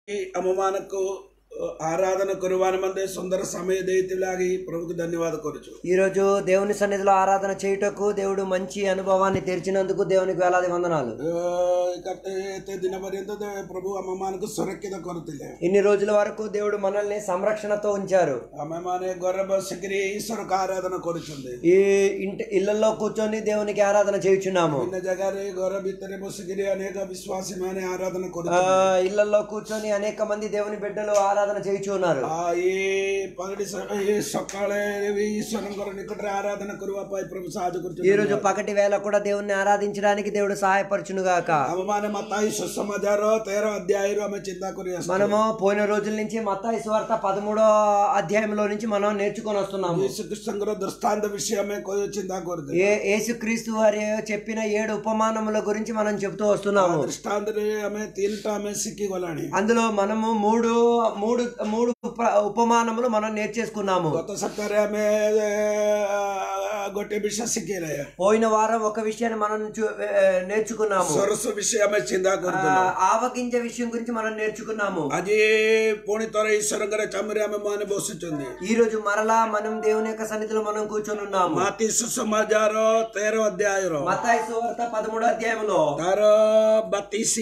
ଆମମାନଙ୍କୁ ଆରାଧନା କରିବା ନିମନ୍ତେ ସୁନ୍ଦର ସମୟ ଦେଇଥିଲାଗି ପ୍ରଭୁକୁ ଧନ୍ୟବାଦ କରୁଛୁ ఈ రోజు దేవుని సన్నిధిలో ఆరాధన చేయుటకు దేవుడు మంచి అనుభవాన్ని తెరిచినందుకు దేవునికి వేలాది వందనాలు ଅ, ଏକା- ଏତେ ଦିନ ପର୍ଯ୍ୟନ୍ତ ଦେ- ପ୍ରଭୁ ଆମମାନଙ୍କୁ ସୁରକ୍ଷିତ କରୁଥିଲେ ఇన్ని రోజుల వరకు దేవుడు మనల్ని సంరక్షణతో ఉంచారు ଆମେମାନେ ଘରେ ବସିକିରି ଈଶ୍ୱରକୁ ଆରାଧନା କରୁଛନ୍ତି ఈ ఇంటి ఇళ్లలో కూర్చొని దేవునికి ఆరాధన చేయుచున్నాము ବିଭିନ୍ନ ଜାଗାରେ ଘର ଭିତରେ ବସିକିରି ଅନେକ ବିଶ୍ୱାସୀ ମାନେ ଆରାଧନା ఆ, କରୁଛନ୍ତି ఇళ్లలో కూర్చొని అనేక మంది దేవుని బిడ్డలు ఆరాధన చేయుచు ఉన్నారు ଆ, ଏ ପଗଡ଼ି ସ- ଏ ସକାଳେ ବି ଈଶ୍ୱରଙ୍କର ନିକଟରେ ଆରାଧନା କରିବା ପାଇଁ ପ୍ରଭୁ ସାହାଯ୍ୟ ఈ କରୁଛନ୍ତି రోజు పగటి వేళ కూడా దేవుణ్ణి ఆరాధించడానికి దేవుడు సహాయపరచును గాక ଆମମାନେ ମତାଇ ସୁସମାଚାର ତେର ଅଧ୍ୟାୟରୁ ଆମେ ଚିନ୍ତା କରି ଆସୁଛୁ మనము పోయిన రోజుల నుంచి మత్తాయి సువార్త పదమూడో అధ్యాయంలో నుంచి మనం నేర్చుకొని వస్తున్నాము ଯୀଶୁଖ୍ରୀଷ୍ଟଙ୍କର ଦୃଷ୍ଟାନ୍ତ ବିଷୟ ଆମେ କହି ଚିନ୍ତା କରୁଛୁ ఏ యేసుక్రీస్తు వారి చెప్పిన ఏడు ఉపమానముల గురించి మనం చెప్తూ వస్తున్నాము ଦୃଷ୍ଟାନ୍ତରେ ଆମେ ତିନିଟା ଆମେ ଶିଖିଗଲାଣି అందులో మనము మూడు మూడు మూడు ఉప- ఉపమానములు మనం నేర్చేసుకున్నాము ଗତ ସପ୍ତାହରେ ଆମେ ଏ, ଗୋଟେ ବିଷୟ ଶିଖିଲେ పోయిన వారం ఒక విషయాన్ని మనం చూ- ఏ, నేర్చుకున్నాము ସରସ ବିଷୟ ଆମେ ଚିନ୍ତା ఆ, କରୁଥିଲୁ ఆవగింజ విషయం గురించి మనం నేర్చుకున్నాము ଆଜି ପୁଣି ଥର ଈଶ୍ୱରଙ୍କର ଚାମରେ ଆମେ ମାନେ ବସୁଛନ୍ତି ఈ రోజు మరలా మనం దేవుని యొక్క సన్నిధిలో మనం కూర్చొని ఉన్నాము ମାତି ସୁସମାଚାର ତେର ଅଧ୍ୟାୟର మత్తాయి సువార్త పదమూడో అధ్యాయంలో ତାର ବାତିଶ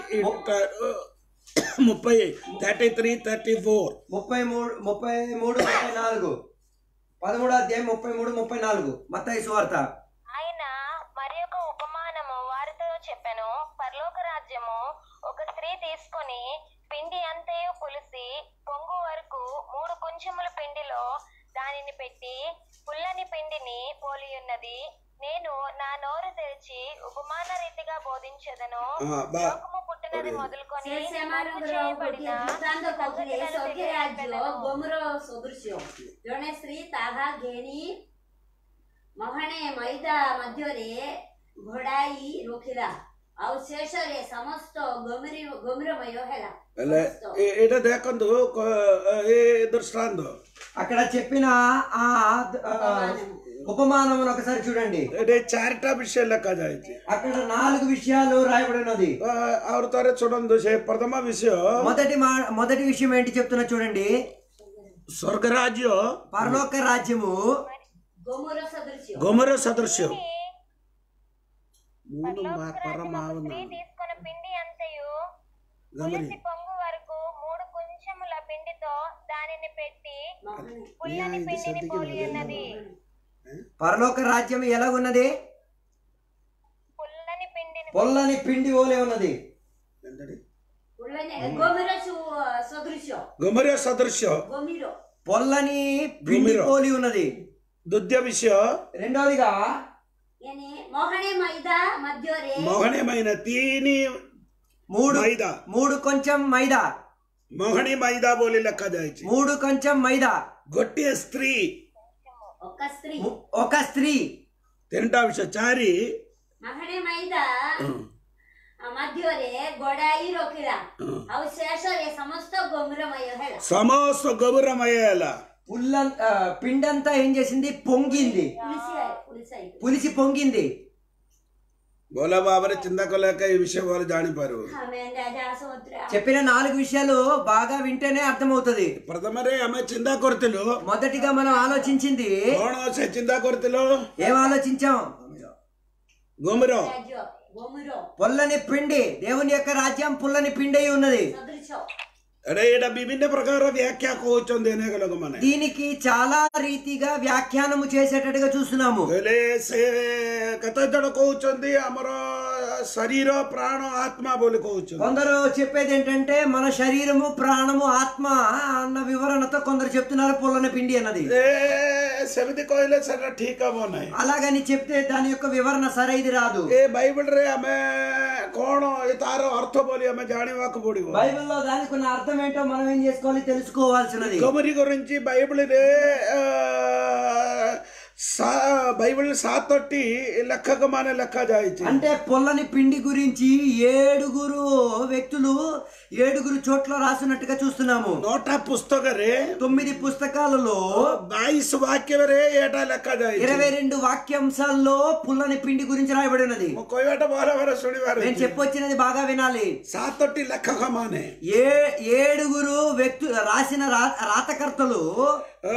ముప్పై థర్టీ త్రీ థర్టీ ఫోర్ ముప్పై మూడు ముప్పై మూడు ముప్పై నాలుగు పదమూడో అధ్యాయం ముప్పై మూడు ముప్పై నాలుగు మత్తాయి సువార్త ఆయన మరి ఒక ఉపమానము వారితో చెప్పెను పరలోక రాజ్యము ఒక స్త్రీ తీసుకొని పిండి అంతయు పులిసి పొంగు వరకు మూడు కొంచెముల పిండిలో దానిని పెట్టి పుల్లని పిండిని పోలి ఉన్నది నేను నా నోరు తెరిచి ఉపమాన రీతిగా బోధించదను లోకము పుట్టినది మొదలుకొని ସେ కలుగు ସେମାନଙ୍କର చేయబడిన ଗୋଟିଏ ଦୃଷ୍ଟାନ୍ତ କହୁଥିଲେ సంగతులను ସ୍ୱର୍ଗ ରାଜ୍ୟ తెలియజେపెదను. ଗୋମର ସଦୃଶ୍ୟ ଜଣେ ସ୍ତ୍ରୀ ତାହା ଘେନି ମହାଣେ ମଇଦା ମଧ୍ୟରେ ଘୋଡ଼ାଇ ରଖିଲା ଆଉ ଶେଷରେ ସମସ୍ତ ଗମରି ଗମ୍ରମୟ ହେଲା ହେଲେ ଏ- ଏଇଟା ଦେଖନ୍ତୁ କ- ଏ ଦୃଷ୍ଟାନ୍ତ అక్కడ చెప్పిన ఆ ఆ, ఉపమానమును ఒకసారి చూడండి ଏଠି ଚାରିଟା ବିଷୟ ଲେଖାଯାଇଛି అక్కడ నాలుగు విషయాలు రాయబడి ఉన్నది ଆ, ଆହୁରି ଥରେ ଶୁଣନ୍ତୁ ସେ ପ୍ରଥମ ବିଷୟ మొదటి మా మొదటి విషయం ఏంటి చెప్తున్నా చూడండి ସ୍ୱର୍ଗ ରାଜ୍ୟ పరలోక రాజ్యము ଗୋମର ସଦୃଶ୍ୟ ଗୋମର ସଦୃଶ୍ୟ స్త్రీ తీసుకున్న పిండి అంతయు పులిసి పొంగు వరకు మూడు కొంచెముల పిండితో దానిని పెట్టి పుల్లని పిండిని పోలి ఉన్నది పరలోక రాజ్యం ఎలా ఉన్నది పుల్లని పిండిని పొల్లని పిండి ఓలే ఉన్నది ଉଲ୍ଲେଖ- ଗୋମର ସୁ- ସଦୃଶ୍ୟ ଗୋମର ସଦୃଶ୍ୟ ଗୋମିର పొల్లని పిండి భూమిలో. పోలి ఉన్నది ଦ୍ୱିତୀୟ ବିଷୟ రెండవదిగా ମାନେ ମହାଣେ ମଇଦା ମଧ୍ୟରେ ମହଣୀ ମାଇନା ତିନି మూడు ମଇଦା మూడు కొంచెం మైదా ମହଣୀ ମାଇଦା ବୋଲି ଲେଖାଯାଇଛି మూడు కొంచెం మైదా ଗୋଟିଏ ସ୍ତ୍ରୀ ఒక ସ୍ତ୍ରୀ ము- ఒక స్త్రీ ତିନିଟା ବିଷୟ ଚାରି ମହାଣେ ମଇଦା ମଧ୍ୟରେ ଗଡାଇ ରଖିଲା ଆଉ ଶେଷରେ ସମସ୍ତ ଗମ୍ରମୟ ହେଲା ସମସ୍ତ ଗୋବରମୟ ହେଲା పుల్ల ఆ, పిండంతా ఏం చేసింది పొంగింది ପୁଲିସ ପୁଲିସ పులిసి పొంగింది ଭଲ ଭାବରେ ଚିନ୍ତା କଲେ ଏକା ଏ ବିଷୟ ଭଲ ଜାଣିପାରିବୁ ଆମେ ରାଜା ସମୁଦ୍ର చెప్పిన నాలుగు విషయాలు బాగా వింటేనే అర్థమవుతుంది ପ୍ରଥମରେ ଆମେ ଚିନ୍ତା କରିଥିଲୁ మొదటిగా మనం ఆలోచించింది କଣ ସେ ଚିନ୍ତା କରିଥିଲୁ ఏం ఆలోచించాం ଗୋମର ରାଜ୍ୟ ଗୋମୁର పొల్లని పిండి దేవుని యొక్క రాజ్యం పుల్లని పిండి అయి ఉన్నది ସଦୃଶ ଏଟା ଏଇଟା ବିଭିନ୍ନ ପ୍ରକାର ବ୍ୟାଖ୍ୟା କହୁଛନ୍ତି ଅନେକ ଲୋକମାନେ దీనికి చాలా రీతిగా వ్యాఖ్యానము చేసేటట్టుగా చూస్తున్నాము ହେଲେ ସେ କେତେ ଜଣ କହୁଛନ୍ତି ଆମର ଶରୀର ପ୍ରାଣ ଆତ୍ମା ବୋଲି କହୁଛନ୍ତି కొందరు చెప్పేది ఏంటంటే మన శరీరము ప్రాణము ఆత్మ అన్న వివరణతో కొందరు చెప్తున్నారు పుల్లని పిండి అన్నది ଏ ସେମିତି କହିଲେ ସେଟା ଠିକ ହବ ନାହିଁ అలాగని చెప్తే దాని యొక్క వివరణ సరైది రాదు ଏ ବାଇବଲରେ ଆମେ କଣ ଏ ତାର ଅର୍ଥ ବୋଲି ଆମେ ଜାଣିବାକୁ ପଡିବ బైబిల్లో దానికి ఉన్న అర్థం ఏంటో మనం ఏం చేసుకోవాలి తెలుసుకోవాల్సినది గమరి గురించి బైబిల్ରେ ସା- ବାଇବଲ ସାତଟି ଲେଖକ ମାନେ ଲେଖା ଯାଇଛି అంటే పొల్లని పిండి గురించి ఏడుగురు వ్యక్తులు ఏడుగురు చోట్ల రాసినట్టుగా చూస్తున్నాము ନଅଟା ପୁସ୍ତକରେ తొమ్మిది పుస్తకాలలో ବାଇଶ ବାକ୍ୟରେ ଏଇଟା ଲେଖା ଯାଇଛି ఇరవై రెండు వాక్యాంశాల్లో పుల్లని పిండి గురించి రాయబడి ఉన్నది ମୁଁ କହିବାଟା ଭଲ ଭାବରେ ଶୁଣିବାର నేను చెప్పొచ్చినది బాగా వినాలి ସାତଟି ଲେଖକ ମାନେ ఏ ఏడుగురు వ్యక్తులు రాసిన రా- రాతకర్తలు ଅ,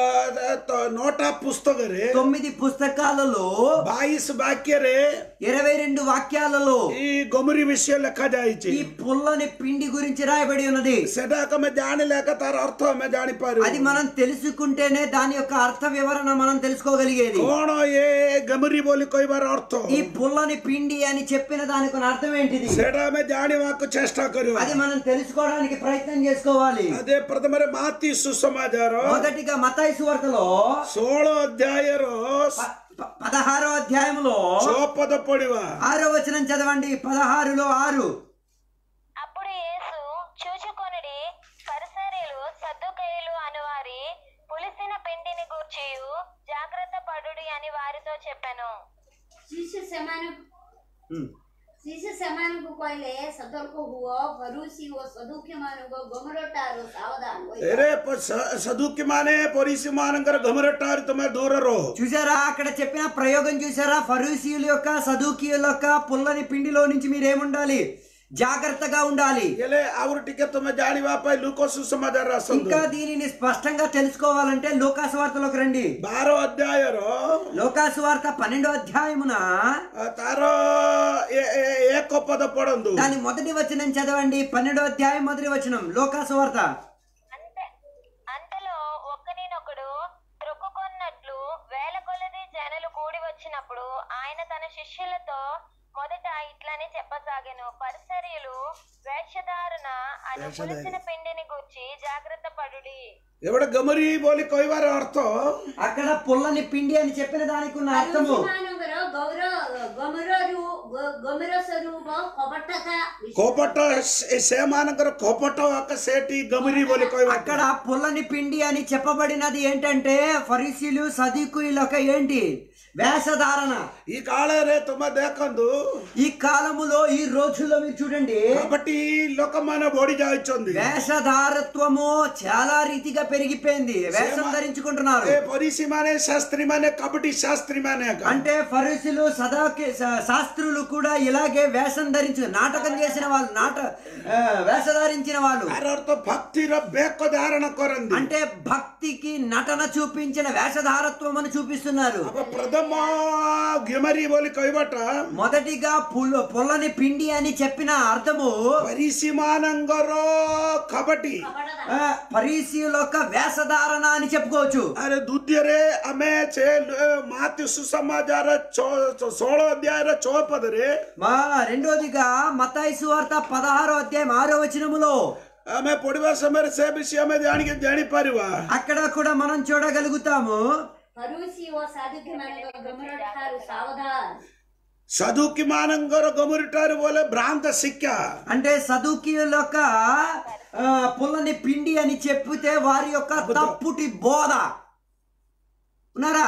ତ- ନଅଟା పుస్తକରେ తొమ్మిది పుస్తకాలలో ବାଇଶ ବାକ୍ୟରେ ఇరవై రెండు వాక్యాలలో ఈ గొమురి విషయం ଲେଖା ଯାଇଛି ఈ పుల్లని పిండి గురించి రాయబడి ఉన్నది ସେଟାକୁ ଆମେ ଜାଣିଲେక ତାର ଅର୍ଥ ଆମେ ଜାଣିପାରିବୁ అది మనం తెలుసుకుంటేనే దాని యొక్క అర్థ వివరణ మనం తెలుసుకోగలిగేది କଣ ଏ ଗମୁରି ବୋଲି କହିବାର ଅର୍ଥ ఈ పుల్లని పిండి అని చెప్పిన దానికి ఉన్న అర్థం ఏంటిది ସେଟା ଆମେ ଜାଣିବାକୁ ଚେଷ୍ଟା କରିବା అది మనం తెలుసుకోవడానికి ప్రయత్నం చేసుకోవాలి అదే ప్రథమରେ మాతి సుసమాచాର మొదటిగా మతాయి సువార్తలో ଷୋହଳ ଅଧ୍ୟାୟର ప- ప- పదహారో అధ్యాయంలో ଚପଦ ପଡିବା ఆరో వచనం చదవండి పదహారులో ఆరు అప్పుడు యేసు చూచుకొనుడి పరిసరీలు సద్దుకయ్యులు అనువారి పులిసిన పిండిని గూర్చియు జాగ్రత్త పడుడి అని వారితో చెప్పెను ଶିଶୁ ସେମାନଙ୍କୁ ఉమ్. ଶିଶୁ ସେମାନଙ୍କୁ କହିଲେ ସତର୍କ ହୁଅ ଫରୁସି ଓ ସଦୁକ୍ୟ ମାନଙ୍କ ଗମରଟାରୁ ସାବଧାନ ହୋଇ ଏରେ సదుకి మానే పొరిసి మానంకర గమరట్టారు తమ దూరరో చూసారా అక్కడ చెప్పిన ప్రయోగం చూసారా ఫరూసీయుల యొక్క సదూకీయుల యొక్క పుల్లని పిండిలో నుంచి మీరేముండాలి జాగ్రత్తగా ఉండాలి ହେଲେ ଆହୁରି ଟିକେ ତମେ ଜାଣିବା ପାଇଁ ଲୋକ ସୁସମାଚାର ଆସନ୍ତୁ ఇంకా దీనిని స్పష్టంగా తెలుసుకోవాలంటే లోకాసు వార్తలోకి రండి ବାର ଅଧ୍ୟାୟର లోకాసు వార్త పన్నెండో అధ్యాయమున ଆ, ତାର ଏ- ଏ- ଏକ ପଦ ପଢନ୍ତୁ దాని మొదటి వచనం చదవండి పన్నెండో అధ్యాయం మొదటి వచనం లోకాసు వార్త అంతే అంతలో ఒక్కనినొకడు త్రొక్కుకొన్నట్లు వేల కొలది జనులు కూడి వచ్చినప్పుడు ఆయన తన శిష్యులతో మొదట ఇట్లని చెప్పసాగెను పరిసర్యులు వేషధారణ అను పులిసిన పిండిని గూర్చి జాగ్రత్త పడుడి ଏവിടെ ଗମରି ବୋଲି କହିବାର ଅର୍ଥ అక్కడ పుల్లని పిండి అని చెప్పిన దానికి ఉన్న అర్థము ମାନଙ୍କର ଗୌର ଗମରରୁ ଗ- ଗମର ସ୍ୱରୂପ କପଟତା ବିଷୟ। କପଟ ସେ- ସେମାନଙ୍କର କପଟ ଆକା ସେଠି ଗମରି ବୋଲି କହିବା అక్కడ పుల్లని పిండి అని చెప్పబడినది ఏంటంటే ఫరీసీలు సదీకుయులక ఏంటి వేషధారణ ఈ కాଳରେ ତୁମେ ଦେଖନ୍ତୁ ఈ కాలములో ఈ రోజుల్లో మీరు చూడండి కాబట్టి ଲୋକମାନେ ବଢି ଯାଉଛନ୍ତି వేషధారత్వము చాలా రీతిగా పెరిగిపోయింది వేషం ధరించుకుంటున్నారు ଏ ପରିଷୀ ମାନେ ଶାସ୍ତ୍ରୀ ମାନେ କପଟି ଶାସ୍ତ୍ରୀ ମାନେ ଏକା। అంటే ఫరీసులు సదా శాస్త్రులు కూడా ఇలాగే వేషం ధరించు నాటకం చేసిన వాళ్ళు నాట ఆ, వేషధారించిన వాళ్ళు ତାର ଅର୍ଥ ଭକ୍ତିର ବେକ ଧାରଣ କରନ୍ତି అంటే భక్తికి నటన చూపించిన వేషధారత్వం అని చూపిస్తున్నారు అప్పుడు ప్రథమ గిమరి ବୋଲି କହିବାଟା మొదటిగా పుల్ల పొల్లని పిండి అని చెప్పిన అర్థము ପରିଷୀ ମାନଙ୍କର କପଟି କପଟତା ఆ, ఫరీసీయుల యొక్క వేషధారణ అని చెప్పుకోవచ్చు ଆରେ ଦ୍ୱିତୀୟରେ ଆମେ ସେ ମାତି ସୁସମାଚାର ଛଅ- ଷୋହଳ ଅଧ୍ୟାୟର ଛଅ ପଦରେ మా రెండోదిగా మతాయి సువార్త పదహారో అధ్యాయం ఆరో వచనములో ଆମେ ପଢିବା ସମୟରେ ସେ ବିଷୟ ଆମେ ଜାଣିକି ଜାଣିପାରିବା అక్కడ కూడా మనం చూడగలుగుతాము ଫରୁସି ଓ ସାଧୁକି ମାନଙ୍କ ଗମର ଠାରୁ ସାବଧାନ ସଦୁକି ମାନଙ୍କର ଗମୁରିଟାରୁ ବୋଲେ ଭ୍ରାନ୍ତ ଶିକ୍ଷା అంటే సదుకీయుల యొక్క ఆ, పుల్లని పిండి అని చెప్పితే వారి యొక్క తప్పుటి బోధ ఉన్నారా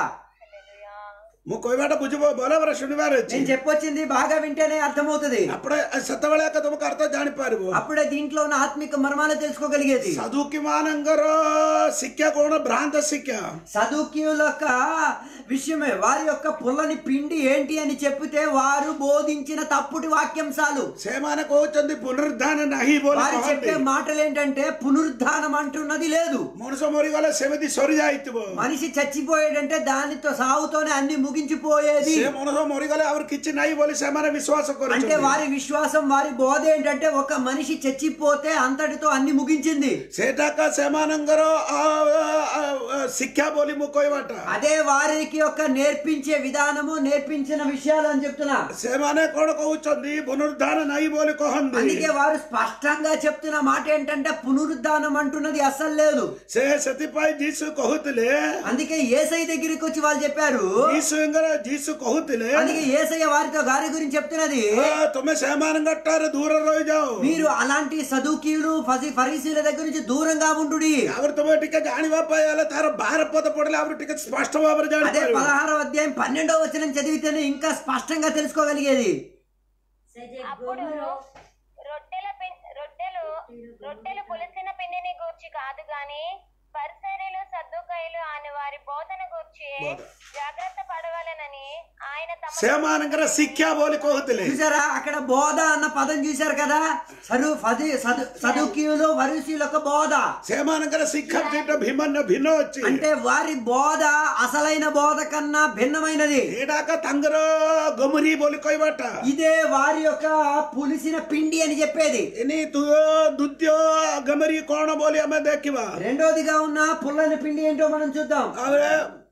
ମୁଁ କହିବାଟା ବୁଝିବ ଭଲ ଭାବରେ ଶୁଣିବାର ଅଛି నేను చెప్పొచ్చింది బాగా వింటేనే అర్థమవుతుంది ଆପଣ ସେତେବେଳେ ଏକା ତମକୁ ଅର୍ଥ ଜାଣିପାରିବ అప్పుడే దీంట్లో ఉన్న ఆత్మిక మర్మాలు తెలుసుకోగలిగేది ସାଧୁକି ମାନଙ୍କର ଶିକ୍ଷା କଣ ଭ୍ରାନ୍ତ ଶିକ୍ଷା సదుకీయుల యొక్క విషయమే వారి యొక్క పుల్లని పిండి ఏంటి అని చెప్పితే వారు బోధించిన తప్పుటి వాక్యాంశాలు ସେମାନେ କହୁଛନ୍ତି ପୁନରୁଦ୍ଧାନ ନାହିଁ ବୋଲି వారు చెప్పే କହନ୍ତି మాటలు ఏంటంటే పునరుద్ధానం అంటున్నది లేదు ମଣିଷ ମରିଗଲେ ସେମିତି ସରିଯାଇଥିବ మనిషి చచ్చిపోయాడంటే దానితో సాగుతోనే అన్ని ముగించిపోయేది ସେ ମଣିଷ ମରିଗଲେ ଆହୁରି କିଛି ନାହିଁ ବୋଲି ସେମାନେ ବିଶ୍ୱାସ అంటే କରୁଛନ୍ତି వారి విశ్వాసం వారి బోధ ఏంటంటే ఒక మనిషి చచ్చిపోతే అంతటితో అన్ని ముగించింది ସେଟାକା ସେମାନଙ୍କର ଆ, ଆ, ଆ, ଶିକ୍ଷା ବୋଲି ମୁଁ କହିବାଟା అదే వారికి యొక్క నేర్పించే విధానము నేర్పించిన విషయాలు అని చెప్తున్నా ସେମାନେ କଣ କହୁଛନ୍ତି ପୁନରୁଦ୍ଧାନ ନାହିଁ ବୋଲି କହନ୍ତି అందుకే వారు స్పష్టంగా చెప్తున్న మాట ఏంటంటే పునరుద్ధానం అంటున్నది అస్సలు లేదు ସେ ସେଥିପାଇଁ ଯୀଶୁ କହୁଥିଲେ అందుకే ఏసై దగ్గరికి వచ్చి వాళ్ళు చెప్పారు ଯୀଶୁ ଯୀଶୁଙ୍କର ଯୀଶୁ କହୁଥିଲେ అందుకే ఏసయ్య వారితో గారి గురించి చెప్తున్నది "ଆ, ତୁମେ ସେମାନଙ୍କ ଠାରୁ ଦୂର ରହିଯାଅ మీరు అలాంటి సదుకీయులు ఫసి- ఫరీసీల దగ్గర నుంచి దూరంగా ఉండు ଆହୁରି ତୁମେ ଟିକେ ଜାଣିବା ପାଇଁ ହେଲେ ତାର ବାର ପଦ ପଢିଲେ ଆହୁରି ଟିକେ స్పଷ୍ଟ ଭାବରେ అదే ଜାଣିପାରିବ పదహారవ అధ్యాయం పన్నెండవ వచనం చదివితేనే ఇంకా స్పష్టంగా తెలుసుకోగలిగేది ସେ ଯେ అప్పుడు ଗୋମର రొట్టెల పిం- రొట్టెలు రొట్టెలు పులిసిన పిండిని గూర్చి కాదు గాని పరిసరీలు సర్దుకాయలు అని వారి బోధన గూర్చి జాగ్రత్త పడవలెనని ఆయన తమ ସେମାନଙ୍କର ଶିକ୍ଷା ବୋଲି କହୁଥିଲେ చూసారా అక్కడ బోధ అన్న పదం చూశారు కదా సరు ఫది సదు సదుకీయులు ఫరీసీల యొక్క బోధ ସେମାନଙ୍କର ଶିକ୍ଷା ସେଟା ଭିନ୍ନ ଭିନ୍ନ ଅଛି అంటే వారి బోధ అసలైన బోధ కన్నా భిన్నమైనది ଏଇଟାକ ତାଙ୍କର ଗମରି ବୋଲି କହିବାଟା ఇదే వారి యొక్క పులిసిన పిండి అని చెప్పేది ଏନି ତୁ ଦ୍ୱିତୀୟ ଗମରି କଣ ବୋଲି ଆମେ ଦେଖିବା రెండోదిగా ఉన్న పుల్లని పిండి ఏంటో మనం చూద్దాం ଆରେ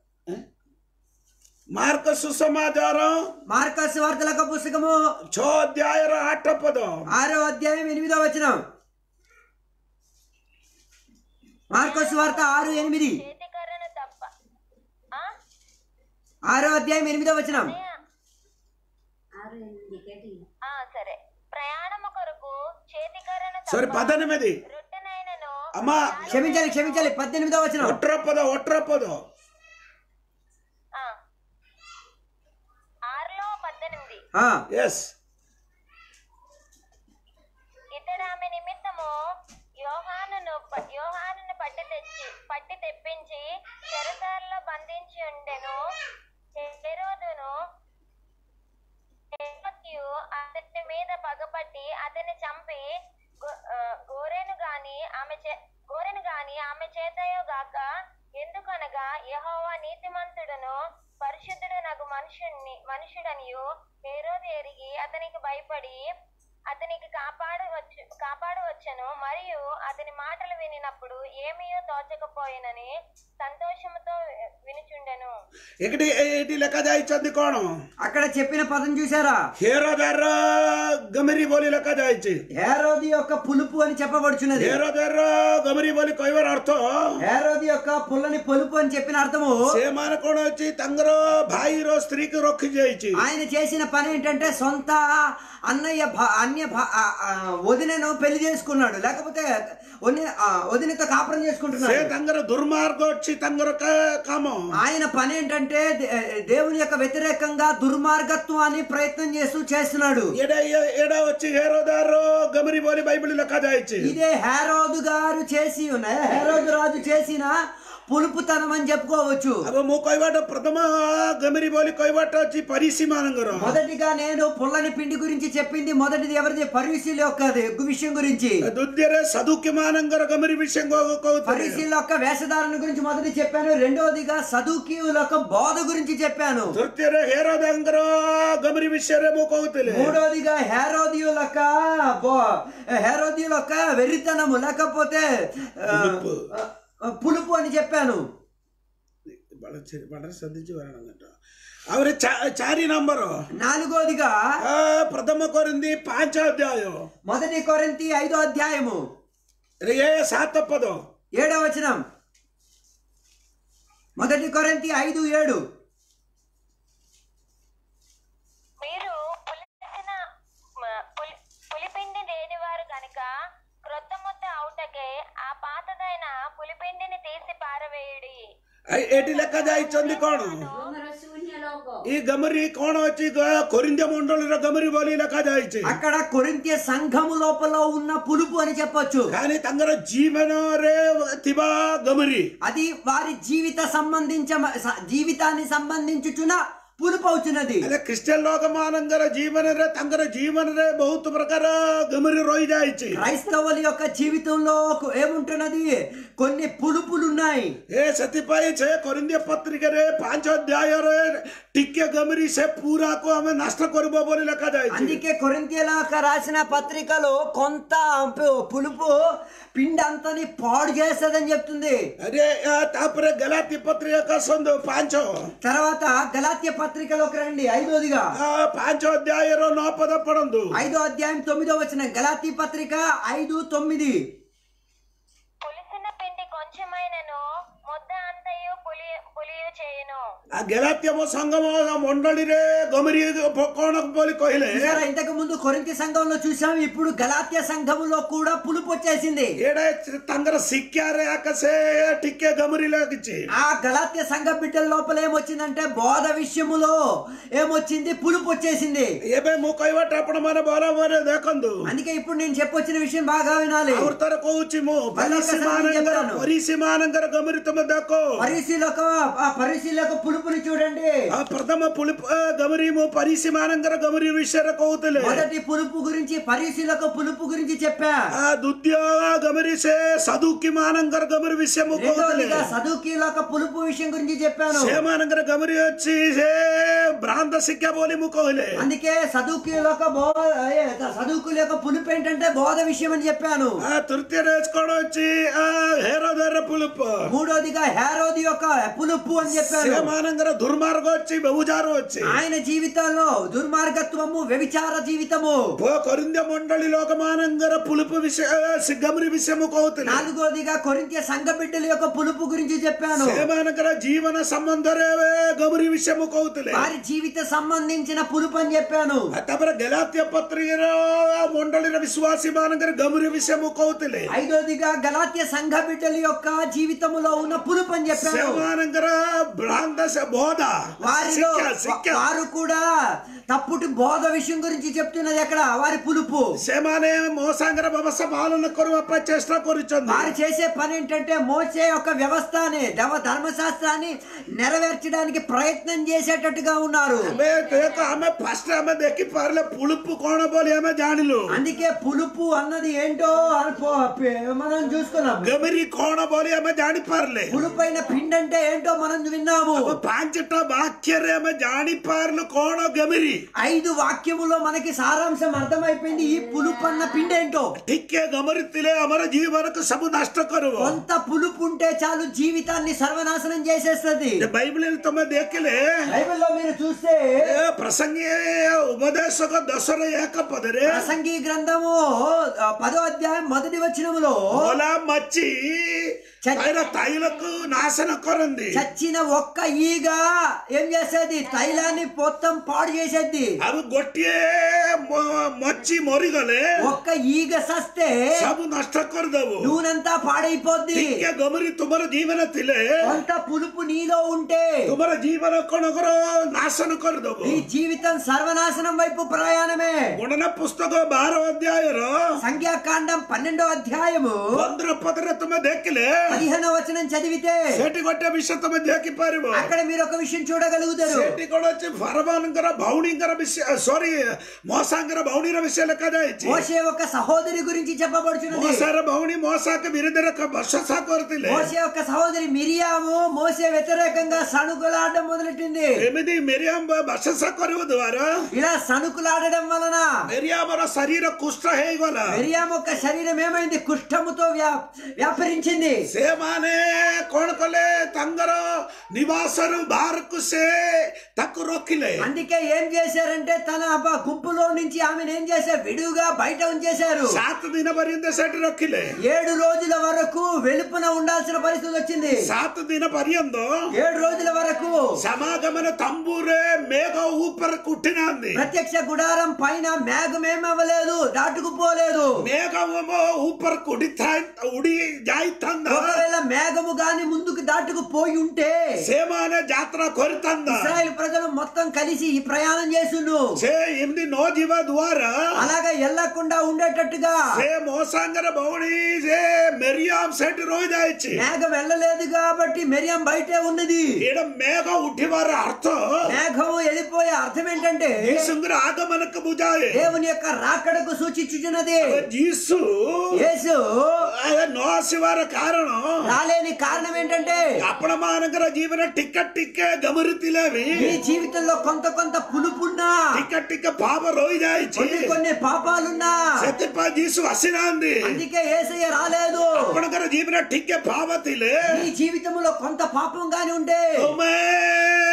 ମାର୍କ ସୁସମାଚାର మార్కస్ వార్తల యొక్క పుస్తకము ଛଅ ଅଧ୍ୟାୟର ଆଠ ପଦ ఆరో అధ్యాయం ఎనిమిదో వచనం మార్కస్ వార్త ఆరు ఎనిమిది చేతికర్రను తప్ప ఆ? ఆరో అధ్యాయం ఎనిమిదో వచనం ఆరు ఎనిమిది కేటి ఆ, సరే ప్రయాణము కొరకు చేతికర్రను ସରି తప్ప పద్దెనిమిది రొట్టెనైనను అమ్మా క్షమించాలి క్షమించాలి పద్దెనిమిదో వచనం ଅଠର ପଦ ଅଠର పద ఆ. ఆరులో పద్దెనిమిది ఆ, ఎస్ ఇతడు ఆమె నిమిత్తము యోహానును ప- యోహానును పట్టి తెచ్చి పట్టి తెప్పించి చెరసాలలో బంధించి ఉండెను హెరోదును హేరోద్యు అతని మీద పగపట్టి అతన్ని చంపి గో- ఆ, గోరెను గాని ఆమె చే గోరెను గాని ఆమె చేతయో గాక ఎందుకనగా యెహోవా నీతిమంతుడును పరిశుద్ధుడు నాకు మనుషుణ్ణి మనుషుడనియు హేరోదు ఎరిగి అతనికి భయపడి అతనికి కాపాడవచ్చు కాపాడవచ్చును మరియు అతని మాటలు వినినప్పుడు ఏమీయో తోచకపోయినని సంతోషముతో వినుచుండెను ଏଠି ଏଇଠି ଲେଖା ଯାଇଛନ୍ତି କଣ అక్కడ చెప్పిన పదం చూసారా ହେରୋଦାର ଗମରି ବୋଲି ଲେଖା ଯାଇଛି హేరోది యొక్క పులుపు అని చెప్పబడుచున్నది ହେରୋଦାର ଗମରି ବୋଲି କହିବାର ଅର୍ଥ హేరోది యొక్క పుల్లని పొలుపు అని చెప్పిన అర్థము ସେମାନେ କଣ ଅଛି ତାଙ୍କର ଭାଇର ସ୍ତ୍ରୀକୁ ରଖିଯାଇଛି ఆయన చేసిన పని ఏంటంటే సొంత అన్నయ్య భా- అన్య భా- ఆ, ఆ, వదినను పెళ్లి చేసుకున్నాడు లేకపోతే వదిన- ఆ, వదినతో కాపురం ସେ చేసుకుంటున్నాడు ତାଙ୍କର ଦୁର୍ମାର୍ଗ ଅଛି ତାଙ୍କର କା- କାମ ఆయన పని ఏంటంటే దే- దేవుని యొక్క వ్యతిరేకంగా దుర్మార్గత్వాన్ని ప్రయత్నం చేస్తూ చేస్తున్నాడు ଏଇଟା ଏଇଟା ଅଛି ହେରୋଦାର ଗମରି ବୋଲି ବାଇବଲ ଲେଖା ଯାଇଛି ఇదే హేరోదు గారు చేసి ఉన్న హేరోదు రాజు చేసిన పులుపుతనం అని చెప్పుకోవచ్చు अब ମୁଁ କହିବାଟା ପ୍ରଥମ ଗମରି ବୋଲି କହିବାଟା ଅଛି ପରିସି ମାନଙ୍କର మొదటిగా నేను పుల్లని పిండి గురించి చెప్పింది మొదటిది ఎవరిది పరిశీల యొక్క విషయం గురించి ଦ୍ୱିତୀୟରେ ସଦୁକ୍ୟ ମାନଙ୍କର ଗମରି ବିଷୟ କହୁଥିଲେ పరిశీల యొక్క వేషధారణ గురించి మొదటి చెప్పాను రెండవదిగా సదుకీయుల యొక్క బోధ గురించి చెప్పాను ତୃତୀୟରେ ହେରୋଦାଙ୍କର ଗମରି ବିଷୟରେ ମୁଁ କହୁଥିଲି మూడవదిగా హేరోదియుల యొక్క బో- హేరోదియుల యొక్క వెర్రితనము లేకపోతే ఆ, పులుపు. ఆ, పులుపు అని చెప్పాను വളരെ ശ്രദ്ധിച്ച് പറയണം കേട്ടോ അവര് ച- ചാരി നമ്പർ నాలుగోదిగా ആ, പ്രഥമ കൊരിന്തി പാഞ്ചാം അധ്യായം మొదటి కొరింతి ఐదో అధ్యాయము ఏ సాతపదం ఏడవ వచనం మొదటి కొరింతి ఐదు ఏడు మీరు పులిసిన మ- పులి పులిపిండి లేనివారు గనుక క్రొత్త ముద్ద అవుటకే ఆ పాతదైన పులిపిండిని తీసి పారవేయుడి ଏଠି ଲେଖା ଯାଇଛନ୍ତି କଣ ଗୋମର ଶୂନ୍ୟ ଲୋକ ఈ గమరి କଣ ଅଛି ଗ- కొరింథ మండଳିର గమరి ବୋଲି ଲେଖା ଯାଇଛି అక్కడ కొరింతియ సంఘము లోపల ఉన్న పులుపు అని చెప్పొచ్చు కానీ ତାଙ୍କର ଜୀବନରେ ଥିବା గమరి అది వారి జీవిత సంబంధించ జీవితాన్ని సంబంధించుచున్న పులుపు అవుతున్నది ହେଲେ ଖ୍ରୀଷ୍ଟିଆନ ଲୋକମାନଙ୍କର ଜୀବନରେ ତାଙ୍କର ଜୀବନରେ ବହୁତ ପ୍ରକାର ଗମରି ରହିଯାଇଛି క్రైస్తవుల యొక్క జీవితంలో ఒక- ఏముంటున్నది కొన్ని పులుపులు ఉన్నాయి ଏ ସେଥିପାଇଁ ସେ କରିନ୍ଦିଆ ପତ୍ରିକାରେ ପାଞ୍ଚ ଅଧ୍ୟାୟରେ ଟିକେ ଗମରି ସେ ପୁରାକୁ ଆମେ ନଷ୍ଟ କରିବ ବୋଲି ଲେଖାଯାଇଛି అందుకే కొరింతియలకు రాసిన పత్రికలో కొంత పు- పులుపు పిండి అంతని పాడు చేస్తుందని చెప్తుంది అరే ఆ, ତାପରେ ଗଲାତି ପତ୍ରିକା ଆସନ୍ତୁ ପାଞ୍ଚ తర్వాత గలాత్య పత్రికలోకి రండి ఐదోదిగా ఆ, ପାଞ୍ଚ ଅଧ୍ୟାୟର ନଅ ପଦ ପଢନ୍ତୁ ఐదో అధ్యాయం తొమ్మిదో వచ్చిన గలాతీ పత్రిక ఐదు తొమ్మిది పులిసిన పిండి కొంచెమైనను ముద్ద అంతయు పులి పులియు చేయును ಆ ಗೆಲಾತ್ಯಮ ಸಂಗಮ ಮಂಡಳಿರೆ ಗಮರಿ ಕೋಣ ಬೋಲಿ ಕೊಯ್ಲೆ చూసారా ఇంతకు ముందు కొరింతి సంఘంలో చూసాం ఇప్పుడు గలాత్య సంఘములో కూడా పులుపు వచ్చేసింది ఏడే ತಂಗರ ಸಿಕ್ಕ್ಯಾರೆ ಯಾಕಸೆ ಟಿಕ್ಕೆ ಗಮರಿ లాగిచ్చి ఆ గలాత్య సంఘ బిడ్డల లోపల ఏమొచ్చిందంటే బోధ విషయములో ఏమొచ్చింది పులుపు వచ్చేసింది ఏబే ము కైవట అప్పుడు మన బరాబరే దేకందు అందుకే ఇప్పుడు నేను చెప్పొచ్చిన విషయం బాగా వినాలి ಅವ್ರ ತರ ಕೋಚಿ ಮು వాళ్ళకి ಪರಿಸಿಮಾನಂಗರ చెప్తాను. ಪರಿಸಿಮಾನಂಗರ గమరి తమ దాకో పరిశీలక ఆ పరిశీలక పులుపుని చూడండి ಆ ಪ್ರಥಮ ಪುಲಿಪ್ ಗಮರಿ ಮು ಪರಿಸಿಮಾನಂಗರ గమరి ವಿಷಯ ಕೌತಲೆ మొదటి పులుపు గురించి పరిశీలక పులుపు గురించి చెప్పా ಆ ದುದ್ಯೋಗ ಗಮರಿಸೆ ಸದುಕಿ ಮಾನಂಗರ గమరి విషయ ము కౌతಲೆ రెండోదిగా చదువుకీలక పులుపు విషయం గురించి చెప్పాను సేమానంగర గమరి వచ్చి సే భ్రాంత సిక్క బోలి ము కోహలే అందుకే చదువుకీలక బో ఏ, చదువుకుల యొక్క పులుపు ఏంటంటే బోధ విషయం అని చెప్పాను ఆ తృతీయ నేర్చుకోవడం వచ్చి ఆ హేరోదర పులుపు మూడోదిగా హేరోది యొక్క పులుపు అని చెప్పాను సేమానంగర దుర్మార్గం వచ్చి బహుజారం వచ్చి ఆయన జీవితంలో దుర్మార్గత్వము వ్యభిచార జీవితము పో కొరింద్య మండలి లోకమానంగర పులుపు విషయ గమరి విషయము కోతులే నాలుగోదిగా కొరింత్య సంఘ బిడ్డల యొక్క పులుపు గురించి చెప్పాను సేమానంగర జీవన సంబంధరే గమరి విషయము కోతులే వారి జీవిత సంబంధించిన పులుపు అని చెప్పాను ತಪರ ಗಲಾತ್ಯ ಪತ್ರಿಕೆಯ ಮಂಡಳಿನ ವಿಶ್ವಾಸಿ ಮಾನಂಗರ ಗಮರಿ ವಿಷಯము ಕೌತಲೆ ఐదోదిగా గలాత్య సంఘ బిడ్డల యొక్క జీవితములో ఉన్న పులుపు అని చెప్పాను సేమానంగర భ్రాంత బోధ వారిలో సిక్క సిక్క వారు కూడా తప్పుటి బోధ విషయం గురించి చెప్తున్నది ఎక్కడ వారి పులుపు సేమానే మోసాంగర వ్యవస్థ పాలన కొరవప్ప చేష్ట కొరుచుంది వారు చేసే పని ఏంటంటే మోసే యొక్క వ్యవస్థని దవ ధర్మశాస్త్రాన్ని నెరవేర్చడానికి ప్రయత్నం చేసేటట్టుగా ఉన్నారు ఆమె దేక ఆమె ఫస్ట్ ఆమె దెక్కి పారలే పులుపు కోణ బోలి ఆమె జానిలు అందుకే పులుపు అన్నది ఏంటో అని పో- పే- మనం చూసుకున్నాం గమరి కోణ బోలి ఆమె జాని పారలే పులుపైన పిండి అంటే ఏంటో మనం విన్నాము పాంచట వాక్యరే ఆమె జాని పార్లు కోణ గమిరి ఐదు వాక్యములో మనకి సారాంశం అర్థమైపోయింది ఈ పులుపు అన్న పిండి ఏంటో టిక్కే గమరితిలే అమర జీవనకు సబు నష్ట కరువు కొంత పులుపు ఉంటే చాలు జీవితాన్ని సర్వనాశనం చేసేస్తది బైబిల్ తమ దేఖలే బైబిల్లో మీరు చూస్తే ఏ ప్రసంగి ఉపదేశక దసర ఏకపదరే ప్రసంగి గ్రంథము ఆ, పదో అధ్యాయం మొదటి వచనములో ఓలా మచ్చి చ- ఆయన తైలకు నాశన కొరంది చచ్చిన ఒక్క ఈగ ఏం చేసేది తైలాన్ని మొత్తం పాడు చేసేది అవి గొట్టియే మొ- మచ్చి మొరిగలే ఒక్క ఈగ సస్తే సబు నష్ట కొరదవు నూనెంతా పాడైపోద్ది టిక్కే గమరి తుమర జీవన తిలే కొంత పులుపు నీలో ఉంటే తుమర జీవన కొనగరో నాశన కొరదవు నీ జీవితం సర్వనాశనం వైపు ప్రయాణమే గుణన పుస్తక బారో అధ్యాయరు సంఖ్యాకాండం పన్నెండో అధ్యాయము పంద్ర పదర తమ దేఖలే పదిహేనో వచనం చదివితే సేటి కొట్టే విషయం తమ దేకి పారివు అక్కడ మీరు ఒక విషయం చూడగలుగుతారు ಸೇಟಿ ಕೂಡ వచ్చి ಫರಮಾನಂಗರ ಭೌಣಿಂಗರ ವಿಷಯ ಸಾರಿ ಮೋಸಾಂಗರ ಭೌಣಿರ ವಿಷಯ ಲೆಕ್ಕದ ಇಚ್ಚಿ మోసే ఒక సహోదరి గురించి చెప్పబడుచున్నది ಮೋಸಾರ ಭೌಣಿ ಮೋಸಾಕ ವಿರುದ್ಧರ ವರ್ಷ ಸಾಕೋರ್ತಿಲ್ಲ మోసే ఒక సహోదరి మిరియాము మోసే వ్యతిరేకంగా సణుకులాడడం మొదలెట్టింది ಎಮಿದಿ ಮೆರಿಯಾಂ ವರ್ಷ ಸಾಕೋರುವ ద్వారా ఇలా సణుకులాడడం వలన ಮೆರಿಯಾಮರ ಶರೀರ ಕುಷ್ಠ ಹೇಗಲ್ಲ మిరియాం యొక్క శరీరం ఏమైంది కుష్ఠముతో వ్యా వ్యాపరించింది ಸೇಮಾನೆ ಕೋಣಕೊಲೆ ತಂಗರ ನಿವಾಸರು ಬಾರಕ್ಕು ಸೇ ತಕ್ಕು ರೊಕ್ಕಿಲೆ అందుకే ఏం చేశారంటే తన అబ్బ గుంపులో నుంచి ఆమెను ఏం చేశారు విడుగా బయట ఉంచేశారు ಸಾತ್ ದಿನ ಬರಿಂದ ಸೆಟ್ ರೊಕ್ಕಿಲೆ ఏడు రోజుల వరకు వెలుపున ఉండాల్సిన పరిస్థితి వచ్చింది ಸಾತ್ ದಿನ ಪರ್ಯಂದು ఏడు రోజుల వరకు సమాగమన తంబూరే మేఘ ఊపర కుట్టినాంది ప్రత్యక్ష గుడారం పైన మేఘం ఏమవ్వలేదు దాటుకుపోలేదు మేఘము ఊపర కుడితా ఉడి జాయితంద ఒకవేళ మేఘము గాని ముందుకు దాటుకుపోయి ఉంటే సేమాన జాతర కొరితంద ఇస్రాయల్ ప్రజలు మొత్తం కలిసి ఈ ప్రయాణం చేసిండు సే ఎనిమిది నో జీవ ద్వారా అలాగా ఎల్లకుండా ఉండేటట్టుగా సే మోసాంగర భవని సే మెరియాం సెట్ రోజాయిచి మేఘం వెళ్ళలేదు కాబట్టి మెరియం బయటే ఉన్నది ఈడ మేఘ ఉట్టివార అర్థం మేఘము వెళ్ళిపోయే అర్థం ఏంటంటే జీసుంగర ఆగమనకు బుజాయి దేవుని యొక్క రాకడకు సూచించుచున్నది జీసు యేసు నోసివార కారణం రాలేని కారణం ఏంటంటే అప్పడమానగర జీవన టిక్క టిక్క గమరితిలేవి మీ జీవితంలో కొంత కొంత పులుపున్నా టిక్క టిక్క పాప రోజాయిచి కొన్ని కొన్ని పాపాలున్నా ಸತ್ಯಪ್ಪ ಜೀಸು ಹಸಿನಾಂದಿ అందుకే ఏసయ్య రాలేదు ಅಪ್ಪಣಗರ ಜೀವನ ಟಿಕ್ಕೆ ಪಾವತಿಲೆ నీ జీవితంలో కొంత పాపం గాని ఉంటే ಒಮ್ಮೆ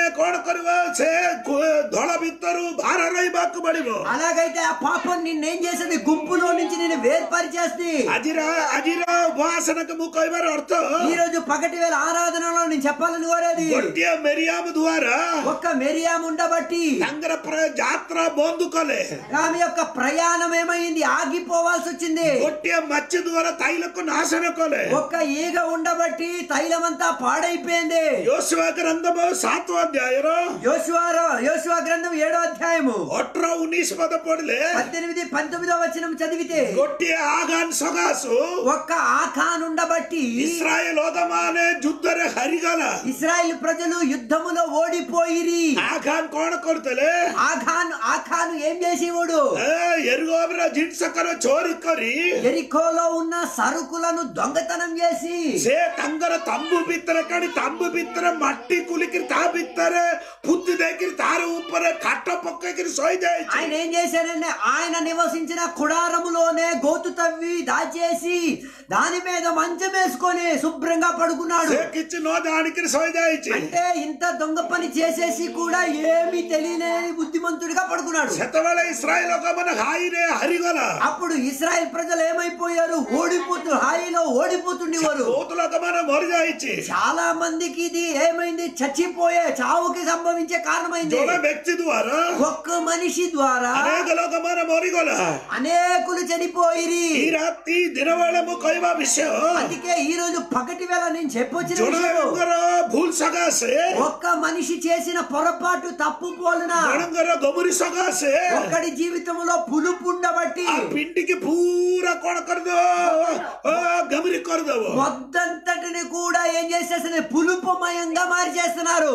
କଣ କରିବ ସେ କୁ- ଦଳ ଭିତରୁ ଭାର ରହିବାକୁ ପଡିବ అలాగైతే ఆ పాపం నిన్నేం చేసేది గుంపులో నుంచి నేను వేర్పరిచేస్తుంది ଆଜିର ଆଜିର ଉପହାସନକୁ ମୁଁ କହିବାର ଅର୍ଥ ఈ రోజు పగటి వేళ ఆరాధనలో నేను చెప్పాలని కోరేది ଗୋଟିଏ ମେରିଆମ ଦ୍ୱାରା ఒక్క మెరియాం ఉండబట్టి ତାଙ୍କର ପ୍ର- ଯାତ୍ରା ବନ୍ଦ କଲେ ఆమె యొక్క ప్రయాణం ఏమైంది ఆగిపోవాల్సి వచ్చింది ଗୋଟିଏ ମାଛି ଦ୍ୱାରା తైలకు నాశన କଲେ ఒక్క ఈగ ఉండబట్టి తైలం అంతా పాడైపోయింది ಯೋಶುವ ଗ୍ରନ୍ଥମ ସାତ ଅଧ୍ୟାୟର యోశువారో యోశువ గ్రంథం ఏడో అధ్యాయము ଅଠର ଉଣେଇଶ ପଦ ପଢିଲେ పద్దెనిమిది పంతొమ్మిదో వచనం చదివితే ଗୋଟିଏ ଆଗାନ ସକାଶୁ ఒక్క ఆఖాన్ ఉండబట్టి ଇସ୍ରାଏଲ ଲୋକମାନେ ଯୁଦ୍ଧରେ ହାରିଗଲା ఇస్రాయేల్ ప్రజలు యుద్ధములో ఓడిపోయిరి ଆଗାନ କଣ କରୁଥିଲେ ఆఖాన్ ఆఖాను ఏం చేసేవాడు ఎరుగోబర ଜିନିଷକର ଚୋରି କରି ఎరికోలో ఉన్న సరుకులను దొంగతనం చేసి ସେ ତାଙ୍କର ତମ୍ବୁ ଭିତରେ କାଢି ତମ୍ବୁ ଭିତରେ ମାଟି କୁଲିକିରି ତା ଭିତରେ ପୁତି ଦେଇକିରି ତାର ଉପରେ କାଠ ପକେଇକିରି ଶୋଇ ଯାଇଛି ఆయన ఏం చేశాడంటే ఆయన నివసించిన కుడారములోనే గోతు తవ్వి దాచేసి దాని మీద మంచం వేసుకొని శుభ్రంగా పడుకున్నాడు ସେ କିଛି ନ ଜାଣିକିରି ଶୋଇ ଯାଇଛି అంటే ఇంత దొంగ పని చేసేసి కూడా ఏమీ తెలియలేని బుద్ధిమంతుడిగా పడుకున్నాడు ସେତେବେଳେ ଇସ୍ରାଏଲ ଲୋକମାନେ ହାଇରେ ହାରିଗଲା అప్పుడు ఇస్రాయల్ ప్రజలు ఏమైపోయారు ఓడిపోతు హాయిలో ఓడిపోతుండేవారు ବହୁତ ଲୋକମାନେ ମରିଯାଇଛି చాలా మందికి ఇది ఏమైంది చచ్చిపోయే చావుకి సంభవించే కారణమైంది ଜଣେ ବ୍ୟକ୍ତି ଦ୍ୱାରା ఒక్క మనిషి ద్వారా ଅନେକ ଲୋକମାନେ ମରିଗଲା అనేకులు చనిపోయిరి ఈ ରାତି ଦିନ ବେଳେ ମୁଁ କହିବା ବିଷୟ అందుకే ఈ రోజు పగటి వేళ నేను చెప్పొచ్చిన విషయం ଜଣଙ୍କର ଭୁଲ ସକାଶେ ఒక్క మనిషి చేసిన పొరపాటు తప్పు పోలిన ଜଣଙ୍କର ଗମୁରି ସକାଶେ ఒక్కడి జీవితంలో పులుపు ఉండబట్టి ఆ పిండికి పూరా କଣ କରିଦବ ଅ, ଗମୁରି କରିଦବ మొద్దంతటిని కూడా ఏం చేసేసిన పులుపుమయంగా మార్చేస్తున్నారు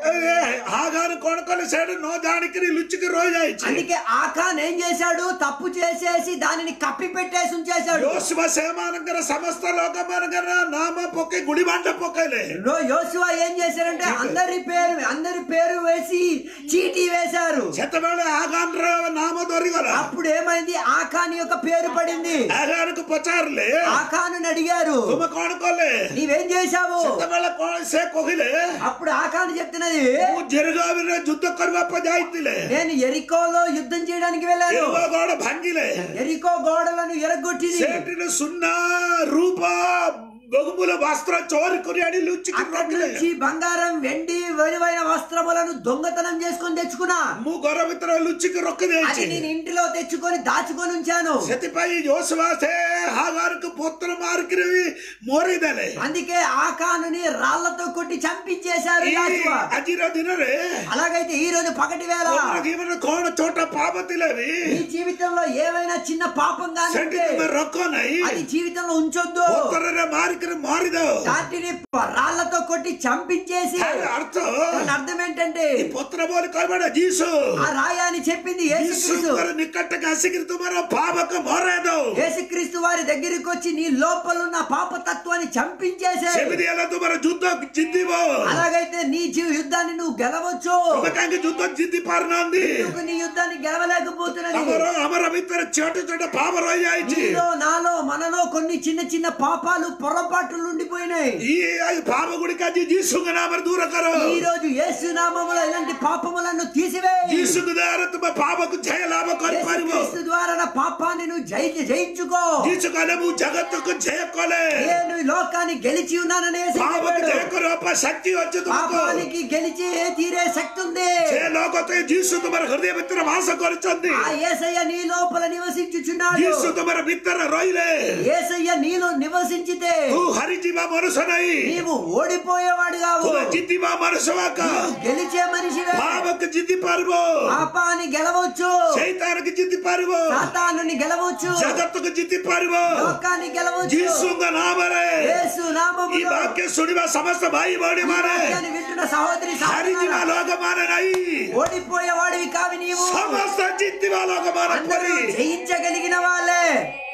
ఆగాను କଣ କଲେ ସେଠି ନ ଜାଣିକିରି ଲୁଚିକି ରହିଯାଇଛି అందుకే ఆకాన్ ఏం చేశాడు తప్పు చేసేసి దానిని కప్పి పెట్టేసి ఉంచేశాడు యోశువ ସେମାନଙ୍କର ସମସ୍ତ ଲୋକମାନଙ୍କର ନାମ ପକେଇ ଗୁଳି ବାଣ୍ଡ ପକେଇଲେ లో యోసువ ఏం చేశారంటే అందరి పేరు అందరి పేరు వేసి చీటీ వేశారు ସେତେବେଳେ ଆଗାନର ନାମ ଧରିଗଲା అప్పుడు ఏమైంది ఆకాన్ యొక్క పేరు పడింది ଆଗାନକୁ ପଚାରିଲେ ఆకాను అడిగారు ତୁମେ କଣ କଲେ నీవేం చేశావు ସେତେବେଳେ କଣ ସେ କହିଲେ అప్పుడు ఆకాను చెప్తున్నది ମୁଁ ଜେରୁଜାଲେମରେ ଯୁଦ୍ଧ କରିବା ପାଇଁ ଯାଇଥିଲେ నేను ఎరికోలో యుద్ధం చేయడానికి వెళ్ళాను ଏରୁଆ ଗଡ଼ ଭାଙ୍ଗିଲେ ఎరికో గోడలను ఎరగొట్టింది ସେଠିରେ ସୁନା ରୂପା బొగుముల వస్త్ర చోరి కొని అడి లుచ్చికి అక్కడి రଖିଲେ నుంచి బంగారం వెండి విలువైన వస్త్రములను దొంగతనం చేసుకొని తెచ్చుకున్నా ମୁଁ ଘର ଭିତରେ ଲୁଚିକି అది ରଖିଦେଇଛି నేను ఇంటిలో తెచ్చుకొని దాచుకొని ఉంచాను ସେଥିପାଇଁ ଯୋଶୁଆ ସେ ହାଗାରକୁ ପତ୍ର ମାରିକିରି ମରିଦେଲେ అందుకే ఆకానుని రాళ్లతో కొట్టి చంపించేశారు ଏଇ యాజువ. ଆଜିର ଦିନରେ అలాగైతే ఈ రోజు పగటి వేళ ତମର ଜୀବନରେ କଣ ଛୋଟ ପାପ ଥିଲେ ବି నీ జీవితంలో ఏవైనా చిన్న పాపం కానీ ସେଠି ఉంటే ତୁମେ ରଖ ନାହିଁ అది జీవితంలో ఉంచొద్దు ପତ୍ରରେ ମାରିକିରି ମାରିଦବ దాటిని ప- రాళ్లతో కొట్టి చంపించేసి ତାର ଅର୍ଥ దాని అర్థం ఏంటంటే ଏ ପତ୍ର ବୋଲି କହିବାଟା ଯୀଶୁ ఆ రాయ అని చెప్పింది యేసుక్రీస్తు ଯୀଶୁଙ୍କର ନିକଟକୁ ଆସିକିରି ତୁମର ପାପକୁ ମରାଇ ଦଉ యేసుక్రీస్తు వారి దగ్గరికి వచ్చి నీ లోపల ఉన్న పాపతత్వాన్ని చంపించేసే ସେମିତି ହେଲେ ତୁମର ଯୁଦ୍ଧ ଜିତିବ అలాగైతే నీ జీవ యుద్ధాన్ని నువ్వు గెలవచ్చు ତୁମେ କାହିଁକି ଯୁଦ୍ଧ ଜିତି ପାରୁନାହାନ୍ତି నువ్వు నీ యుద్ధాన్ని గెలవలేకపోతున్నది ଆମର ଆମର ଭିତରେ ଛୋଟ ଛୋଟ ପାପ ରହିଯାଇଛି నీలో నాలో మనలో కొన్ని చిన్న చిన్న పాపాలు పొరపాట్లు ఉండిపోయినాయి ఈ పాప గుడికి ଆଜି ଯୀଶୁଙ୍କ ନାମରେ ଦୂର କର ఈ రోజు యేసు నామములో ఇలాంటి పాపములను తీసివేయి ଯୀଶୁଙ୍କ ଦ୍ୱାରା ତୁମେ ପାପକୁ ଜୟ ଲାଭ କରିପାରିବ యేసుక్రీస్తు ద్వారా నా పాపాన్ని నువ్వు జయి జయించుకో ଯୀଶୁ କହିଲେ ମୁଁ ଜଗତକୁ ଜୟ କଲେ నేను ఈ లోకాన్ని గెలిచి ఉన్నానని యేసు ପାପକୁ చెప్పాడు. ଜୟ କରିବା ପାଇଁ ଶକ୍ତି ଅଛି ତୁମକୁ పాపానికి గెలిచి తీరే శక్తి ఉంది ସେ ଲୋକ ତ ଯୀଶୁ ତୁମର ହୃଦୟ ଭିତରେ ବାସ କରିଛନ୍ତି ఆ యేసయ్య నీ లోపల నివసించుచున్నాడు ଯୀଶୁ ତୁମର ଭିତରେ ରହିଲେ యేసయ్య నీలో నివసించితే ତୁ ହାରିଯିବା ମନୁଷ୍ୟ ନାହିଁ నీవు ఓడిపోయేవాడు కావు ତୁ ଜିତିବା ମନୁଷ୍ୟ ଆକା నీవు గెలిచే మనిషివే ପାପକୁ ଜିତି ପାରିବ పాపాన్ని గెలవచ్చు ସେଇତାନକୁ ଜିତି ପାରିବ సాతానుని గెలవచ్చు ଜଗତକୁ ଜିତି ପାରିବ లోకాన్ని గెలవచ్చు ଯୀଶୁଙ୍କ ନାମରେ యేసు ఈ నామములో ବାକ୍ୟ ଶୁଣିବା ସମସ୍ତ ଭାଇ ଭଉଣୀ ఈ ମାନେ వాక్యాన్ని వింటున్న సహోదరి ହାରିଯିବା సహోదరులారా, ଲୋକମାନେ ନାହିଁ ఓడిపోయేవాడివి కావి నీవు ସମସ୍ତ ଜିତିବା ଲୋକମାନେ అందరూ ପରି జయించగలిగిన వాళ్ళే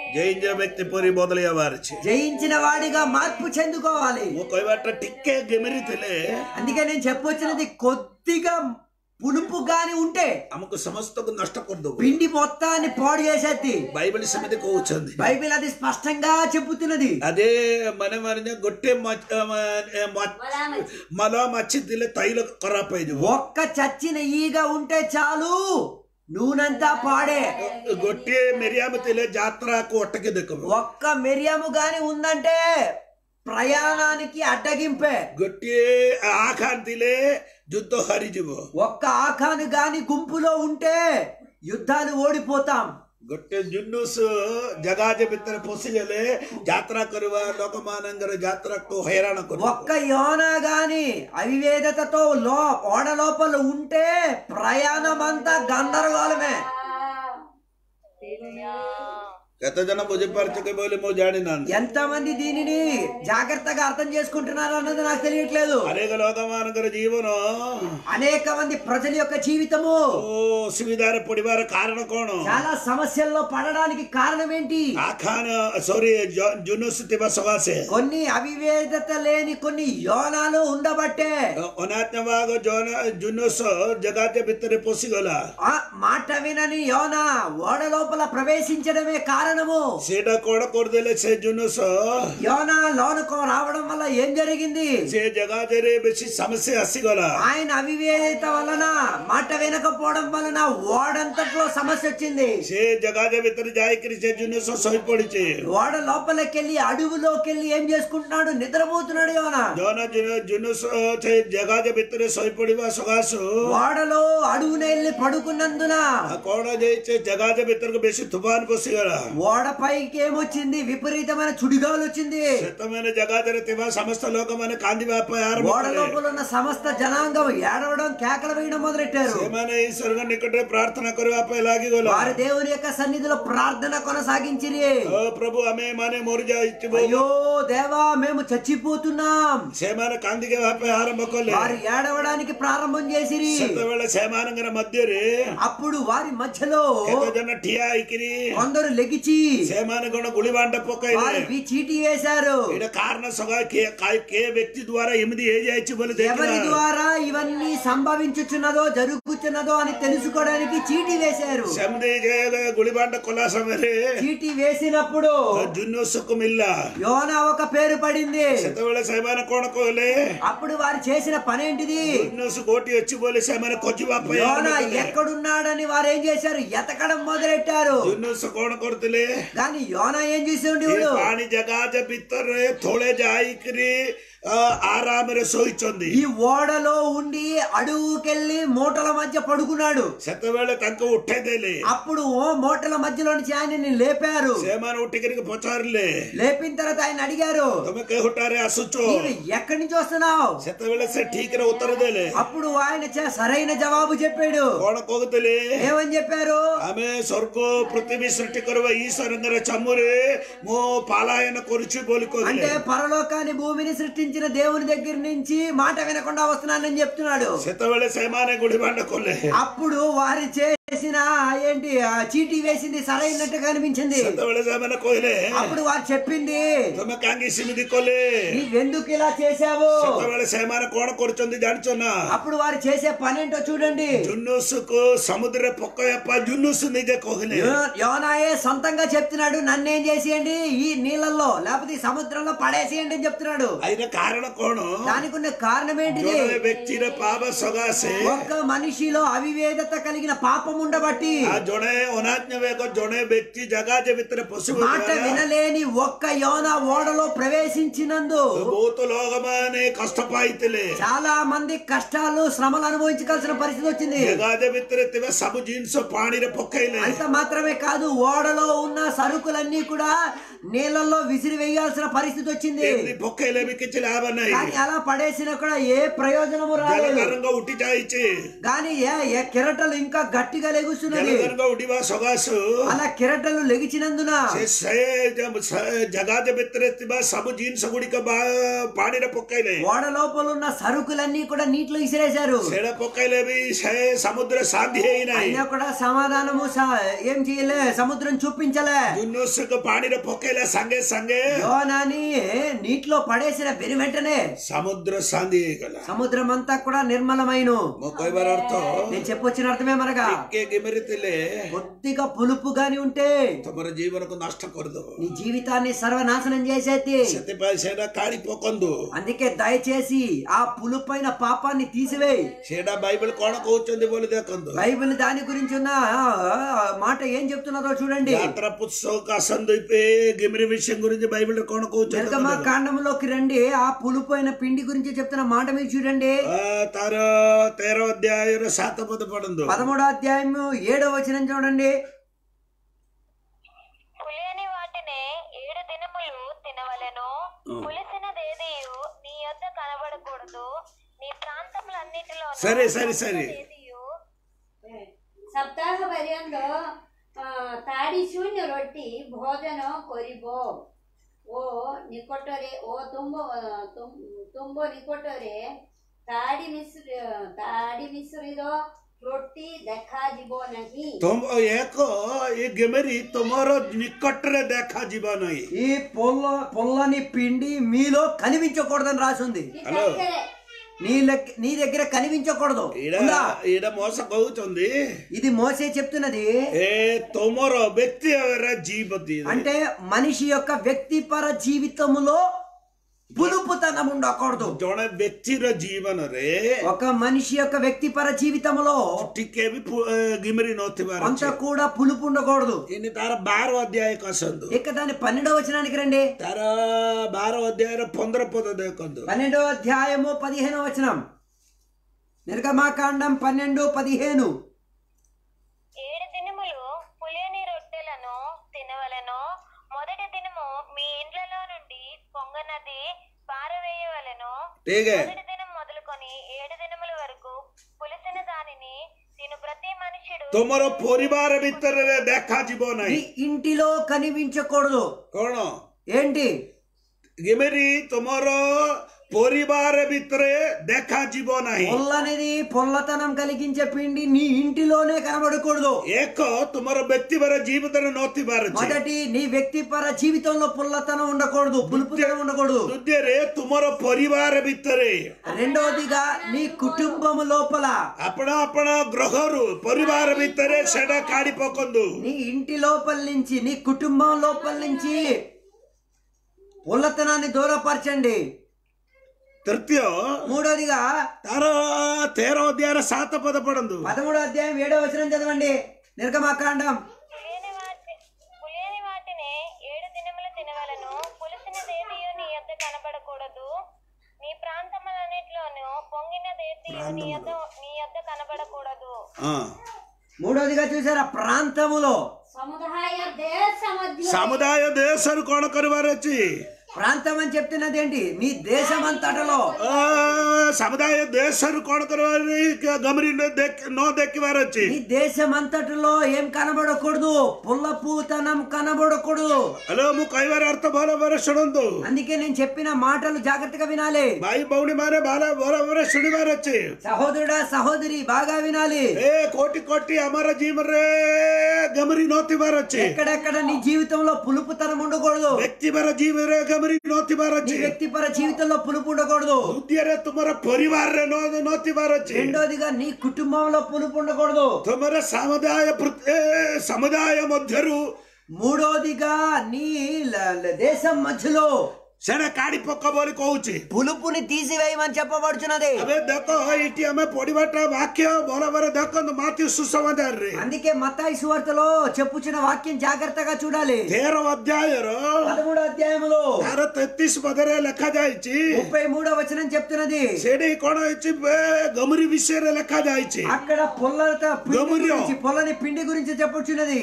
ଜୟ ବ୍ୟକ୍ତି ପରି ବଦଳିବାର ଅଛି జయించిన వాడిగా మార్పు చెందుకోవాలి ମୁଁ କହିବାଟା ଟିକେ ଗେମିରି ଥିଲେ అందుకే నేను చెప్పొచ్చినది కొద్దిగా పులుపు గాని ఉంటే ଆମକୁ ସମସ୍ତଙ୍କୁ ନଷ୍ଟ କରିଦବ పిండి మొత్తాన్ని పాడు చేసేది ବାଇବଲ ସେମିତି କହୁଛନ୍ତି బైబిల్ అది స్పష్టంగా చెబుతున్నది అదే మన మన ଗୋଟେ మ- మ- మ- వలామచి మల మచ్చి ଥିଲେ తైల ଖରାପ ହେଇଯିବ ఒక్క చచ్చిన ఈగ ఉంటే చాలు నూనెంతా పాడే ଗୋଟିଏ ମେରିଆମ ଥିଲେ ଯାତ୍ରାକୁ ଅଟକି ଦେଖବ ఒక్క మిరియాము గాని ఉందంటే ప్రయాణానికి అడ్డగింపే ଗୋଟିଏ ଆଖାନ ଥିଲେ ଯୁଦ୍ଧ ହାରିଯିବ ఒక్క ఆఖాను గాని గుంపులో ఉంటే యుద్ధాలు ఓడిపోతాం ଗୋଟେ ଜୁନୁସ ଜଗାଜ ଭିତରେ ପଶିଗଲେ ଯାତ୍ରା କରିବା ଲୋକମାନଙ୍କର ଯାତ୍ରାକୁ ହଇରାଣ କରିବ ఒక్క యోన గాని అవివేదతతో లో ఓడ లోపల ఉంటే ప్రయాణం అంతా గందరగోళమే କେତେ ଜଣ ବୁଝିପାରୁଛ ବୋଲି ମୁଁ ଜାଣିନାହାନ୍ତି ఎంతమంది దీనిని జాగ్రత్తగా అర్థం చేసుకుంటున్నారు అన్నది నాకు తెలియట్లేదు అనేక ଲୋକମାନଙ୍କର ଜୀବନ అనేక మంది ప్రజల యొక్క జీవితము ଓ ଅସୁବିଧାରେ ପଡିବାର କାରଣ କଣ చాలా సమస్యల్లో పడడానికి కారణం ఏంటి ଆଖାନ ସରି ଜୁନୁସ ଥିବା ସକାଶେ కొన్ని అవివేదత లేని కొన్ని యోనాలు ఉండబట్టే ଅନାତ୍ମଭାଗ ଜୁନୁସ ଜଗାଜ ଭିତରେ ପଶିଗଲା ఆ మాట వినని యోన ఓడ లోపల ప్రవేశించడమే కారణము ସେଇଟା କଣ କରିଦେଲେ ସେ ଜୁନୁସ యోన లోనుకు రావడం వల్ల ఏం జరిగింది ସେ ଜଗାଜରେ ବେଶୀ ସମସ୍ୟା ଆସିଗଲା ఆయన అవివేదత వలన మాట వినకపోవడం వలన ఓడంతట్లో సమస్య వచ్చింది ସେ ଜଗାଜ ଭିତରେ ଯାଇକିରି ସେ ଜୁନୁସ ଶୋଇ ପଡିଛି ఓడ లోపలికెళ్ళి అడవులోకెళ్ళి ఏం చేసుకుంటున్నాడు నిద్రపోతున్నాడు యోన ଜନ ଜୁନୁସ ସେ ଜଗାଜ ଭିତରେ ଶୋଇ ପଡିବା ସକାଶୁ ఓడలో అడుగున వెళ్ళి పడుకున్నందున ଆଉ କଣ ଯାଇଛି ଜଗାଜ ଭିତରକୁ ବେଶୀ ତୁଫାନ ପଶିଗଲା ఓడ పైకి ఏమొచ్చింది విపరీతమైన చుడిగాలు వచ్చింది ସେତେବେଳେ ଜଗାଜରେ ଥିବା ସମସ୍ତ ଲୋକମାନେ କାନ୍ଦିବା ପାଇଁ ଆରମ୍ଭ ఓడ କଲେ లోపల ఉన్న సమస్త జనాంగం ఏడవడం కేకలు వేయడం మొదలెట్టారు ସେମାନେ ଈଶ୍ୱରଙ୍କ ନିକଟରେ ପ୍ରାର୍ଥନା କରିବା ପାଇଁ ଲାଗିଗଲା వారి దేవుని యొక్క సన్నిధిలో ప్రార్థన కొనసాగించిరి ଓ ପ୍ରଭୁ ଆମେ ମାନେ ମରିଯାଇଛୁ అయ్యో దేవా మేము చచ్చిపోతున్నాం ସେମାନେ କାନ୍ଦିବା ପାଇଁ ଆରମ୍ଭ କଲେ వారు ఏడవడానికి ప్రారంభం చేసిరి ସେତେବେଳେ ସେମାନଙ୍କର ମଧ୍ୟରେ అప్పుడు వారి మధ్యలో କେତେ ଜଣ ଠିଆ ହେଇକିରି కొందరు లెగిచి ସେମାନେ କଣ ଗୁଳି ବାଣ୍ଡ ପକେଇଲେ వారికి చీటీ వేశారు ଏଇଟା କାରଣ ସକା କେ କା- କେ ବ୍ୟକ୍ତି ଦ୍ଵାରା ଏମିତି ହେଇଯାଇଛି ବୋଲି ఎవరి ଦେଖିଲା ద్వారా ఇవన్నీ సంభవించుచున్నదో జరుగుచున్నదో అని తెలుసుకోవడానికి చీటీ వేశారు ସେମିତି ଯେ ଗୁଳି ବାଣ୍ଡ କଲା ସମୟରେ చీటీ వేసినప్పుడు ଜୁନୁସକୁ ମିଳିଲା యోన ఒక పేరు పడింది ସେତେବେଳେ ସେମାନେ କଣ କହିଲେ అప్పుడు వారు చేసిన పనేంటిది ଜୁନୁସ କୋଉଠି ଅଛି ବୋଲି ସେମାନେ ଖୋଜିବା ପାଇଁ యోన ଆରମ୍ଭ କଲେ। ఎక్కడున్నాడని వారు ఏం చేశారు ఎతకడం మొదలెట్టారు ଜୁନୁସ କଣ କରୁଥିଲେ కానీ యోన ఏం చేసి ଏ ఉండేవాడు ପାଣି ଜାଗାଜ ଭିତରେ ଥୋଳେ ଯାଇକିରି ଅ, ଆରାମରେ ଶୋଇଛନ୍ତି ఈ ఓడలో ఉండి అడుగుకెళ్ళి మూటల మధ్య పడుకున్నాడు ସେତେବେଳେ ତାଙ୍କୁ ଉଠେଇ ଦେଲେ అప్పుడు ఓ మూటల మధ్యలో నుంచి ఆయనని లేపారు ସେମାନେ ଉଠିକିରି ପଚାରିଲେ లేపిన తర్వాత ఆయన అడిగారు ତମେ କେଉଁଟାରେ ଆସୁଛ నీవు ఎక్కడి నుంచి వస్తున్నావు ସେତେବେଳେ ସେ ଠିକରେ ଉତ୍ତର ଦେଲେ అప్పుడు ఆయన చ- సరైన జవాబు చెప్పాడు କଣ କହୁଥିଲେ ఏమని చెప్పారు ଆମେ ସ୍ୱର୍ଗ ପୃଥିବୀ ସୃଷ୍ଟି କରିବା ଈଶ୍ୱରଙ୍କର ଚମୁରେ ମୁଁ ପାଲାୟନ କରୁଛି ବୋଲି అంటే କହିଲେ పరలోకాన్ని భూమిని సృష్టించిన దేవుని దగ్గర నుంచి మాట వినకుండా వస్తున్నానని చెప్తున్నాడు ସେତେବେଳେ ସେମାନେ ଗୁଳିବାଣ୍ଡ କଲେ అప్పుడు వారు చేసిన ఏంటి ఆ చీటీ వేసింది సరైనట్టుగా అనిపించింది ସେତେବେଳେ ସେମାନେ କହିଲେ అప్పుడు వారు చెప్పింది ତମେ କାହିଁକି ସେମିତି କଲେ నీవెందుకు ఇలా చేశావు ସେତେବେଳେ ସେମାନେ କଣ କରୁଛନ୍ତି ଜାଣିଛ ନା అప్పుడు వారు చేసే పనేంటో చూడండి ଜୁନୁସକୁ ସମୁଦ୍ରରେ ପକାଇବା ପାଇଁ ଜୁନୁସ ନିଜେ କହିଲେ యో- యోనాయే సొంతంగా చెప్తున్నాడు నన్నేం చేసేయండి ఈ నీళ్ళల్లో లేకపోతే ఈ సముద్రంలో పడేసేయండి అని చెప్తున్నాడు అయిన కారణ କଣ దానికి ఉన్న కారణం ఏంటిది ଜଣେ ବ୍ୟକ୍ତିର ପାପ ସକାଶେ ఒక్క మనిషిలో అవివేదత కలిగిన పాపం ఉండబట్టి ଆଉ ଜଣେ ଅନାజ్ఞାବେକ ଜଣେ ବ୍ୟକ୍ତି ଜାଗା ଯେ ଭିତରେ ପଶିବ మాట వినలేని ఒక్క యోన ఓడలో ప్రవేశించినందు ବହୁତ ଲୋକମାନେ କଷ୍ଟ ପାଇଥିଲେ చాలా మంది కష్టాలు శ్రమలు అనుభవించాల్సిన పరిస్థితి వచ్చింది ଜାଗା ଯେ ଭିତରେ ଥିବା ସବୁ ଜିନିଷ ପାଣିରେ ପକେଇଲେ అంత మాత్రమే కాదు ఓడలో ఉన్న సరుకులన్నీ కూడా నీళ్ళల్లో విసిరి వేయాల్సిన పరిస్థితి వచ్చింది ଏମିତି ପକେଇଲେ ବି କିଛି ଲାଭ ନାହିଁ కానీ అలా పడేసినా కూడా ఏ ప్రయోజనము రాలేదు ଜଳତରଙ୍ଗ ଉଠି ଯାଇଛି కానీ ఏ ఏ కిరటలు ఇంకా గట్టిగా లెగుస్తున్నది ଜଳତରଙ୍ଗ ଉଠିବା ସକାଶୁ అలా కిరటలు లెగిచినందున ସେ ସେ ଯ- ସେ ଜାଗା ଯେ ଭିତରେ ଥିବା ସବୁ ଜିନିଷ ଗୁଡିକ ବା- ପାଣିରେ ପକେଇଲେ ఓడ లోపల ఉన్న సరుకులన్నీ కూడా నీటిలో విసిరేశారు ସେଇଟା ପକେଇଲେ ବି ସେ ସମୁଦ୍ର ଶାନ୍ତି ହେଇନାହିଁ అయినా కూడా సమాధానము సా- ఏం చేయలే సముద్రం చూపించలే ଜୁନୁସକୁ ପାଣିରେ ପକେଇ ପକେଇଲା ସାଙ୍ଗେ ସାଙ୍ଗେ యోనాని నీటిలో పడేసిన వెను వెంటనే ସମୁଦ୍ର ଶାନ୍ତି ହେଇଗଲା సముద్రం అంతా కూడా నిర్మలమైన ମୋ କହିବାର ଅର୍ଥ నేను చెప్పొచ్చిన అర్థమేమనగా ଟିକେ గిమిరి ଥିଲେ కొద్దిగా పులుపు గాని ఉంటే ତମର ଜୀବନକୁ ନଷ୍ଟ କରିଦବ నీ జీవితాన్ని సర్వనాశనం చేసేది ସେଥିପାଇଁ ସେଇଟା କାଢି ପକନ୍ତୁ అందుకే దయచేసి ఆ పులుపైన పాపాన్ని తీసివేయి ସେଇଟା ବାଇବେଲ କଣ କହୁଛନ୍ତି ବୋଲି ଦେଖନ୍ତୁ బైబిల్ దాని గురించి ఉన్న ఆ, మాట ఏం చెప్తున్నదో చూడండి ଯାତ୍ରା ପୁସ୍ତକ ଆସନ୍ତୁ ଏ ଗିମିରି ବିଷୟ గురించి బైబిల్ କଣ କହୁଛନ୍ତି నిర్గమ కాండంలోకి రండి ఆ పులుపు అయిన పిండి గురించి చెప్తున్న మాట మీరు చూడండి ଆ, ତାର ତେର ଅଧ୍ୟାୟର ସାତ ପଦ ପଢନ୍ତୁ పదమూడో అధ్యాయం ఏడో వచనం చూడండి పులియని వాటినే ఏడు దినములు తినవలెను పులిసినదేదియు నీ యొద్ద కనబడకూడదు నీ ప్రాంతములన్నిటిలో సరే, సరే, సరే. ସପ୍ତାହ ପର୍ଯ୍ୟନ୍ତ ଅ, ତାଡ଼ି ଶୂନ୍ୟ ରୋଟି ଭୋଜନ କରିବ ଓ ନିକଟରେ ଓ ତୁମ୍ବ ଅ, ତୁମ୍- ତୁମ୍ବ ନିକଟରେ ତାଡ଼ି ମିଶ୍ର ତାଡ଼ି ମିଶ୍ରିତ ରୋଟି ଦେଖାଯିବ ନାହିଁ ତୁମ ଏକ ଏ ଗିମିରି ତୁମର ନିକଟରେ ଦେଖାଯିବ ନାହିଁ ఈ పొల్ల పొల్లని పిండి మీలో కనిపించకూడదని రాసింది କି ହ୍ୟାଲୋ। ପାଖରେ నీ లెక్క నీ దగ్గర కనిపించకూడదు ଏଇଟା ఉందా? ଏଇଟା ମଉସ କହୁଛନ୍ତି ఇది మోసే చెప్తున్నది ଏ ତୁମର ବ୍ୟକ୍ତିଗତ ଜୀବତି అంటే మనిషి యొక్క వ్యక్తిపర జీవితములో పులుపుతనం ఉండకూడదు ଜଣେ ବ୍ୟକ୍ତିର ଜୀବନରେ ఒక మనిషి యొక్క వ్యక్తిపర జీవితంలో ଟିକେ ବି ପୁ- ଏ, ଗିମିରି ନଥିବାର అంత ଅଛି కూడా పులుపు ఉండకూడదు ଏଇନେ ତାର ବାର ଅଧ୍ୟାୟକୁ ଆସନ୍ତୁ ఇక దాని పన్నెండవ వచనానికి రండి ତାର ବାର ଅଧ୍ୟାୟର ପନ୍ଦର ପଦ ଦେଖନ୍ତୁ పన్నెండవ అధ్యాయము పదిహేనవ వచనం నిర్గమాకాండం పన్నెండు పదిహేను ఏడు దినములు పులియని రొట్టెలను తినవలెను మొదటి దినము మీ ఇండ్లలో నుండి పొంగనది పారవేయవలెను ଠିକ మొదటి దినం మొదలుకొని ఏడు దినముల వరకు పులిసిన దానిని తిను ప్రతి మనుషుడు ତୁମର ପରିବାର ଭିତରେ ଦେଖାଯିବ నీ ନାହିଁ ఇంటిలో కనిపించకూడదు କଣ ఏంటి ଗିମିରି ତୁମର ପରିବାର ଭିତରେ ଦେଖାଯିବ ନାହିଁ పొల్లనిది పొల్లతనం కలిగించే పిండి నీ ఇంటిలోనే కనబడకూడదు ଏକ ତୁମର ବ୍ୟକ୍ତିଗତ ଜୀବିତରେ ନଥିବାର ଅଛି మొదటి నీ వ్యక్తిపర జీవితంలో పుల్లతనం ఉండకూడదు పులుపుతనం ఉండకూడదు ଦ୍ୱିତୀୟରେ ତୁମର ପରିବାର ଭିତରେ రెండవదిగా నీ కుటుంబము లోపల ଆପଣ ଆପଣ ଗ୍ରହରୁ ପରିବାର ଭିତରେ ସେଟା କାଢି ପକନ୍ତୁ నీ ఇంటి లోపల నుంచి నీ కుటుంబం లోపల నుంచి పుల్లతనాన్ని దూరపరచండి ତୃତୀୟ మూడోదిగా ତାର ତେର ଅଧ୍ୟାୟର ସାତ ପଦ ପଢନ୍ତୁ పదమూడో అధ్యాయం ఏడో వచనం చదవండి నిర్గమాకాండం పులియని వాటి పులియని వాటిని ఏడు దినములు తినవలను పులిసినదేదియు నీ యొద్ద కనబడకూడదు నీ ప్రాంతములన్నిటిలోనూ పొంగినదేదియు నీ యొద్ద నీ యొద్ద కనబడకూడదు ହଁ మూడోదిగా చూసారా ప్రాంతములో ସମୁଦାୟ ଦେଶ ମଧ୍ୟ ସମୁଦାୟ ଦେଶରୁ କଣ କରିବାର ଅଛି ప్రాంతం అని చెప్తున్నది ఏంటి మీ దేశం అంతటలో ଅ, ସମୁଦାୟ ଦେଶରୁ କଣ କରିବାର ଗମରି ନ ଦେଖ- ନ ଦେଖିବାର ଅଛି మీ దేశం అంతటిలో ఏం కనబడకూడదు పుల్లపూతనం కనబడకూడదు ହ୍ୟାଲୋ ମୁଁ କହିବାର ଅର୍ଥ ଭଲ ଭାବରେ ଶୁଣନ୍ତୁ అందుకే నేను చెప్పిన మాటలు జాగ్రత్తగా వినాలి ଭାଇ ଭଉଣୀ ମାନେ ଭଲ ଭଲ ଭାବରେ ଶୁଣିବାର ଅଛି సహోదరుడా సహోదరి బాగా వినాలి ଏ କୋଟି କୋଟି ଆମର ଜୀବନରେ ଗମରି ନଥିବାର ଅଛି ఎక్కడెక్కడ నీ జీవితంలో పులుపుతనం ఉండకూడదు ବ୍ୟକ୍ତିବାର ଜୀବନରେ ଗମରି ନଥିବାର నీ ଅଛି వ్యక్తిపర జీవితంలో పులుపు ఉండకూడదు ଦ୍ୱିତୀୟରେ ତୁମର ପରିବାରରେ ନ- ନଥିବାର ଅଛି రెండోదిగా నీ కుటుంబంలో పులుపు ఉండకూడదు ତୁମର ସମୁଦାୟ ପୃ- ଏ, ସମୁଦାୟ ମଧ୍ୟରୁ మూడోదిగా నీ ల- ల- దేశం మధ్యలో ସେଟା କାଢି ପକ ବୋଲି କହୁଛି పులుపుని తీసివేయమని చెప్పబడుచున్నది ଏବେ ଦେଖ ଏଇଠି ଆମେ ପଢିବାଟା ବାକ୍ୟ ଭଲ ଭାବରେ ଦେଖନ୍ତୁ ମାଥ୍ୟୁ ସୁସମାଚାରରେ అందుకే మత్తాయి సువార్తలో చెప్పుచున్న వాక్యం జాగ్రత్తగా చూడాలి ତେର ଅଧ୍ୟାୟର పదమూడో అధ్యాయములో ତାର ତେତିଶ ପଦରେ ଲେଖାଯାଇଛି ముప్పై మూడో వచనం చెప్తున్నది ସେଠି କଣ ହେଇଛି ଏ, ଗମରି ବିଷୟରେ ଲେଖାଯାଇଛି అక్కడ పొల్లత పిండి గమనియో. గురించి పొల్లని పిండి గురించి చెప్పుచున్నది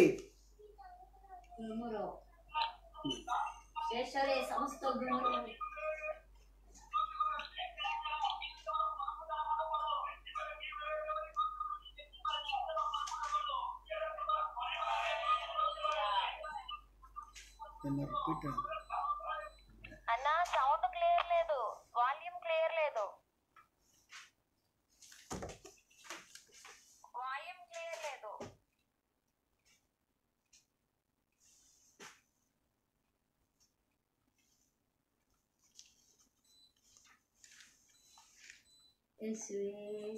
ଗୁମୁର ଶେଷରେ ସମସ୍ତ ଗୁମୁର అన్న సౌండ్ క్లియర్ లేదు వాల్యూమ్ క్లియర్ లేదు వాల్యూమ్ క్లియర్ లేదు యేసువే.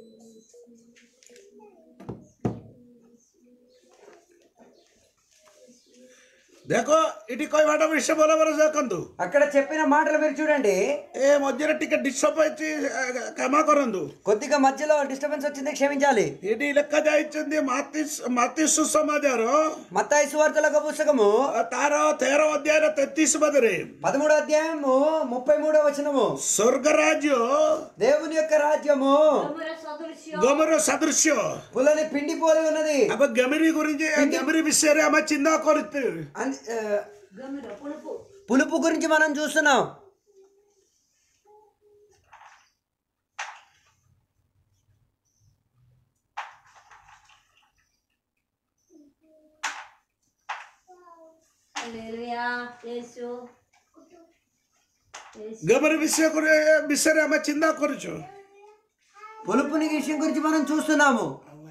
ଦେଖ ଏଠି କହିବାଟା ବିଷୟ ଭଲ ଭାବରେ ଦେଖନ୍ତୁ అక్కడ చెప్పిన మాటలు మీరు చూడండి ଏ ମଝିରେ ଟିକେ ଡିଷ୍ଟର୍ବ ହେଇଛି ଏ, କ୍ଷମା କରନ୍ତୁ కొద్దిగా మధ్యలో డిస్టర్బెన్స్ వచ్చింది క్షమించాలి ଏଠି ଲେଖା ଯାଇଛନ୍ତି ମାତି ମାତି ସୁସମାଚାର మత్తాయి సువార్తలకు పుస్తకము ତାର ତେର ଅଧ୍ୟାୟର ତେତିଶ ପଦରେ పదమూడో అధ్యాయము ముప్పై మూడో వచనము ସ୍ୱର୍ଗ ରାଜ୍ୟ దేవుని యొక్క రాజ్యము గమర సదృశ్య ଗମର ସଦୃଶ୍ୟ పుల్లని పిండి పోలి ఉన్నది ଆମେ ଗମିରି గురించి ଗମିରି ବିଷୟରେ ଆମେ ଚିନ୍ତା କରୁଛୁ అన్- ఆ, గమర పులుపు పులుపు గురించి మనం చూస్తున్నాం హల్లెలూయా యేసు యేసు ଗମରି ବିଷୟ କରି- ବିଷୟରେ ଆମେ ଚିନ୍ତା କରୁଛୁ పులుపుని విషయం గురించి మనం చూస్తున్నాము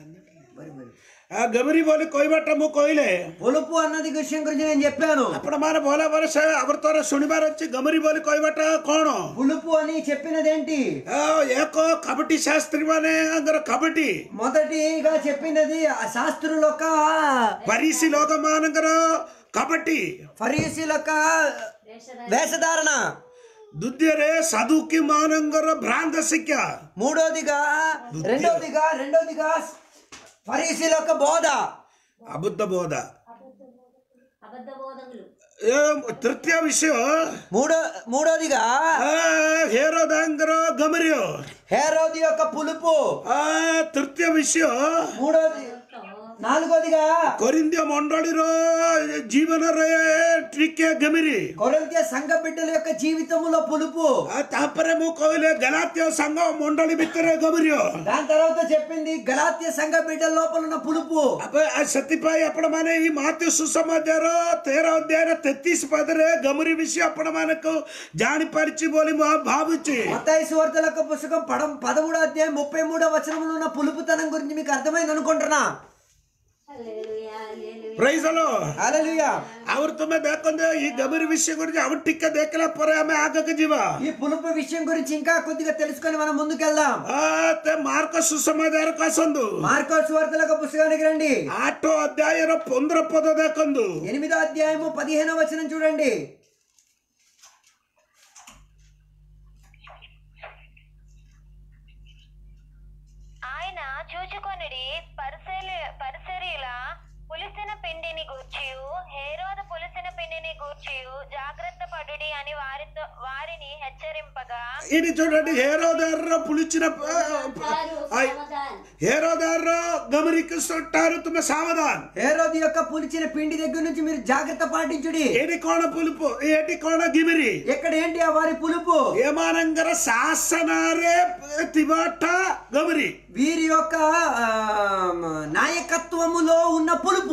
ଆ ଗମିରି ବୋଲି କହିବାଟା ମୁଁ କହିଲେ పులుపు అన్నది విషయం గురించి నేను చెప్పాను ଆପଣମାନେ ଭଲ ଭାବରେ ସେ ଆବର୍ତ୍ତନ ଶୁଣିବାର ଅଛି ଗମରି ବୋଲି କହିବାଟା କ'ଣ పులుపు అని చెప్పినదేంటి ଆ, ଏକ కబడ్డీ శాస్త్రి ମାନେ ଆଙ୍କର కబడ్డీ మొదటిగా చెప్పినది ఆ శాస్త్రుల యొక్క పరిసి లోకమానంగర కబడ్డీ ఫరీసీల యొక్క వేషధారి వేషధారణ ద్వితీయరే సదుకి మానంగర భ్రాంత శిక్ష మూడోదిగా రెండోదిగా రెండోదిగా ఫరీసీల యొక్క బోధ అబద్ధ బోధ అబద్ధ బోధకులు ఏ, తృతీయ విషయం మూడో మూడోదిగా ఆ, హేరోదాంగర గమర్యో హేరోది యొక్క పులుపు ఆ, తృతీయ విషయం మూడోది నాలుగోదిగా కొరింద్య మండలిలో జీవనరే ଟିକେ గమిరి కొరంత్య సంఘ బిడ్డల యొక్క జీవితములో పులుపు ఆ, ତାପରେ ମୁଁ କହିଲେ ଗଲାତୀୟ ସଂଘ ମଣ୍ଡଳୀ ଭିତରେ ଗମରିୟ దాని తర్వాత చెప్పింది గలాత్య సంఘ బిడ్డల లోపల ఉన్న పులుపు అబ్బే, ఆ ସେଥିପାଇଁ ଆପଣମାନେ ଏଇ ମାତୃ ସୁସମାଚାର ତେର ଅଧ୍ୟାୟର ତେତିଶ ପଦରେ ଗମରି ବିଷୟ ଆପଣମାନଙ୍କୁ ଜାଣିପାରିଛି ବୋଲି ମୁଁ ଭାବୁଛି మత్తాయి సువార్తల యొక్క పుస్తకం పడం పదమూడో అధ్యాయం ముప్పై మూడో వచనంలో ఉన్న పులుపుతనం గురించి మీకు అర్థమైంది అనుకుంటున్నా హల్లెలూయా హల్లెలూయా ପ୍రైଜ ହଲୋ హల్లెలూయా ଆହୁରି ତୁମେ ଦେଖନ୍ତୁ ଏଇ ଗମରି ବିଷୟ గురించి ଆଉ ଟିକେ ଦେଖିଲା ପରେ ଆମେ ଆଗକୁ ଯିବା ఈ పులుపు విషయం గురించి ఇంకా కొద్దిగా తెలుసుకొని మనం ముందుకెళ్దాం ఆ, ତେ ମାର୍କ ସୁସମାଚାରକୁ ଆସନ୍ତୁ మార్కో సువార్తల యొక్క పుస్తకానికి రండి ଆଠ ଅଧ୍ୟାୟର ପନ୍ଦର ପଦ ଦେଖନ୍ତୁ ఎనిమిదో అధ్యాయము పదిహేనో వచనం చూడండి ఆయన చూచుకొనిడి పరిసెలి పరిసరీల పులిసిన పిండిని గూర్చియు హేరోదు పులిసిన పిండిని గూర్చియు జాగ్రత్త పడుడి అని వారితో వారిని హెచ్చరింపగా ఇది చూడండి హేరోదారు పులిచిన సావధాన్ హేరోదారు గమనిస్తుంటారు తుమ్మె సావధాన్ హేరోది యొక్క పులిచిన పిండి దగ్గర నుంచి మీరు జాగ్రత్త పాటించుడి ఏటి కోణ పులుపు ఏటి కోణ గిమిరి ఎక్కడ ఏంటి ఆ వారి పులుపు ఏమానంగర శాసనారే తిబాట గమరి వీరి యొక్క ఆ, నాయకత్వములో ఉన్న పులుపు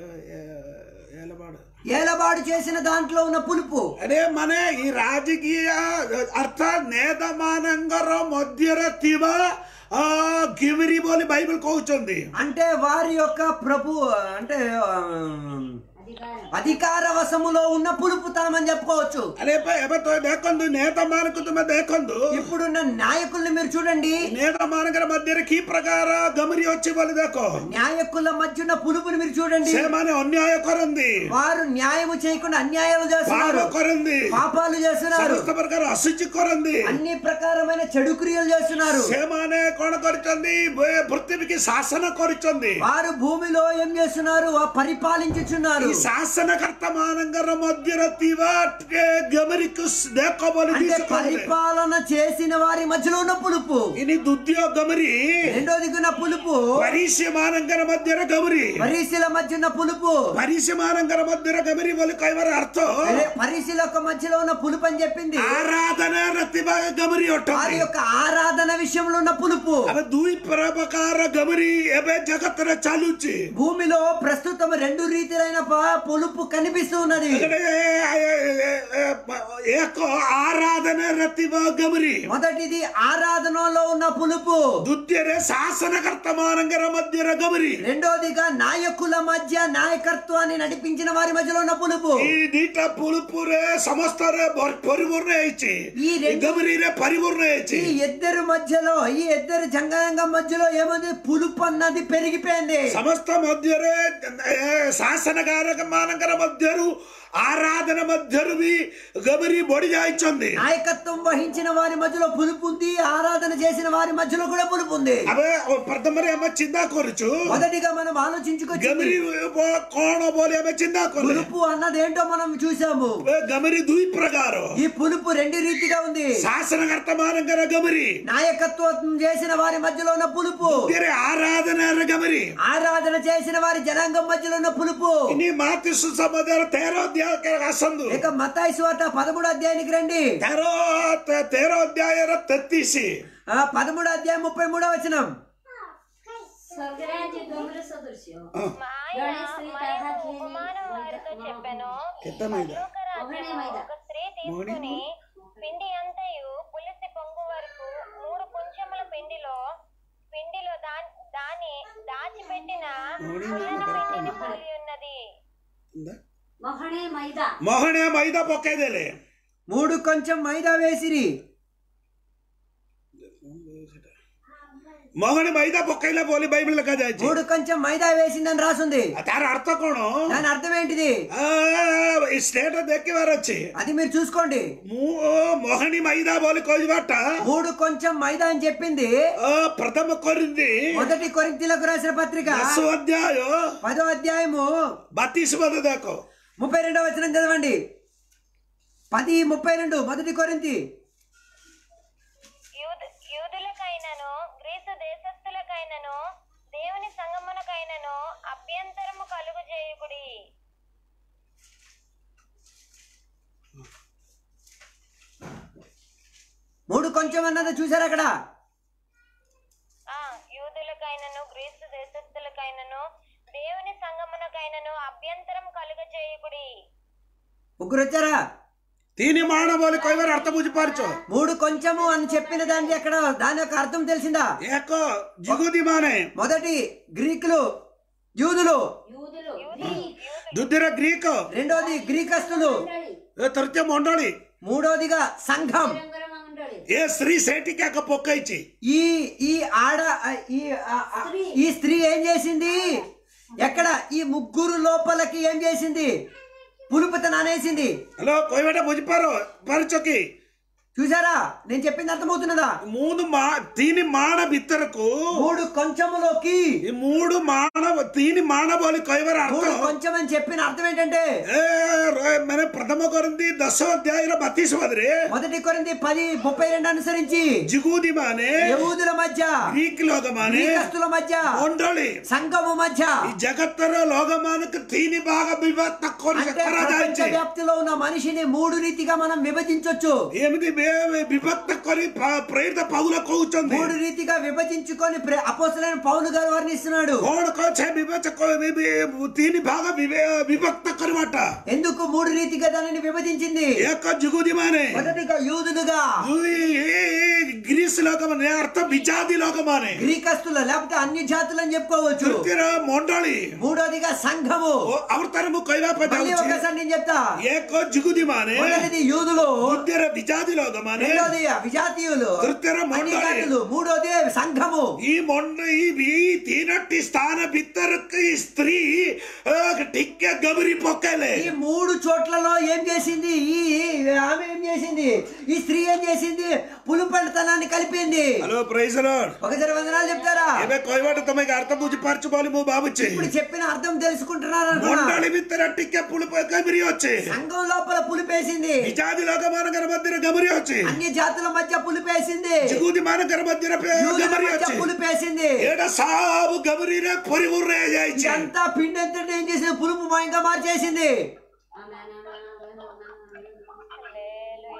ఏలబాడు చేసిన దాంట్లో ఉన్న పులుపు అదే మన ఈ రాజకీయ అర్థాత్ నేతమానంగర మధ్యర తివ ఆ, గిమిరి బోలి బైబిల్ కହୁଛନ୍ତି అంటే వారి యొక్క ప్రభు అంటే ఆ, అధికారం అధికార వశములో ఉన్న పులుపుతనం అని చెప్పుకోవచ్చు అరే ଏବେ ତ ଦେଖନ୍ତୁ ନେତାମାନଙ୍କୁ ତୁମେ ଦେଖନ୍ତୁ ఇప్పుడున్న నాయకుల్ని మీరు చూడండి ନେତାମାନଙ୍କର ମଧ୍ୟରେ କି ପ୍ରକାର ଗମରି ଅଛି ବୋଲି ଦେଖ నాయకుల మధ్య ఉన్న పులుపుని మీరు చూడండి ସେମାନେ ଅନ୍ୟାୟ କରନ୍ତି వారు న్యాయము చేయకుండా అన్యాయాలు ପାପ చేస్తున్నారు କରନ୍ତି పాపాలు చేస్తున్నారు ସମସ୍ତ ପ୍ରକାର ଅଶୁଚି କରନ୍ତି అన్ని ప్రకారమైన చెడు క్రియలు చేస్తున్నారు ସେମାନେ କଣ କରିଛନ୍ତି ବେ- ପୃଥିବୀକି ଶାସନ କରିଛନ୍ତି వారు భూమిలో ఏం చేస్తున్నారు ఆ పరిపాలించుచున్నారు ఈ శాసనకర్త ମାନଙ୍କର ମଧ୍ୟରେ ଥିବା ଟିକେ ଗମରିକୁ ଦେଖ ବୋଲି అంటే ଦିଶୁଛନ୍ତି పరిపాలన చేసిన వారి మధ్యలో ఉన్న పులుపు ଇନି ଦ୍ୱିତୀୟ ଗମରି రెండోది ఉన్న పులుపు ପରିଷି ମାନଙ୍କର ମଧ୍ୟରେ ଗମରି పరీశీల మధ్య ఉన్న పులుపు ପରିଷି ମାନଙ୍କର ମଧ୍ୟରେ ଗମରି ବୋଲି କହିବାର ଅର୍ଥ పరీశీల యొక్క మధ్యలో ఉన్న పులుపు అని చెప్పింది ଆରାଧନାରେ ଥିବା ଗମରି వారి ଅଟନ୍ତି యొక్క ఆరాధన విషయంలో ఉన్న పులుపు ଆମେ ଦୁଇ ପ୍ରକାର ଗମରି ଏବେ ଜଗତରେ ଚାଲୁଛି భూమిలో ప్రస్తుతం రెండు రీతిలైన ప- పులుపు కనిపిస్తూ ఉన్నది ఏకో ఆరాధన రతివ గమరి మొదటిది ఆరాధనలో ఉన్న పులుపు ದುದ್ಯರೆ శాసనకర్తమానంగర మధ్యర గమరి రెండోదిగా నాయకుల మధ్య నాయకత్వాన్ని నడిపించిన వారి మధ్యలో ఉన్న పులుపు ಈ ನೀಟ ಪುಳುಪುರೆ ಸಮಸ್ತರೆ ಬರ್- ಪರಿಪೂರ್ಣ ಐತಿ ಈ రెండు- ಗಮರಿರೆ ಪರಿಪೂರ್ಣ ಐತಿ ఈ ఇద్దరు మధ్యలో ఈ ఇద్దరు జంగాంగం మధ్యలో ఏముంది పులుపు అన్నది పెరిగిపోయింది ಸಮಸ್ತ ಮಧ್ಯರೆ శాసనకారక మానంగర మధ్యరు ఆరాధన మధ్యరు బి గమరి బొడి జాయిచుంది నాయకత్వం వహించిన వారి మధ్యలో పులుపు ఉంది ఆరాధన చేసిన వారి మధ్యలో కూడా పులుపు ఉంది అవే ప్రథమరి అమ్మ చిందా కొరచు మొదటిగా మనం ఆలోచించుకొచ్చి గమరి బో- కోణ బోలి అమ్మ చిందా కొరు పులుపు అన్నది ఏంటో మనం చూసాము గమరి దుయి ప్రకారం ఈ పులుపు రెండు రీతిగా ఉంది శాసనకర్త మానంగర గమరి నాయకత్వం చేసిన వారి మధ్యలో ఉన్న పులుపు ಬೇರೆ ಆರಾಧನೆ ಗಮರಿ ఆరాధన చేసిన వారి జనాంగం మధ్యలో ఉన్న పులుపు ಇನಿ ಮಾತಿ ಸುಸಮಾಚಾರ ತೇರೋ ಅಧ್ಯಾಯ ಹಸಂದು ఇక మతాయి సువార్త పదమూడు అధ్యాయానికి రండి ತೇರೋ ತ- ತೇರೋ ಅಧ್ಯಾಯರ ತತ್ತಿಸಿ ఆ పదమూడు అధ్యాయం ముప్పై మూడో వచనం સગરાજી ડુંગર સદૃશ્ય ఆ, ఆయన గణేష్ శ్రీ మరియు తరహా ఘేని ఉపమానం వారితో చెప్పాను కెత్తన ఇది. పరలోక రాజ్యము మైదా. ఒక స్త్రీ తీసుకుని పిండి అంతయు పులిసి పొంగు వరకు మూడు కొంచెముల పిండిలో పిండిలో దా- దాని దాచిపెట్టిన పుల్లని పిండిని పోలి ఉన్నది મહણે મૈદા ಮೊಹಣೆ ಮೈದಾ ಪೊಕ್ಕೈದೇಲೆ మూడు కొంచెం మైదా వేసిరి ಮೊಹಣೆ ಮೈದಾ ಪೊಕ್ಕೈಲ ಬೋಲಿ ಬೈಬಲ್ ಲೆಕ್ಕ ಜಾಯ್ಚಿ మూడు కొంచెం మైదా వేసిందని రాసుంది ತಾರ ಅರ್ಥ ಕೋಣು దాని అర్థం ఏంటిది ಆ, ಈ ಸ್ಟೇಟ್ ದೆಕ್ಕಿ ವಾರಚ್ಚಿ అది మీరు చూసుకోండి ಮೂ- ಮೊಹಣಿ ಮೈದಾ ಬೋಲಿ ಕೋಜ್ಬಾಟ మూడు కొంచెం మైదా అని చెప్పింది ಆ, ಪ್ರಥಮ ಕೊರಿಂದಿ మొదటి కొరింతీలకు రాసిన పత్రిక ದಸ ಅಧ್ಯಾಯ పదో అధ్యాయము ಬತ್ತೀಸ್ಬೋದು ದೇಕೋ ముప్పై రెండో వచనం చదవండి పది ముప్పై రెండు మొదటి కొరింతి యూద యూదులకైనను గ్రీసు దేశస్థులకైనను దేవుని సంగమునకైనను అభ్యంతరము కలుగు చేయుకుడి మూడు కొంచెం అన్నది చూసారు అక్కడ ఆ యూదులకైనను గ్రీసు దేశస్థులకైనను దేవుని సంగమునకైనను అభ్యంతరం కలుగ చేయుకుడి ముగ్గురు వచ్చారా ತೀನಿ ಮಾಣ ಬೋಲಿ ಕೊಯ್ವಾರ ಅರ್ಥ ಬುಜ್ಜಿಪಾರ್ಚು మూడు కొంచెము అని చెప్పిన దానికి ఎక్కడ దాని యొక్క అర్థం తెలిసిందా ಯಾಕೋ ಜಿಗುದಿ ಮಾನೆ మొదటి గ్రీకులు యూదులు యూదులు ದುದ್ದಿರ ಗ್ರೀಕ್ రెండోది గ్రీకస్తులు మండలి ತರ್ತ್ಯ ಮೊಂಡಳಿ మూడోదిగా సంఘం రంగర మండలి ఏ స్త్రీ సేటికి అక్క పొక్కైచి ఈ ఈ ఆడ ఈ ఆ- ఆ- ఈ స్త్రీ ఏం చేసింది ఎక్కడ ఈ ముగ్గురు లోపలికి ఏం చేసింది పులుపుతను అనేసింది హలో కోయబెట్ట బుజ్జిపారు పరచొకి చూసారా నేను చెప్పింది అర్థమవుతున్నదా మూడు మా తీని మాన బిత్తరకు మూడు కొంచెములోకి ఈ మూడు మాన తీని మానబోలి కొయ్యవర మూడు అర్థం కొంచెం అని చెప్పిన అర్థం ఏంటంటే ఏ ర- మన ప్రథమ కొరింది దశ అధ్యాయుల బత్తీసు బదిరి మొదటి కొరింది పది ముప్పై రెండు అనుసరించి జిగూది మానే యహూదుల మధ్య గ్రీక్ లోకమానే గ్రీకస్తుల మధ్య మొండలి సంఘము మధ్య ఈ జగత్తర లోకమానకు తీని బాగా విభక్త కొని అంటే ప్రపంచ చక్కరాదాయించి వ్యాప్తిలో ఉన్న మనిషిని మూడు రీతిగా మనం విభజించొచ్చు ఏమిది మే- విభక్త కొని ప- ప్రేరిత పౌల కూర్చుంది మూడు రీతిగా విభజించుకొని ప్ర- అపోస్తలైన పౌలు గారు వర్ణిస్తున్నాడు కోణ కోచే విభజ కో- వి- వి- తీని బాగా వివే- విభక్త కొనమాట ఎందుకు మూడు రీతిగా దానిని విభజించింది ఏక జిగుది మానే మొదటిగా యూదులుగా గ్రీస్ లోకమనే అర్థం విజాది లోకమానే గ్రీకస్తుల లేకపోతే అన్ని జాతులు అని చెప్పుకోవచ్చు తృతీయ మొండలి మూడోదిగా సంఘము అవతరము కైలాప మళ్ళీ ఒకసారి నేను చెప్తా ఏకో జిగుది మానే మొదటిది యూదులు బుద్ధిర విజాది లోకమానే రెండోది విజాతీయులు తృతీయ అన్ని మొండలి జాతులు మూడోది సంఘము ಈ ಮೊಂಡ ಈ ಈ ತೀನಟ್ಟಿ ಸ್ಥಾನ ಬಿತ್ತರಕ್ಕೆ ಈ ಸ್ತ್ರೀ ಆ, ಟಿಕ್ಕೆ ಗಬರಿ ಪೊಕ್ಕಲೆ ఈ మూడు చోట్లలో ఏం చేసింది ఈ ఆమె ఏం చేసింది ఈ స్త్రీ ఏం చేసింది పులుపంటతనాన్ని కలిపింది హలో ప్రైజ్ లార్డ్ ఒకసారి వందనాలు చెప్తారా ఏమే కొయ్యవాట తమకి అర్థం బుజ్జి పరచుకోవాలి మో బాబుచ్చి ఇప్పుడు చెప్పిన అర్థం తెలుసుకుంటున్నారు అనుకున్నా మొండలి బిత్తర టిక్కే పులుపు గబరి వచ్చి సంఘం లోపల పులిపేసింది విజాది లోకమాన గర్భద్దిన గబరి వచ్చి అన్ని జాతుల మధ్య పులిపేసింది జిగూది మాన గర్భద్దిన యూదుల గబరి మధ్య వచ్చి పులిపేసింది ఏడ సాబు గబరినే పొరివుర్రే జాయిచి ఇదంతా పిండి ఎంత ఏం చేసింది పులుపు మయంగా మార్చేసింది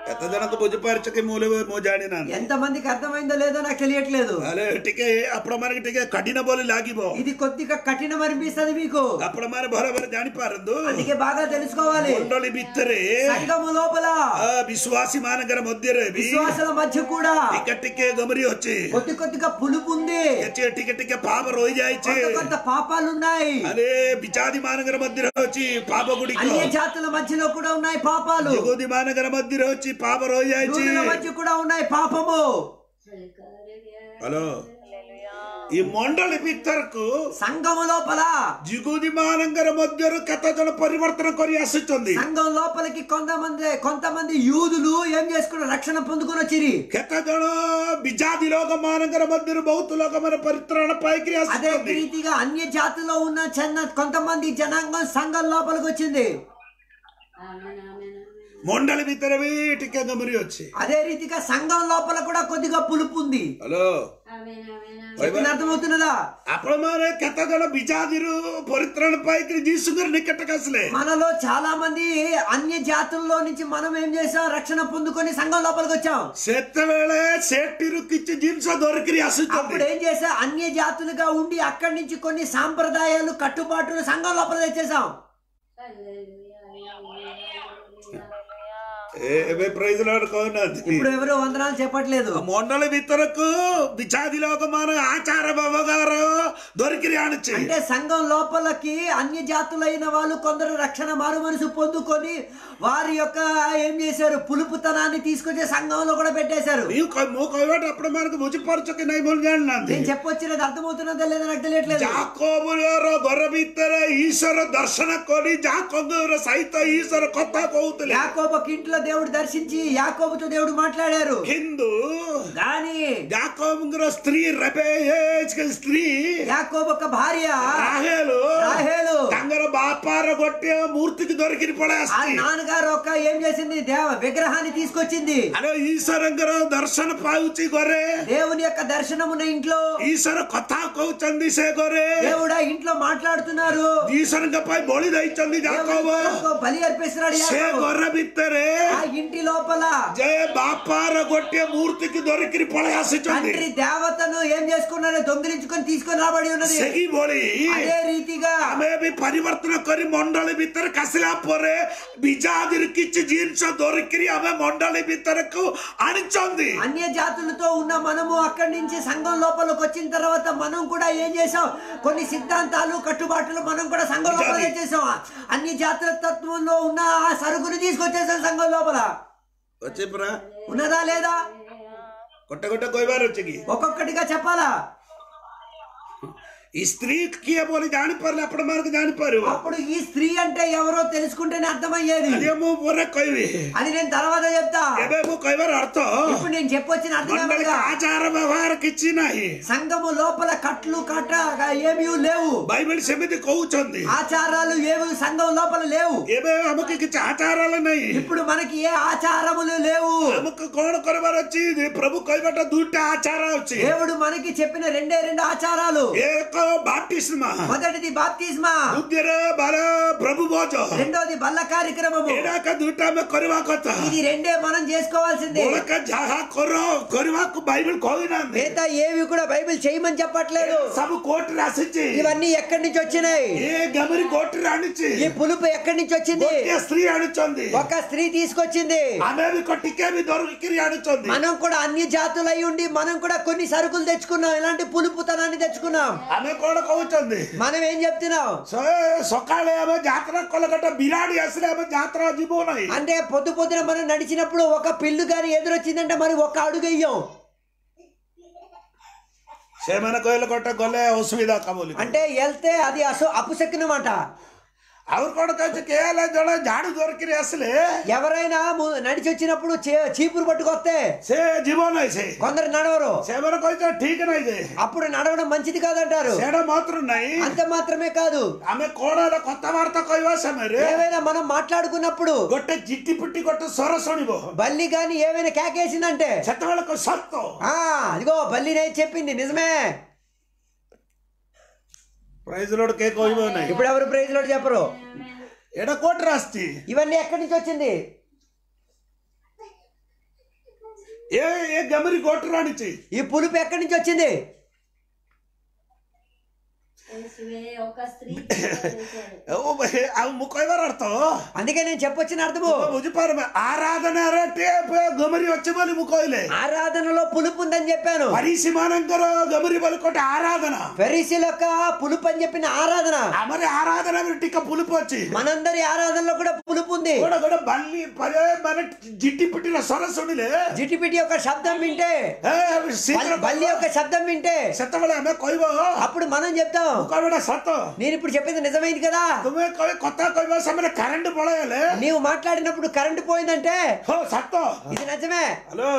କେତେ ଜଣଙ୍କୁ ବୁଝିପାରୁଛ మూల ମୁଁ ଜାଣିନାହିଁ ఎంత మందికి అర్థమైందో లేదో నాకు తెలియట్లేదు ହେଲେ ଟିକେ ଆପଣମାନଙ୍କୁ ଟିକେ କଠିନ ବୋଲି ଲାଗିବ ఇది కొద్దిగా కఠినం అనిపిస్తుంది మీకు ଆପଣମାନେ ଭଲ ଭାବରେ ଜାଣିପାରନ୍ତୁ అందుకే బాగా తెలుసుకోవాలి ମଣ୍ଡଳୀ ଭିତରେ సంఘము లోపల ఆ, విశ్వాసୀ ମାନଙ୍କର ମଧ୍ୟରେ ବି విశ్వాసుల మధ్య కూడా ଟିକେ ଟିକେ గమరి ଅଛି కొద్ది కొద్దిగా పులుపు ఉంది ଟିକେ ଟିକେ ଟିକେ పాప ରହିଯାଇଛି కొంత కొంత పాపాలు ఉన్నాయి అదే బిచాది ମାନଙ୍କର ମଧ୍ୟରେ ଅଛି పాప గుଡିକ అన్య జాతుల మధ్యలో కూడా ఉన్నాయి పాపాలు ଯୁଗୋଦୀ ମାନଙ୍କର ମଧ୍ୟରେ ଅଛି పాప ରହିଯାଇଛି యూదుల మధ్య కూడా ఉన్నాయి పాపము హలో ఈ మండଳି ଭିତରକୁ సంఘము లోపల ଯୁଗୋଦୀ ମାନଙ୍କର ମଧ୍ୟରୁ କେତେ ଜଣ ପରିବର୍ତ୍ତନ କରି ଆସୁଛନ୍ତି సంఘం లోపలికి కొంతమంది కొంతమంది యూదులు ఏం చేసుకున్నారు రక్షణ పొందుకొని వచ్చిరి କେତେ ଜଣ ବିଜାତି ଲୋକ ମାନଙ୍କର ମଧ୍ୟରୁ ବହୁତ ଲୋକମାନେ ପରିତ୍ରାଣ ପାଇକିରି అదే ଆସୁଛନ୍ତି రీతిగా అన్య జాతిలో ఉన్న చిన్న కొంతమంది జనాంగం సంఘం లోపలికి వచ్చింది ఆమేన్ ఆమేన్ మండలి ଭିତରେ ବି ଟିକେ ଗମରି ଅଛି అదే రీతిగా సంఘం లోపల కూడా కొద్దిగా పులుపు ఉంది ହ୍ୟାଲୋ ఆమేన్ ఆమేన్ చెప్పిన అర్థమవుతున్నదా ଆପଣମାନେ କେତେ ଜଣ ବିଜାତିରୁ ପରିତ୍ରାଣ ପାଇକିରି ଯୀଶୁଙ୍କର ନିକଟକୁ ଆସିଲେ మనలో చాలా మంది అన్య జాతుల్లో నుంచి మనం ఏం చేసాం రక్షణ పొందుకొని సంఘం లోపలికి వచ్చాం ସେତେବେଳେ ସେଠିରୁ କିଛି ଜିନିଷ ଧରିକିରି అప్పుడు ଆସୁଛନ୍ତି ఏం చేసా అన్య జాతులుగా ఉండి అక్కడి నుంచి కొన్ని సాంప్రదాయాలు కట్టుబాట్లు సంఘం లోపల తెచ్చేసాం హల్లెలూయా హల్లెలూయా ଏ- ଏବେ ପ୍రైజ్ ଲାର୍ଡ କହୁନାହାନ୍ତି ఇప్పుడు ఎవరు వందనాలు చెప్పట్లేదు ମଣ୍ଡଳୀ ଭିତରକୁ ବିଛାଦି ଲୋକମାନ ଆଚାର ବ୍ୟବହାର ଧରିକିରି ଆଣୁଛି అంటే సంఘం లోపలకి అన్య జాతులైన వాళ్ళు కొందరు రక్షణ మారు మనసు పొందుకొని వారి యొక్క ఏం చేశారు పులుపుతనాన్ని తీసుకొచ్చి సంఘంలో కూడా పెట్టేశారు నీవు కై- ମୁଁ କହିବାଟା ଆପଣ ମାନଙ୍କୁ ବୁଝିପାରୁଛ କି ନାଇଁ ବୋଲି ଜାଣିନାହାନ୍ତି నేను చెప్పొచ్చినది అర్థమవుతున్నదో లేదో నాకు తెలియట్లేదు ଯାକୋବର ଘର ଭିତରେ ଈଶ୍ୱର ଦର୍ଶନ କରି ଯାକୋବର ସହିତ ଈଶ୍ୱର କଥା କହୁଥିଲେ యాకోబకి ఇంట్లో దేవుడు దర్శించి యాకోబుతో దేవుడు మాట్లాడారు କିନ୍ତୁ కానీ ଯାକୋବଙ୍କର ସ୍ତ୍ରୀ ରେବେ ସ୍ତ୍ରୀ యాకోబు ఒక భార్య ରାହେଲ రాహేలు ତାଙ୍କର ବାପାର ଗୋଟିଏ ମୂର୍ତ୍ତିକି ଧରିକିରି ପଳେଇ ఆ ଆସିଛି నాన్నగారు ఒక ఏం చేసింది దేవ విగ్రహాన్ని తీసుకొచ్చింది ଆରେ ଈଶ୍ୱରଙ୍କର ଦର୍ଶନ ପାଉଛି ଘରେ దేవుని యొక్క దర్శనమున్న ఇంట్లో ଈଶ୍ୱର କଥା କହୁଛନ୍ତି ସେ ଘରେ దేవుడు ఆ ఇంట్లో మాట్లాడుతున్నారు ଈଶ୍ୱରଙ୍କ ପାଇଁ ବଳି ଦେଇଛନ୍ତି ଯାକୋବ దేవుడు బలి అర్పిస్తున్నాడు ସେ యాకోబు. ଘର ଭିତରେ ఆ ఇంటి లోపల ଯେ ବାପାର ଗୋଟିଏ ମୂର୍ତ୍ତିକି ଧରିକିରି ପଳେଇ ଆସିଛନ୍ତି తండ్రి దేవతను ఏం చేసుకున్నాడు దొంగిలించుకొని తీసుకొని రాబడి ఉన్నది ସେହିଭଳି అదే రీతిగా ଆମେ ବି ପରିବର୍ତ୍ତନ କରି ମଣ୍ଡଳୀ ଭିତରେ ଆସିଲା ପରେ ବିଜାତିରୁ କିଛି ଜିନିଷ ଧରିକିରି ଆମେ ମଣ୍ଡଳୀ ଭିତରକୁ ଆଣିଛନ୍ତି అన్య జాతులతో ఉన్న మనము అక్కడి నుంచి సంఘం లోపలికి వచ్చిన తర్వాత మనం కూడా ఏం చేసాం కొన్ని సిద్ధాంతాలు కట్టుబాట్లు మనం కూడా సంఘం లోపల జాతి. తెచ్చేసాం అన్ని జాతుల తత్వంలో ఉన్న ఆ సరుకుని తీసుకొచ్చేసాం సంఘం లోపల ଅଛି ପରା ఉన్నదా లేదా ଗୋଟେ ଗୋଟେ କହିବାର ଅଛି କି ఒక్కొక్కటిగా చెప్పాలా ఈ ସ୍ତ୍ରୀ କିଏ ବୋଲି ଜାଣିପାରିଲେ ଆପଣ ମାନଙ୍କୁ ଜାଣିପାରିବ అప్పుడు ఈ స్త్రీ అంటే ఎవరో తెలుసుకుంటేనే అర్థమయ్యేది ଆଜି ମୁଁ ପରେ କହିବି అది నేను తర్వాత చెప్తా ଏବେ ମୁଁ କହିବାର ଅର୍ଥ ఇప్పుడు నేను చెప్పొచ్చిన అర్థం ମଣ୍ଡଳୀ ఏమనగా, ଆଚାର ବ୍ୟବହାର କିଛି ନାହିଁ సంఘము లోపల కట్లు కట్ట ఏమీ లేవు ବାଇବେଲ ସେମିତି କହୁଛନ୍ତି ఆచారాలు ఏమి సంఘం లోపల లేవు ଏବେ ଆମକୁ କିଛି ଆଚାର ନାହିଁ ఇప్పుడు మనకి ఏ ఆచారములు లేవు ଆମକୁ କଣ କରିବାର ଅଛି ପ୍ରଭୁ କହିବାଟା ଦୁଇଟା ଆଚାର ଅଛି దేవుడు మనకి చెప్పిన రెండే రెండు ఆచారాలు ଏକ ବାପ୍ତିସ୍ମା మొదటిది బాప్తిస్మా ଦ୍ୱିତୀୟରେ ବାର ପ୍ରଭୁ ଭୋଜ రెండోది బల్ల కార్యక్రమము ଏଇଟାକ ଦୁଇଟା ଆମେ କରିବା କଥା ఇది రెండే మనం చేసుకోవాల్సిందే ବଳକା ଯାହା କର କରିବାକୁ ବାଇବେଲ କହିନାହାନ୍ତି మిగతా ఏవి కూడా బైబిల్ చేయమని చెప్పట్లేదు ସବୁ କୋର୍ଟରେ ଆସିଛି ఇవన్నీ ఎక్కడి నుంచి వచ్చినాయి ଏ ଗମରି କୋର୍ଟରେ ଆଣିଛି ఈ పులుపు ఎక్కడి నుంచి వచ్చింది ଗୋଟିଏ ସ୍ତ୍ରୀ ଆଣୁଛନ୍ତି ఒక స్త్రీ తీసుకొచ్చింది ଆମେ ବି କ- ଟିକେ ବି ଧରିକିରି ଆଣୁଛନ୍ତି మనం కూడా అన్ని జాతులై ఉండి మనం కూడా కొన్ని సరుకులు తెచ్చుకున్నాం ఇలాంటి పులుపుతనాన్ని తెచ్చుకున్నాం ଆମେ କଣ କହୁଛନ୍ତି మనం ఏం చెప్తున్నాం ସେ- ସକାଳେ ଆମେ ଯାତ୍ରା କଲେ ଗୋଟେ ବିରାଡ଼ି ଆସିଲେ ଆମେ ଯାତ୍ରା ଯିବୁ ନାହିଁ అంటే పొద్దు పొద్దున మనం నడిచినప్పుడు ఒక పిల్లు గాని ఎదురొచ్చిందంటే మరి ఒక అడుగు వెయ్యం ସେମାନେ କହିଲେ ଗୋଟେ ଗଲେ ଅସୁବିଧା କା ବୋଲି అంటే వెళ్తే అది అసు అపుశక్నమాట ଆଉ କଣ କହୁଛି କିଏ ହେଲେ ଜଣେ ଝାଡୁ ଧରିକିରି ଆସିଲେ ఎవరైనా ము- నడిచి వచ్చినప్పుడు చే- చీపురు పట్టుకొస్తే ସେ ଯିବ ନାହିଁ ସେ కొందరు నడవరు ସେମାନେ କହିଛନ୍ତି ଠିକ ନାହିଁ ଯେ అప్పుడు నడవడం మంచిది కాదంటారు ସେଇଟା ମାତ୍ର ନାହିଁ అంత మాత్రమే కాదు ଆମେ କଣ ହେଲେ କଥାବାର୍ତ୍ତା କହିବା ସମୟରେ ఏవైనా మనం మాట్లాడుకున్నప్పుడు ଗୋଟେ ଜିଟି ପିଟି ଗୋଟେ ସ୍ୱର ଶୁଣିବ బల్లి గాని ఏమైనా కేకేసిందంటే ସେତେବେଳେ କ- ସତ ఆ అదిగో బల్లి నేను చెప్పింది నిజమే ପ୍ରାଇଜ ରୋଡ କେ କହିବ ନାହିଁ ఇప్పుడు ఎవరు ప్రైజ్ లోడ్ చెప్పరు ଏଇଟା କୋର୍ଟରେ ଆସିଛି ఇవన్నీ ఎక్కడి నుంచి వచ్చింది ఏ ఏ గమరి గోటరానిచ్చి ఈ పులుపు ఎక్కడి నుంచి వచ్చింది యేసువే ఒక స్త్రీ చేశాడు అవి ముక్కైవారు అర్థం అందుకే నేను చెప్పొచ్చిన అర్థము బుజిపారు ఆరాధన అంటే గమరి వచ్చే బలి ముకోయిలే ఆరాధనలో పులుపు ఉందని చెప్పాను పరిసిమానంకర గమరి బలికొట్టి ఆరాధన ఫెరీసీల యొక్క పులుపు అని చెప్పిన ఆరాధన మరి ఆరాధన టిక్క పులుపు వచ్చి మనందరి ఆరాధనలో కూడా పులుపు ఉంది కూడా కూడా బల్లి పరే మన జిట్టి పుట్టిన సొరసునిలే జిటిపిటి యొక్క శబ్దం వింటే ఏ, శీఘ్ర బల్- బల్లి యొక్క శబ్దం వింటే సెత్తబడే ఆమె కొయ్యబో అప్పుడు మనం చెప్తాం ముఖబడ సత్త నేను ఇప్పుడు చెప్పింది నిజమైంది కదా తుమ్మే కొయ్య కొత్త కొయ్యబో సమయ కరెంట్ పొడయలే నీవు మాట్లాడినప్పుడు కరెంటు పోయిందంటే హో సత్త ఇది నిజమే హలో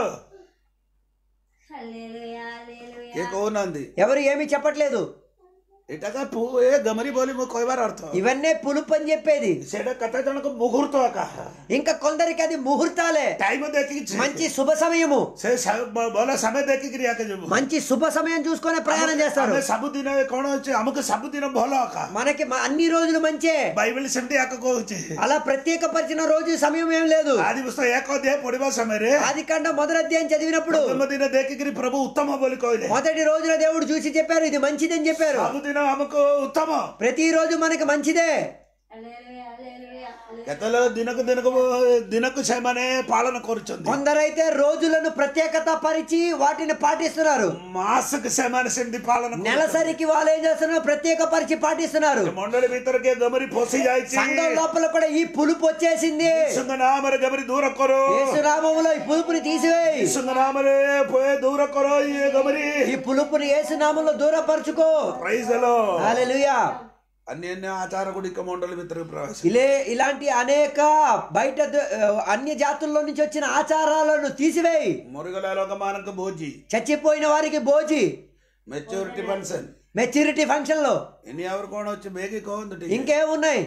హల్లెలూయా హల్లెలూయా ఏ కోనంది ఎవరు ఏమీ చెప్పట్లేదు ఇటగా పూ ఏ గమరి బోలి ము కొయ్యబారు అర్థం ఇవన్నీ పులుపు అని చెప్పేది సెడ కథ జనకు ముహూర్తం అక ఇంకా కొందరికి అది ముహూర్తాలే టైం దేకి మంచి శుభ సమయము ସେ ସ- ବ- ଭଲ ସମୟ ଦେଖିକିରି ଆକେ ଯିବୁ మంచి శుభ సమయం చూసుకొని ప్రయాణం చేస్తారు ଆମେ ସବୁଦିନ କଣ ଅଛି ଆମକୁ ସବୁଦିନ ଭଲ ଆକା మనకి మ- అన్ని రోజులు మంచే బైబిల్ ସେମିତି ଆକ କହୁଛି అలా ప్రత్యేకపరిచిన రోజు సమయం ఏం లేదు ଆଦି ପୁସ୍ତକ ଏକ ଅଧ୍ୟାୟ ପଢିବା ସମୟରେ ఆది కాండ మొదటి అధ్యాయం చదివినప్పుడు ପ୍ରଥମ ଦିନ ଦେଖିକିରି ପ୍ରଭୁ ଉତ୍ତମ ବୋଲି କହିଲେ మొదటి రోజున దేవుడు చూసి చెప్పారు ఇది మంచిదని చెప్పారు ସବୁଦିନ ଆମକୁ ଉତ୍ତମ ప్రతి రోజు మనకి మంచిదే హల్లెలూయా హల్లెలూయా హల్లెలూయా. କେତେବେଳେ ଦିନକୁ ଦିନକୁ ଦିନକୁ ସେମାନେ ପାଳନ କରୁଛନ୍ତି కొందరైతే రోజులను ప్రత్యేకత పరిచి వాటిని పాటిస్తున్నారు ମାସକୁ ସେମାନେ ସେମିତି ପାଳନ କରୁଛନ୍ତି। నెలసరికి వాళ్ళు ఏం చేస్తున్నారు ప్రత్యేక పరిచి పాటిస్తున్నారు ମଣ୍ଡଳୀ ଭିତରେ ଗମରି ପଶି ଯାଇଛି సంఘం లోపల కూడా ఈ పులుపు వచ్చేసింది ଯୀଶୁଙ୍କ ନାମରେ ଗମରି ଦୂର କର యేసునామములో ఈ పులుపుని తీసివేయి ଯୀଶୁଙ୍କ ନାମରେ ପେ- ଦୂର କର ଇଏ ଗମରି ఈ పులుపుని యేసునామంలో దూరపరచుకో ప్రైజ్ లో హల్లెలూయా అన్య ఆచార గుడిక మండలి ଭିତରକୁ ప్రవేశ ఇలే ఇలాంటి అనేక బయట ద- అన్య జాతుల్లో నుంచి వచ్చిన ఆచారాలను తీసివేయి ମରିଗଲା ଲୋକମାନଙ୍କୁ ଭୋଜି చచ్చిపోయిన వారికి భోజి మెచ్యూరిటీ పెన్షన్ మెచ్యూరిటీ ఫంక్షన్ లో ఇని ఎవరు కోణ వచ్చి బేగి కోంది ଟିକେ ఇంకేమున్నాయి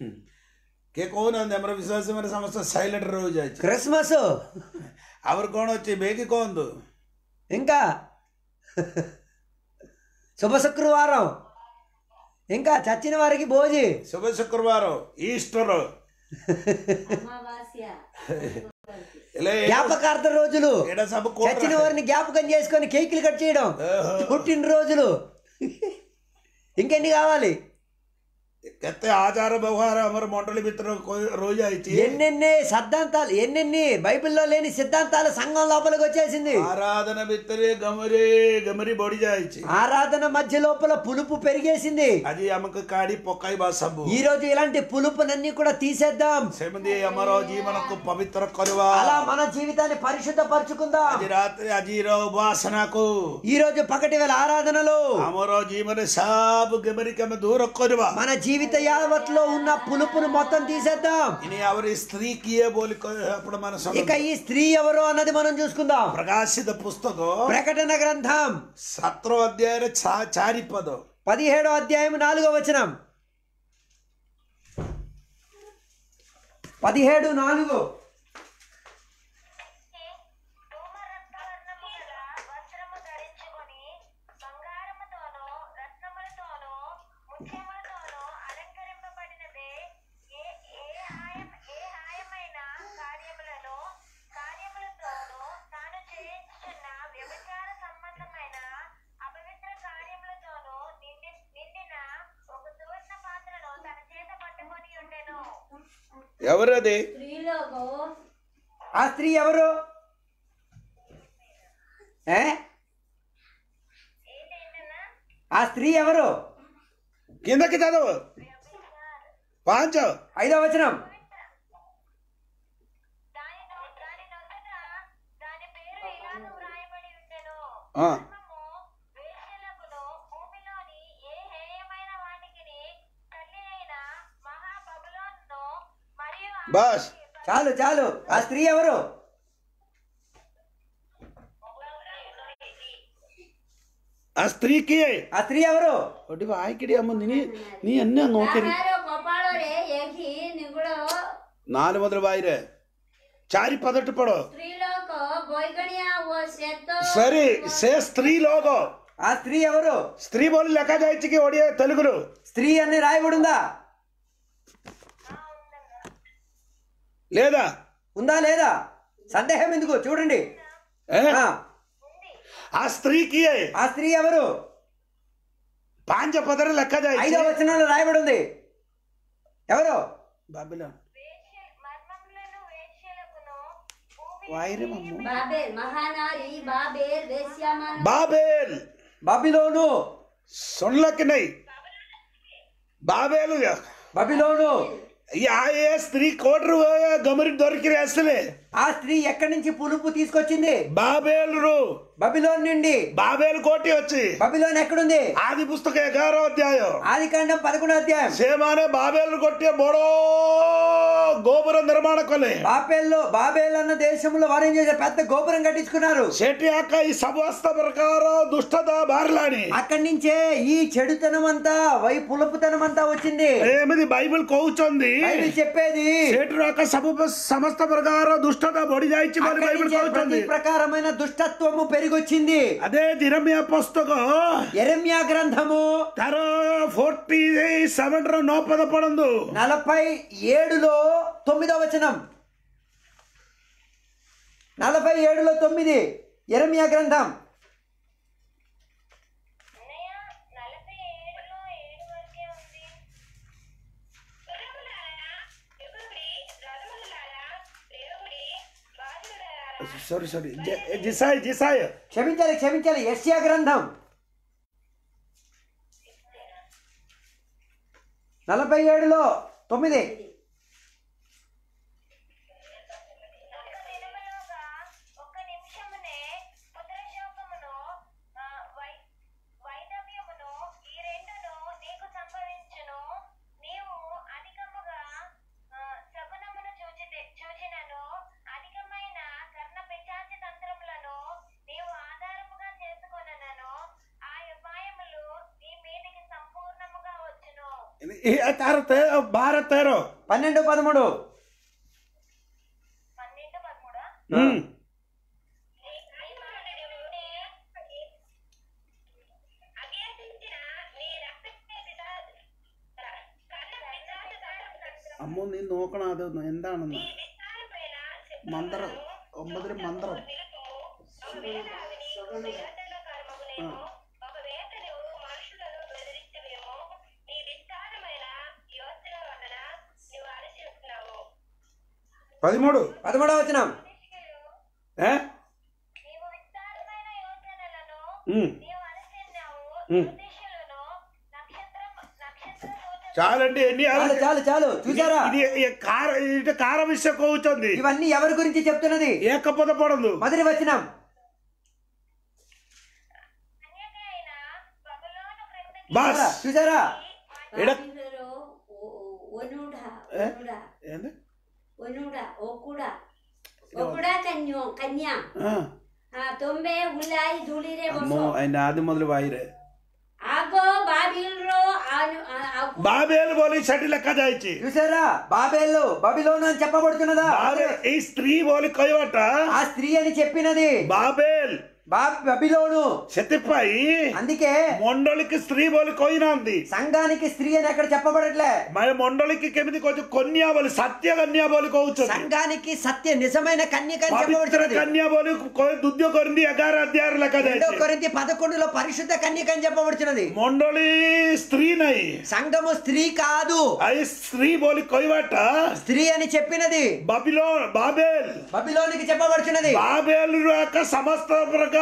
କେ କହୁନାହାନ୍ତି ଆମର ବିଶ୍ୱାସ ମାନେ ସମସ୍ତେ ସାଇଲେଣ୍ଟ ରହିଯାଇଛି క్రిస్మస్ ଆମର କଣ ଅଛି ବେଗି କହନ୍ତୁ ఇంకా శుభ శుక్రవారం ఇంకా చచ్చిన వారికి భోజి ଶୁଭ ଶୁକ୍ରବାର ଇଷ୍ଟର అమావాస్య ହେଲେ జ్ఞాపకార్థ రోజులు ଏଇଟା ସବୁ చచ్చిన କୋଣ వారిని జ్ఞాపకం చేసుకొని కేకులు కట్ చేయడం పుట్టినరోజులు ఇంకెన్ని కావాలి କେତେ ଆଚାର ବ୍ୟବହାର ଆମର ମଣ୍ଡଳୀ ଭିତରେ କହି- ରହିଯାଇଛି ఎన్నెన్ని సిద్ధాంతాలు ఎన్నెన్ని బైబిల్లో లేని సిద్ధాంతాలు సంఘం లోపలికి వచ్చేసింది ఆరాధన ଭିତରେ ଗମରି ଗମରି ବଢି ଯାଇଛି ఆరాధన మధ్య లోపల పులుపు పెరిగేసింది ଆଜି ଆମକୁ କାଢି ପକାଇବା ସବୁ ఈ రోజు ఇలాంటి పులుపునన్నీ కూడా తీసేద్దాం ସେମିତି ଆମର ଜୀବନକୁ ପବିତ୍ର କରିବା అలా మన జీవితాన్ని పరిశుద్ధపరచుకుందాం ଆଜି ରାତିରେ ଆଜିର ଉପାସନାକୁ ఈ రోజు పగటి వేళ ఆరాధనలో ଆମର ଜୀବନରେ ସବୁ ଗମରିକି ଆମେ ଦୂର କରିବା మన జీవిత యావత్లో ఉన్న పులుపును మొత్తం తీసేద్దాం ଇନି ଆମର ସ୍ତ୍ରୀ କିଏ ବୋଲି କହି- ଆପଣମାନେ ఇక ଶୁଣନ୍ତୁ ఈ స్త్రీ ఎవరు అన్నది మనం చూసుకుందాం ପ୍ରକାଶିତ ପୁସ୍ତକ ప్రకటన గ్రంథం ସାତ ଅଧ୍ୟାୟରେ ଛା- ଚାରି పଦ పదిహేడో అధ్యాయం నాలుగో వచనం పదిహేడు నాలుగు ధూమరక్తవర్ణము గల వస్త్రము ధరించుకొని బంగారముతోనూ రత్నములతోనూ ముత్యములతోనూ అలంకరింపబడినదే ఏ ఏ హాయం ఏ హాయమైన కార్యములను కార్యములతోనూ తాను చేయించుచున్న వ్యభిచార సంబంధమైన అపవిత్ర కార్యములతోనూ నిండి నిండిన ఒక సువర్ణ పాత్రను తన చేత పట్టుకొని ఉండెను ఎవరది స్త్రీలోకో ఆ స్త్రీ ఎవరు ఏ ఏంటేంటన్నా ఆ స్త్రీ ఎవరు కిందకి చదువు పాంచ ఐదో వచనం దాని నొ- దాని నొసట దాని పేరు ఇలాగ వ్రాయబడి ఉండెను ఆ. ధర్మము వేశ్యలకును భూమిలోని ఏ హేయమైన వాటికిని తల్లి అయిన మహా బబులోనును మరియు ఆమె బస్ చాలు చాలు ఆ స్త్రీ ఎవరు ఆ స్త్రీ କିଏ ఆ స్త్రీ ఎవరు ଗୋଟେ ଆଇକିରି ଆମ ନି ନି ଅନ୍ୟ ନୋକରି ତାହାର କପାଳରେ ଏଠି ନିଗୁଡ ନାല് ମଦର ବାଇରେ ଚାରି ପଦଟି ପଡ ସ୍ତ୍ରୀଲୋକ ବୈଗଣିଆ ଓ ଶ୍ଵେତ ସରି ସେ ସ୍ତ୍ରୀ ଲୋକ ఆ స్త్రీ ఎవరు ସ୍ତ୍ରୀ ବୋଲି ଲେଖା ଯାଇଛି କି ଓଡିଆ ତେଲୁଗୁରୁ స్త్రీ అని రాయబడి ఉందా లేదా ఉందా లేదా సందేహం ఎందుకు చూడండి ఏ? ఆ, ఆ స్త్రీకి ఆ స్త్రీ ఎవరు పాంచ పదర లెక్క ఐదో జాయిచి వచనంలో రాయబడి ఉంది ఎవరు బాబిలోన్ వేశ్య మర్మములను వేశ్యలకును భూమి వాయిరమమ్ము బాబేల్ మహానారి బాబేల్ వేశ్యామాన బాబేల్ బబిలోను సున్లకి నై బాబేలు బబిలోను ఆ ఏ స్త్రీ కోటరు గమరి దొరికి అసలే ఆ స్త్రీ ఎక్కడి నుంచి పులుపు తీసుకొచ్చింది బాబేలు బబిలోన్ నుండి బాబేలు కోటి వచ్చి బబిలోన్ ఎక్కడుంది ఆది పుస్తక ఎగారో అధ్యాయం ఆది కాండం పదకొండో అధ్యాయం సేమానే బాబేలు కొట్టే బొడో గోపుర నిర్మాణ కొలే బాబేల్లో బాబేల్ అన్న దేశంలో వారు ఏం చేశారు పెద్ద గోపురం కట్టించుకున్నారు శెట్టి అక్క ఈ సమస్త ప్రకారం దుష్టత బారలాని అక్కడి నుంచే ఈ చెడుతనం అంతా వై పులుపుతనం అంతా వచ్చింది ఏమిది బైబిల్ కోవుచొంది బైబిల్ చెప్పేది శెట్టి అక్క సమ సమస్త ప్రకారం దుష్టత బొడి జాయిచి మరి అక్కడి బైబిల్ నుంచే ప్రతి కోవుచొంది ప్రకారమైన దుష్టత్వము పెరిగొచ్చింది అదే దినమ్య పుస్తకం ఎరమ్యా గ్రంథము తర ఫోర్టీ సెవెన్ నో పదపడందు నలభై ఏడులో తొమ్మిదో వచనం నలభై ఏడులో తొమ్మిది ఎరమ్యా గ్రంథం అన్నయ్య నలభై ఏడులో ఏడు వరకే ఉంది సారీ సారీ జిసాయ్ జిసాయ్ క్షమించాలి క్షమించాలి యెషయా గ్రంథం నలభై ఏడులో తొమ్మిది ఒక్క దినములోగా ఒక్క నిమిషమునే పుత్రశోకమును ఆ, వై వైదవ్యమును ఈ రెండును నీకు సంభవించును నీవు అధికముగా ఆ, శకునమును చూచితే చూచినను అధికమైన కర్ణ పిశాచి తంత్రములను నీవు ఆధారముగా చేసుకొనను ఆ ఉపాయములు నీ మీదికి సంపూర్ణముగా వచ్చును తార భారత్ తేరో పన్నెండు పదమూడు పన్నెండు పదమూడా അമ്മോ നീ നോക്കണം അതൊന്ന് എന്താണെന്ന് മന്ത്രം ഒമ്പതിന് മന്ത്രം పదిమూడు పదమూడవ వచనం ఏ? నీవు విస్తారమైన యోచనలను ఉమ్. నీవు అనుసరినావు ఉమ్. జ్యోతిష్యులను నక్షత్రం నక్షత్ర సూచన చాలండి ఎన్ని చాలు చాలు చాలు చూసారా ఇది ఈ కార ఇది కార విషయం కోవుతుంది ఇవన్నీ ఎవరి గురించి చెప్తున్నది ఏకపోత పడదు మొదటి వచనం కన్యక అయిన బబులోను క్రిందకి బస్ చూసారా ఎడ- బాబిలులో ఓ- ఒనుడా ఏ? ఒనుడా ఏంది ఒనుడా ఓకుడా ఓకుడా కన్యో కన్యా ఆ. ఆ తొంబೆ ಹುಲ್ಲಾಯಿ ಧೂಳಿರೆ అమ్మో ಬಸೋ ఆయన ఆది మొదలు వాయిరే ಆಗೋ ಬಾಬಿಲ್ರೋ ಆನು- ಆ- ಆ- బాబేలు పోలి షటి లెక్క జాయిచి చూసారా బాబేలు బబిలోను అని చెప్పబడుతున్నదా బాబే ఈ స్త్రీ పోలి కొయ్యబట్ట ఆ స్త్రీ అని చెప్పినది బాబేల్ బా బబిలోను సెతిపాయి అందుకే మొండలికి స్త్రీ పోలి కొయ్యినాంది సంఘానికి స్త్రీ అని అక్కడ చెప్పబడట్లే మరి మొండలికి కెమిది కొంచెం కొన్యా బోలి సత్య కన్యా బోలి కోవచ్చు సంఘానికి సత్య నిజమైన కన్యక అని పవిత్ర చెప్పబడుతున్నది కన్యా బోలి దుద్య కొరింది ఎగార అధ్యాయ లెక్క రెండో జాయిచి కొరింథీ పదకొండులో పరిశుద్ధ కన్యక అని చెప్పబడుతున్నది మొండలి స్త్రీ నై సంఘము స్త్రీ కాదు అది స్త్రీ బోలి కొయ్యబట్ట స్త్రీ అని చెప్పినది బబిలో బాబేల్ బబిలోనికి చెప్పబడుచున్నది బాబేలు యొక్క సమస్త ప్రకార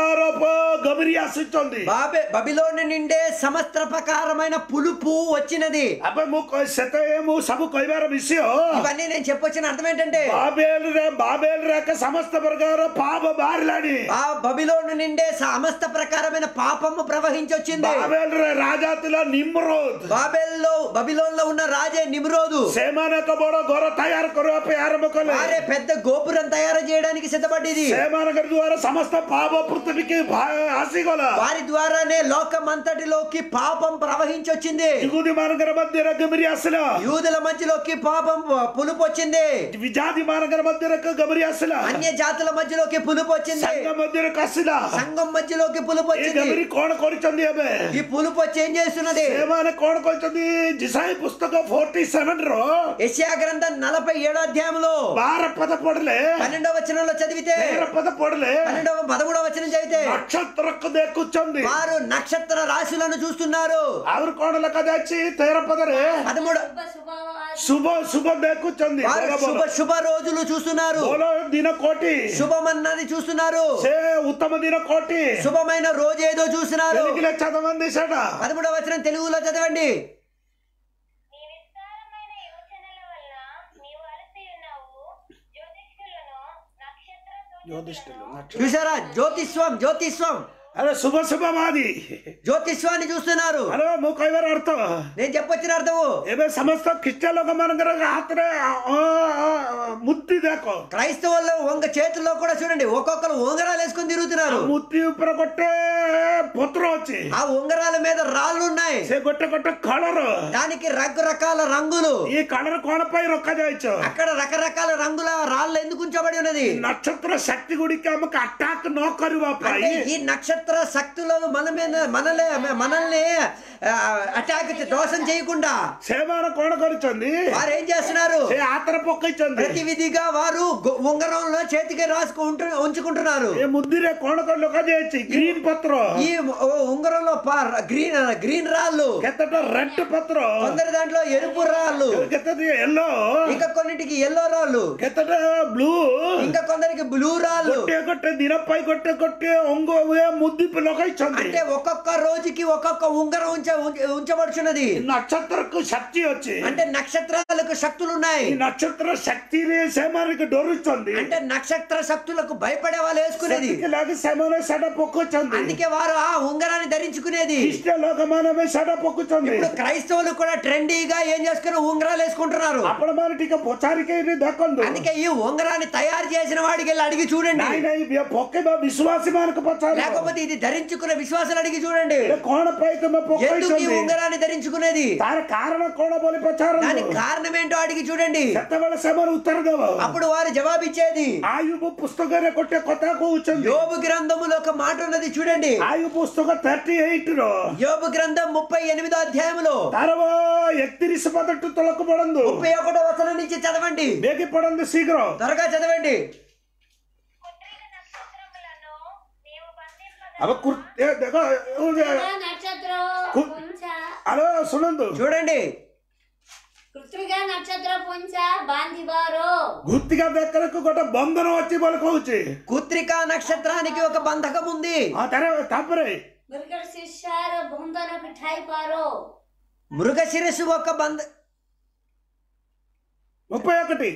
గబరి ఆశించింది బాబే బబిలోని నిండే సమస్త ప్రకారమైన పులుపు వచ్చినది అబ్బ ము శతము సబు కొయ్యార విషయం ఇవన్నీ నేను చెప్పొచ్చిన అర్థం ఏంటంటే బాబేలు రే- బాబేలు రేక సమస్త ప్రకార పాప బారిలాడి ఆ బబిలోను నిండే సమస్త ప్రకారమైన పాపము ప్రవహించొచ్చింది బాబేలు రే రాజాతిలో నిమ్రోద్ బాబెల్లో బబిలోన్లో ఉన్న రాజే నిమ్రోదు సేమానక బోడో గొర తయారు కొరపై ఆరంభ కొలే వారే పెద్ద గోపురం తయారు చేయడానికి సిద్ధపడ్డది సేమానక ద్వారా సమస్త పాప పృథ్వీకి ఆసిగోల వారి ద్వారానే లోకమంతటిలోకి పాపం ప్రవహించొచ్చింది దిగుది మానగర మధ్య గమరి అసల యూదుల మధ్యలోకి పాపం పులుపు వచ్చింది విజాతి మానగర మధ్య గమరి అసల అన్య జాతుల మధ్యలోకి పులుపు వచ్చింది సంఘ మధ్య అసల సంఘం మధ్యలోకి పులుపు ఈ వచ్చింది గమరి కోణ కొరిచింది అబే ఈ పులుపు వచ్చి ఏం చేస్తున్నది సేమాన కోణ కొరిచింది జిసాయి పుస్తకం ఫోర్టీ సెవెన్ రో యెషయా గ్రంథం నలభై ఏడో అధ్యాయంలో బార పద పొడలే పన్నెండవ వచనంలో చదివితే ಬೇರೆ ಪದ ಪಡಲೆ పన్నెండవ పదమూడవ వచనం చదివితే ନକ୍ଷତ୍ରକୁ ଦେଖୁଛନ୍ତି వారు నక్షత్ర రాశులను చూస్తున్నారు ଆହୁରି କଣ ଲେଖାଯାଇଛି ତେର ପଦରେ పదమూడు శుభ శుభ ଶୁଭ ଶୁଭ ଦେଖୁଛନ୍ତି వారు ଭଲ శుభ ଭଲ శుభ రోజులు చూస్తున్నారు ଭଲ ଦିନ కోటి శుభమన్నది చూస్తున్నారు ସେ ఉత్తమ ଦିନ కోటి శుభమైన రోజు ఏదో చూస్తున్నారు తెలుగులో చదవండి సేట పదమూడవ వచనం తెలుగులో చదవండి నీ విస్తారమైన యోచనల వలన నీవు అలసి ఉన్నావు జ్యోతిష్కులను నక్షత్ర జ్యోతిష్ఠులు చూసారా జ్యోతిష్వం జ్యోతిష్వం అరే శుభ శుభ మాది జ్యోతిష్వాన్ని చూస్తున్నారు అరే ମୁଁ କହିବାର ଅର୍ଥ నేను చెప్పొచ్చిన అర్థము ଏବେ ସମସ୍ତ ଖ୍ରୀଷ୍ଟିଆନ ଲୋକମାନଙ୍କର ହାତରେ ଅ, ଅ, ମୁଦି ଦେଖ క్రైస్తవుల్లో వంగ చేతుల్లో కూడా చూడండి ఒక్కొక్కరు ఉంగరాలు వేసుకొని తిరుగుతున్నారు ମୁଦି ଉପରେ ଗୋଟେ ପତ୍ର ଅଛି ఆ ఉంగరాల మీద రాళ్ళు ఉన్నాయి ସେ ଗୋଟେ ଗୋଟେ କଳର దానికి రకరకాల రంగులు ఈ కలర్ କଣ ପାଇଁ ରଖାଯାଇଛି అక్కడ రకరకాల రంగుల రాళ్ళు ఎందుకు ఉంచబడి ఉన్నది ନକ୍ଷତ୍ର ଶକ୍ତି ଗୁଡ଼ିକ ଆମକୁ ଆଟାକ୍ ନ କରିବା అంటే ପାଇଁ ఈ నక్షత్ర శక్తులను మన మీద మనలే మనల్ని అటాక్ దోషం చేయకుండా ସେମାନେ କଣ କରିଛନ୍ତି వారు ఏం చేస్తున్నారు ସେ ହାତରେ ପକେଇଛନ୍ତି ప్రతివిధిగా వారు గు- ఉంగరంలో చేతికి రాసుకుంటూ ఉంచుకుంటున్నారు ଏ ମୁଦିରେ କଣ କଣ ଲେଖାଯାଇଛି ଗ୍ରୀନ ପତ୍ର ఈ ఉ- ఉంగరంలో ప- గ్రీన్ గ్రీన్ రాళ్ళు କେତେଟା ରେଡ୍ ପତ୍ର కొందరి దాంట్లో ఎరుపు రాళ్ళు କେତେ ୟେଲୋ ఇంకా కొన్నిటికి ఎల్లో రాళ్ళు କେତେଟା ବ୍ଲୁ ఇంకా కొందరికి బ్లూ రాళ్ళు ଗୋଟିଏ ଗୋଟେ ଦିନ ପାଇଁ ଗୋଟେ ଗୋଟେ ଅଙ୍ଗ ହୁଏ ମୁଦି ଲଗାଇଛନ୍ତି అంటే ఒక్కొక్క రోజుకి ఒక్కొక్క ఉంగరం ఉంచ ఉంచ- ఉంచబడుచున్నది ନକ୍ଷତ୍ରକୁ ଶକ୍ତି ଅଛି అంటే నక్షత్రాలకు శక్తులు ఉన్నాయి ఈ నక్షత్ర శక్తిରେ ସେମାନଙ୍କୁ ଡରୁଛନ୍ତି అంటే నక్షత్ర శక్తులకు భయపడే వాళ్ళు వేసుకునేది ସେଥିଲାଗି ସେମାନେ ସେଟା ପକଉଛନ୍ତି అందుకే వారు ఆ ఉంగరాన్ని ధరించుకునేది ଖ୍ରୀଷ୍ଟ ଲୋକମାନେ ବି ସେଟା ପକଉଛନ୍ତି ఇప్పుడు క్రైస్తవులు కూడా ట్రెండీగా ఏం చేసుకుని ఉంగరాలు వేసుకుంటున్నారు ଆପଣ ମାନେ ଟିକେ ପଚାରିକି ଏଠି ଦେଖନ୍ତୁ అందుకే ఈ ఉంగరాన్ని తయారు చేసిన వాడికి వెళ్ళి అడిగి చూడండి ନାଇଁ ନାଇଁ ବି- ପକେଇବା ବିଶ୍ୱାସୀ ମାନଙ୍କୁ ପଚାର లేకపోతే ఇది ధరించుకున్న విశ్వాసాలు అడిగి చూడండి କଣ ପାଇଁ ତମେ ఎందుకు ఈ ପକେଇଛନ୍ତି ఉంగరాన్ని ధరించుకునేది ତାର କାରଣ କଣ ବୋଲି దానికి ପଚାରନ୍ତୁ కారణం ఏంటో అడిగి చూడండి ସେତେବେଳେ ସେମାନେ ଉତ୍ତର ଦେବ అప్పుడు వారు జవాబిచ్చేది ଆୟୁବ ପୁସ୍ତକରେ ଗୋଟେ କଥା କହୁଛନ୍ତି యోబు గ్రంథములో ఒక మాట ఉన్నది చూడండి ଆୟୁ ପୁସ୍ତକ ଥାର୍ଟି ଏଇଟ ର యోబు గ్రంథం ముప్పై ఎనిమిదో అధ్యాయములో ତାର ଏକତିରିଶ ପଦଠୁ ତଳକୁ ପଢନ୍ତୁ ముప్పై ఒకటో వచనం నుంచి చదవండి ବେଗି ପଢନ୍ତୁ ଶୀଘ୍ର త్వరగా చదవండి పుత్రిక నక్షత్రములను నీవు బంధింపద अब कुर- ए, देखो నక్షత్ర కు- పుంచ ଆଲୋ ଶୁଣନ୍ତୁ చూడండి କୃତ୍ରିକା ନକ୍ଷତ୍ର ପୁଞ୍ଚ ବାନ୍ଧିବାର ଘୁତିକା ବେକରକୁ ଗୋଟେ ବନ୍ଧନ ଅଛି ବୋଲି କହୁଛି కుత్రికా నక్షత్రానికి ఒక బంధకం ఉంది ହଁ ତାର ତାପରେ ମୃଗର ଶିଷ୍ୟାର ବନ୍ଧନ ପିଠାଇ ପାର మృగ శిరస్సు ఒక బంధ ముప్పై ఒకటి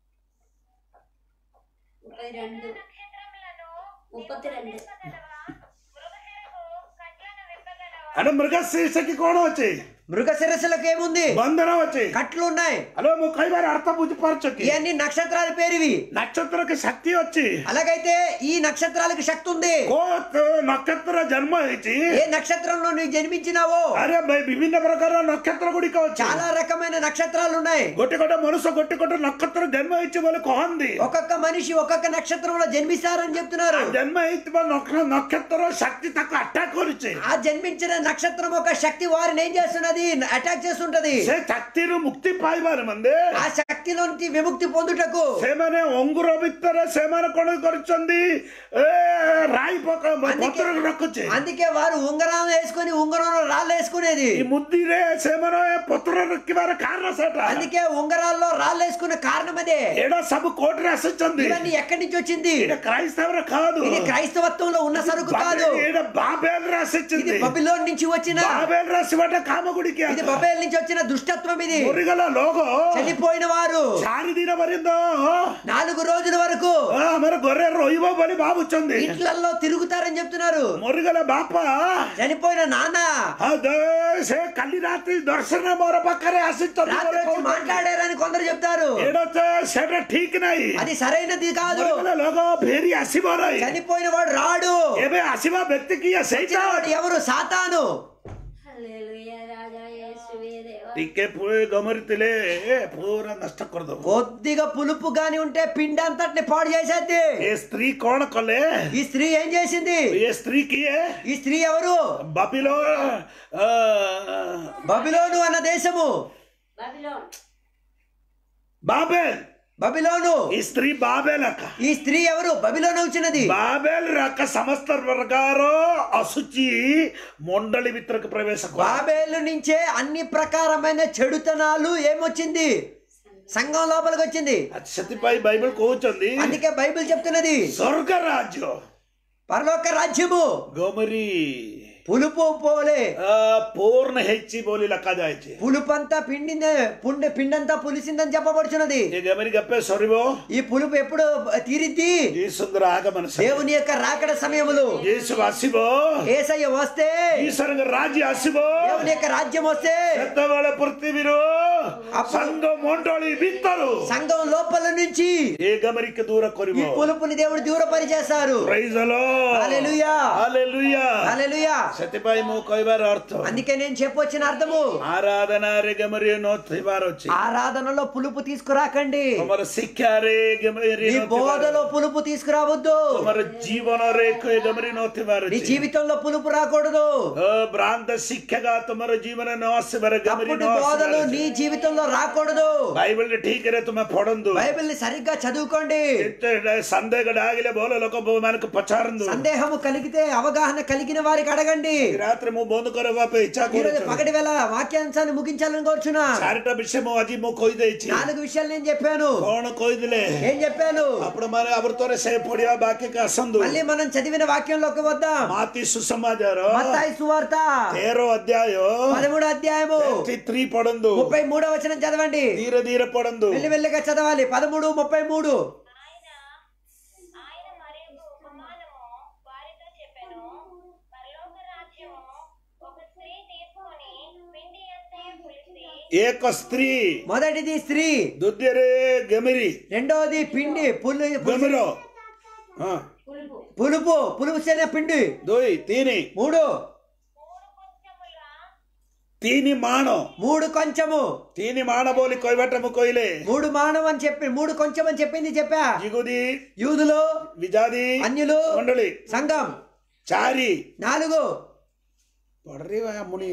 ముప్పై రెండు నక్షత్రములను ముప్పത്തി రెండు మృగశిరకు కట్లను విప్పగలవా అరే మృగ శీర్షకి కోణ వచ్చి మృగ శిరస్సులకు ఏముంది బంధన వచ్చి కట్లు ఉన్నాయి హలో ମୁଁ କହିବାର అర్థ ବୁଝିପାରୁଛ କି ఇవన్నీ నక్షత్రాల పేరువి ନକ୍ଷତ୍ରకి ଶକ୍ତି ଅଛି అలాగైతే ఈ నక్షత్రాలకు శక్తి ఉంది କୋଉ ନକ୍ଷତ୍ର ଜନ୍ମ ହେଇଛି ఏ నక్షత్రంలో నువ్వు జన్మించినావో ଆରେ ଭାଇ ବିଭିନ୍ନ ପ୍ରକାର ନକ୍ଷତ୍ର ଗୁଡିକ ଅଛି చాలా రకమైన నక్షత్రాలు ఉన్నాయి ଗୋଟେ ଗୋଟେ ମଣିଷ ଗୋଟେ ଗୋଟେ ନକ୍ଷତ୍ର ଜନ୍ମ ହେଇଛି ବୋଲି କହନ୍ତି ఒక్కొక్క మనిషి ఒక్కొక్క నక్షత్రంలో జన్మిస్తారని చెప్తున్నారు ଜନ୍ମ ହେଇଥିବା ନକ୍ଷ- నక్షତ୍ର శక్తి ତାକୁ ଆଟାକ୍ କରୁଛି ఆ జన్మించిన నక్షత్రం ఒక శక్తి వారిని ఏం చేస్తున్నది అటాక్ చేస్తుంటది ସେ ଶକ୍ତିରୁ ମୁକ୍ତି ପାଇବାର ମାନେ ఆ శక్తిలో నుంచి విముక్తి పొందుటకు ସେମାନେ ଅଙ୍ଗୁର ଭିତରେ ସେମାନେ କଣ କରିଛନ୍ତି ଏ ରାଇ ପକା ପତ୍ର ରଖୁଛି అందుకే వారు ఉంగరం వేసుకొని ఉంగరంలో రాళ్ళు వేసుకునేది ఈ ମୁଦିରେ ସେମାନେ ପତ୍ର ରଖିବାର କାରଣ ସେଟା అందుకే ఉంగరాల్లో రాళ్ళు వేసుకునే కారణం అదే ଏଇଟା ସବୁ କୋର୍ଟରେ ଆସିଛନ୍ତି ఇవన్నీ ఎక్కడి నుంచి వచ్చింది ଏଇଟା କ୍ରାଇସ୍ତବର కాదు ఇది క్రైస్తవత్వంలో ఉన్న సరుకు కాదు ଏଇଟା ବାବେଲରେ ఇది ଆସିଛନ୍ତି బబిలోన్ నుంచి వచ్చిన ବାବେଲରେ ଆସିବାଟା କାମ ଗୁଡ଼ିକ ఇది బబేల్ నుంచి వచ్చిన దుష్టత్వం ఇది ମରିଗଲା ଲୋକ చనిపోయిన వారు ଚାରି ଦିନ ପର୍ଯ୍ୟନ୍ତ నాలుగు రోజుల వరకు ଆମର ଘରେ ରହିବ ବୋଲି ଭାବୁଛନ୍ତି ఇంట్లలో తిరుగుతారని చెప్తున్నారు ମରିଗଲା ବାପା చనిపోయిన నాన్న ଆଉ ଦେ- ସେ କାଲି ରାତି ଦର୍ଶନ ମୋର ପାଖରେ ଆସିଛନ୍ତି రాత్రి ବୋଲି వచ్చి କହୁଛନ୍ତି। మాట్లాడారని కొందరు చెప్తారు ଏଇଟା ତ ସେଟା ଠିକ ନାହିଁ అది సరైనది కాదు ମରିଗଲା ଲୋକ ଫେରି ଆସିବ ନାହିଁ చనిపోయిన వాడు రాడు ଏବେ ଆସିବା ବ୍ୟକ୍ତି କିଏ ସେଇଟା వాడు ఎవరు సాతాను హల్లెలూయా రాజా యేసువే దేవా ଟିକେ ପୁଅ ଗମରିଥିଲେ ପୁରା ନଷ୍ଟ କରିଦବ కొద్దిగా పులుపు గాని ఉంటే పిండి అంతటిని పాడు చేసేది ଏ ସ୍ତ୍ରୀ କଣ କଲେ ఈ స్త్రీ ఏం చేసింది ଏ ସ୍ତ୍ରୀ କିଏ ఈ స్త్రీ ఎవరు ବାବିଲୋ ଅ, బబిలోను అన్న దేశము బాబిలోన్ ବାବେଲ బబిలోను ఈ స్త్రీ బాబేలక ఈ స్త్రీ ఎవరు బబిలోను వచ్చినది బాబేల్ రక సమస్త వర్గారో అశుచి మొండలి విత్రకు ప్రవేశ బాబేలు నుంచే అన్ని ప్రకారమైన చెడుతనాలు ఏమొచ్చింది సంఘం లోపలికి వచ్చింది సతిపై బైబిల్ కూర్చుంది అందుకే బైబిల్ చెప్తున్నది స్వర్గ రాజ్యం పరలోక రాజ్యము గోమరి పులుపు పోలే ಆ, ಪೂರ್ಣ ಹೆಚ್ಚಿ ಬೋಲಿ ಲೆಕ್ಕ ಜಾಯ್ಚಿ పులుపంతా పిండిందే పుండె పిండంతా పులిసిందని చెప్పబడుచున్నది ಈಗ ಗಪ್ಪೆ ಸೊರಿಬೋ ఈ పులుపు ఎప్పుడు తీరిద్ది ಈ ಸುಂದರ ಆಗಮನ ಸ- దేవుని యొక్క రాకడ సమయములు ಯೇಸು ಹಸಿಬೋ ఏసయ్య వస్తే ಈಶ್ವರಂಗ ರಾಜ್ಯ ಹಸಿಬೋ దేవుని యొక్క రాజ్యం వస్తే ಎತ್ತವೇಳೆ ಪೃಥ್ವಿರು ಸಂಘ ಮೊಂಡೋಳಿ ಬಿತ್ತರು సంఘం లోపల నుంచి ಈ ಗಮನಿಕೆ ದೂರ ఈ ಕೊರಿಬೋ పులుపుని దేవుడు దూరపరి చేస్తారు ಪ್ರೈಸ್ ಅಲೋ హల్లెలూయా ಹಾಲೆಲೂಯಾ హల్లెలూయా ಸತಿಪಾಯಿ ಮೂ ಕೊಯ್ಬಾರ ಅರ್ಥ అందుకే నేను చెప్పొచ్చిన అర్థము ಆರಾಧನಾ ರೇ ಗಮರಿ ನೋತಿಬಾರ వచ్చి ఆరాధనలో పులుపు తీసుకురాకండి ತಮರ ಸಿಕ್ಕಾರೆ ಗಮರಿ నీ బోధలో పులుపు తీసుకురావద్దు ತಮರ ಜೀವನ ರೇಖೆ ಗಮರಿ ನೋತಿಬಾರ నీ జీవితంలో పులుపు రాకూడదు ಭ್ರಾಂತ ಶಿಕ್ಷಕ ತುಮರ ಜೀವನ ನವಾಸಿ ಬರ ಗಮರಿ తప్పుడు బోధలు నీ జీవితంలో రాకూడదు ಬೈಬಲ್ ಠೀಕ್ ರೇ ತುಮ ಪಡಂದು బైబిల్ ని సరిగ్గా చదువుకోండి ಸಂದೇಹಡ ಆಗಿಲೆ ಬೋಲ ಲೋಕ మనకు పచారందు సందేహము కలిగితే అవగాహన కలిగిన వారికి అడగండి రాత్రి మూ బంద్ కర బాపే ఇచ్చా ఈ రోజు పగటి వేళ వాక్యాంశాన్ని ముగించాలని కోరుచున్నా చారిట విషయం అజీ మూ కొయ్దే ఇచ్చి నాలుగు విషయాలు నేను చెప్పాను కోణ కొయ్దిలే ఏం చెప్పాను అప్పుడు మరి అవరితోనే సే పొడియా బాకి అసందు మళ్ళీ మనం చదివిన వాక్యంలోకి వద్దాం మాతి సుసమాచారం మత్తాయి సువార్త తేరో అధ్యాయం పదమూడు అధ్యాయము త్రీ పడందు ముప్పై మూడో వచనం చదవండి ధీర ధీర పడందు వెళ్ళి వెళ్ళిగా చదవాలి పదమూడు ముప్పై మూడు ఆయన ఆయన మరి ఒక ఉపమానము వారితో చెప్పెను పరలోక రాజ్యము ఒక స్త్రీ తీసుకొని పిండి అంతయు పులిసి ఏక స్త్రీ మొదటిది స్త్రీ దుద్యరే గమిరి రెండోది పిండి పులు గమిరో ఆ, పులుపు పులుపు పులుపు సేన పిండి దోయ్ తీని మూడు మూడు కొంచెముల తీని మాణం మూడు కొంచెము తీని మానబోలి కొయ్యబట్టము కొయ్యలే మూడు మానవం అని చెప్పి మూడు కొంచెం అని చెప్పింది చెప్పా జిగుది యూదులు విజాది అన్యులు మండలి సంఘం చారి నాలుగు ପଢରେ ମୁଣି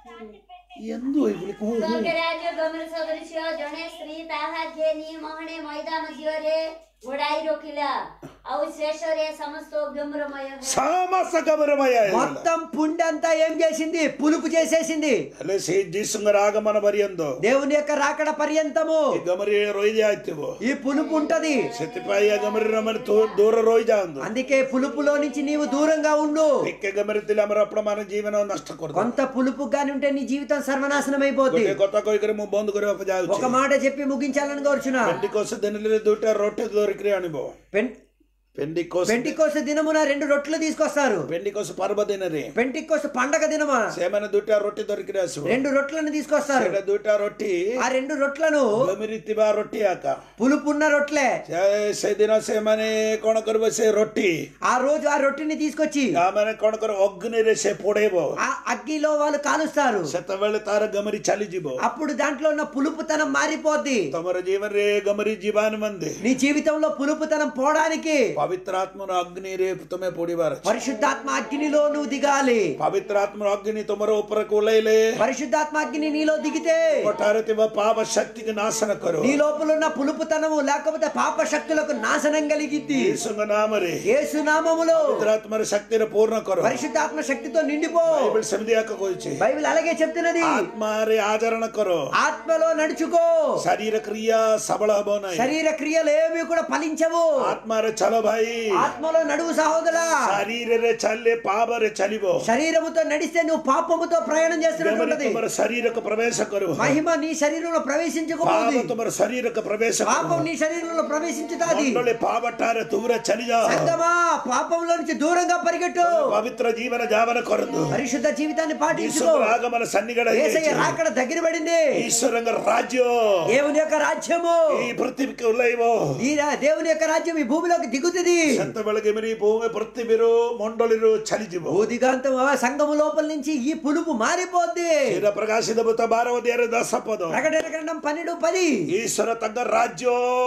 ಎಂದು ಇವ್ಳಿಗೆ ಹ್ಞೂ ಹ್ಞೂ ସ୍ୱର୍ଗରାଜ୍ୟ ଗମନ ସଦୃଶ୍ୟ ଜଣେ ସ୍ତ୍ରୀ ତାହା ଘେନି ମହଣେ ମଇଦା ମଧ୍ୟରେ ଘୋଡାଇ ରଖିଲା ଆଉ ଶେଷରେ ସମସ୍ତ ଗମ୍ରମୟ ହେଲା సమస్త గమరమయ్య మొత్తం పుండి అంతా ఏం చేసింది పులుపు చేసేసింది ହେଲେ ସେଇ ଯୀଶୁଙ୍କର ಆಗಮನ ପର୍ଯ୍ୟନ୍ତ దేవుని యొక్క రాకడ పర్యంతము ଏ ଗମରି ରହିଯାଇଥିବ ఈ పులుపు ఉంటది ସେଥିପାଇଁ ଏ ଗମରିର ମାନେ ତୁ- ଦୂର ରହିଯାଆନ୍ତୁ అందుకే పులుపులో నుంచి నీవు దూరంగా ఉండు ଟିକେ ଗମରି ଥିଲେ ଆମର ଆପଣ ମାନେ ଜୀବନ ନଷ୍ଟ କରିଦେବ కొంత పులుపు గాని ఉంటే నీ జీవితం సర్వనాశనం అయిపోద్ది ଗୋଟେ କଥା କହିକରି ମୁଁ ବନ୍ଦ କରିବାକୁ ఒక ଯାଉଛି మాట చెప్పి ముగించాలని కోరుచున్నా ପେଣ୍ଟିକୋଷ ଦିନରେ ଦୁଇଟା ରୋଟି ଧରିକିରି ଆଣିବ పెన్- ପେଣ୍ଟିକୋଷ పెంటికోస దినమున రెండు రొట్టెలు తీసుకొస్తారు ପେଣ୍ଟିକୋଷ ପର୍ବ ଦିନରେ పెంటికోస పండగ దినమున ସେମାନେ ଦୁଇଟା ରୋଟି ଧରିକିରି ଆସିବ రెండు రొట్టెలను తీసుకొస్తారు ସେଇଟା ଦୁଇଟା ରୋଟି ఆ రెండు రొట్టెలను ଗମିରି ଥିବା ରୋଟି ଆକା పులుపున్న రొట్టెలే ସେ- ସେଦିନ ସେମାନେ କଣ କରିବ ସେ ରୋଟି ఆ రోజు ఆ రొట్టెని తీసుకొచ్చి ମାନେ କଣ କରିବ ଅଗ୍ନିରେ ସେ ପୋଡେଇବ ఆ అగ్గిలో వాళ్ళు కాలుస్తారు ସେତେବେଳେ ତାର ଗମରି ଚାଲିଯିବ అప్పుడు దాంట్లో ఉన్న పులుపుతనం మారిపోద్ది ତମର ଜୀବନରେ ଗମରି ଯିବା ନିମନ୍ତେ నీ జీవితంలో పులుపుతనం పోవడానికి ପବିତ୍ର ଆତ୍ମାର ଅଗ୍ନିରେ ତୁମେ ପୋଡିବାର ଅଛି పరిశుద్ధాత్మ అగ్నిలో నువ్వు దిగాలి ପବିତ୍ର ଆତ୍ମାର ଅଗ୍ନି ତୁମର ଉପରକୁ ଓହ୍ଲେଇଲେ పరిశుద్ధాత్మ అగ్ని నీలో దిగితే କୋଠାରେ ଥିବା ପାପ ଶକ୍ତିକୁ ନାଶନ କର నీ లోపల ఉన్న పులుపుతనము లేకపోతే పాప శక్తులకు నాశనం కలిగిద్ది ଯୀଶୁଙ୍କ ନାମରେ యేసు నామములో ପବିତ୍ର ଆତ୍ମାର ଶକ୍ତିରେ ପୂର୍ଣ୍ଣ କର పరిశుద్ధాత్మ శక్తితో నిండిపో ବାଇବେଲ ସେମିତି ଆକ କହୁଛି బైబిల్ అలాగే చెప్తున్నది ଆତ୍ମାରେ ଆଚରଣ କର ఆత్మలో నడుచుకో ଶରୀର କ୍ରିୟା ସବଳ ହବ ନାହିଁ శరీర క్రియలు ఏమి కూడా ఫలించవు ଆତ୍ମାରେ ଚାଲ ଭାଇ ఆత్మలో నడువు సహోదరా ଶରୀରରେ ଚାଲିଲେ ପାପରେ ଚାଲିବ శరీరముతో నడిస్తే నువ్వు పాపముతో ప్రయాణం ଗମରି చేస్తున్నటువంటిది ତୁମର ଶରୀରକୁ ପ୍ରବେଶ କରିବ మహిమ నీ శరీరంలో ప్రవేశించకపోతుంది ପାପ ତୁମର ଶରୀରକୁ ପ୍ରବେଶ పాపం କରିବ నీ శరీరంలో ప్రవేశించుతాది ମଣ୍ଡଳୀ ପାପ ଠାରେ ଦୂର ଚାଲିଯାଅ సంగమా పాపంలో నుంచి దూరంగా పరిగెట్టు పవిత్ర జీవన జావన కొరందు పరిశుద్ధ జీవితాన్ని పాటించుకో ఈశ్వర ఆగమన సన్నిగడ ఏసయ్య రాకడ దగ్గర పడింది ఈశ్వరంగ రాజ్యం దేవుని యొక్క రాజ్యము ఈ పృథివికి ఉల్లైవో ఈ రా- దేవుని యొక్క రాజ్యం ఈ భూమిలోకి దిగుతుంది ఏమవుతుంది ସେତେବେଳେ କେମିତି ଭୂମି ପୃଥିବୀରୁ ମଣ୍ଡଳୀରୁ ଚାଲିଯିବ భూదిగాంతం ఆ సంఘము లోపల నుంచి ఈ పులుపు మారిపోద్ది ସେଇଟା ପ୍ରକାଶିତ ଭୂତ ବାର ଅଧ୍ୟାୟରେ ଦଶ ପଦ ప్రకటన గ్రంథం పన్నెండు పది ଈଶ୍ୱର ତାଙ୍କ ରାଜ୍ୟ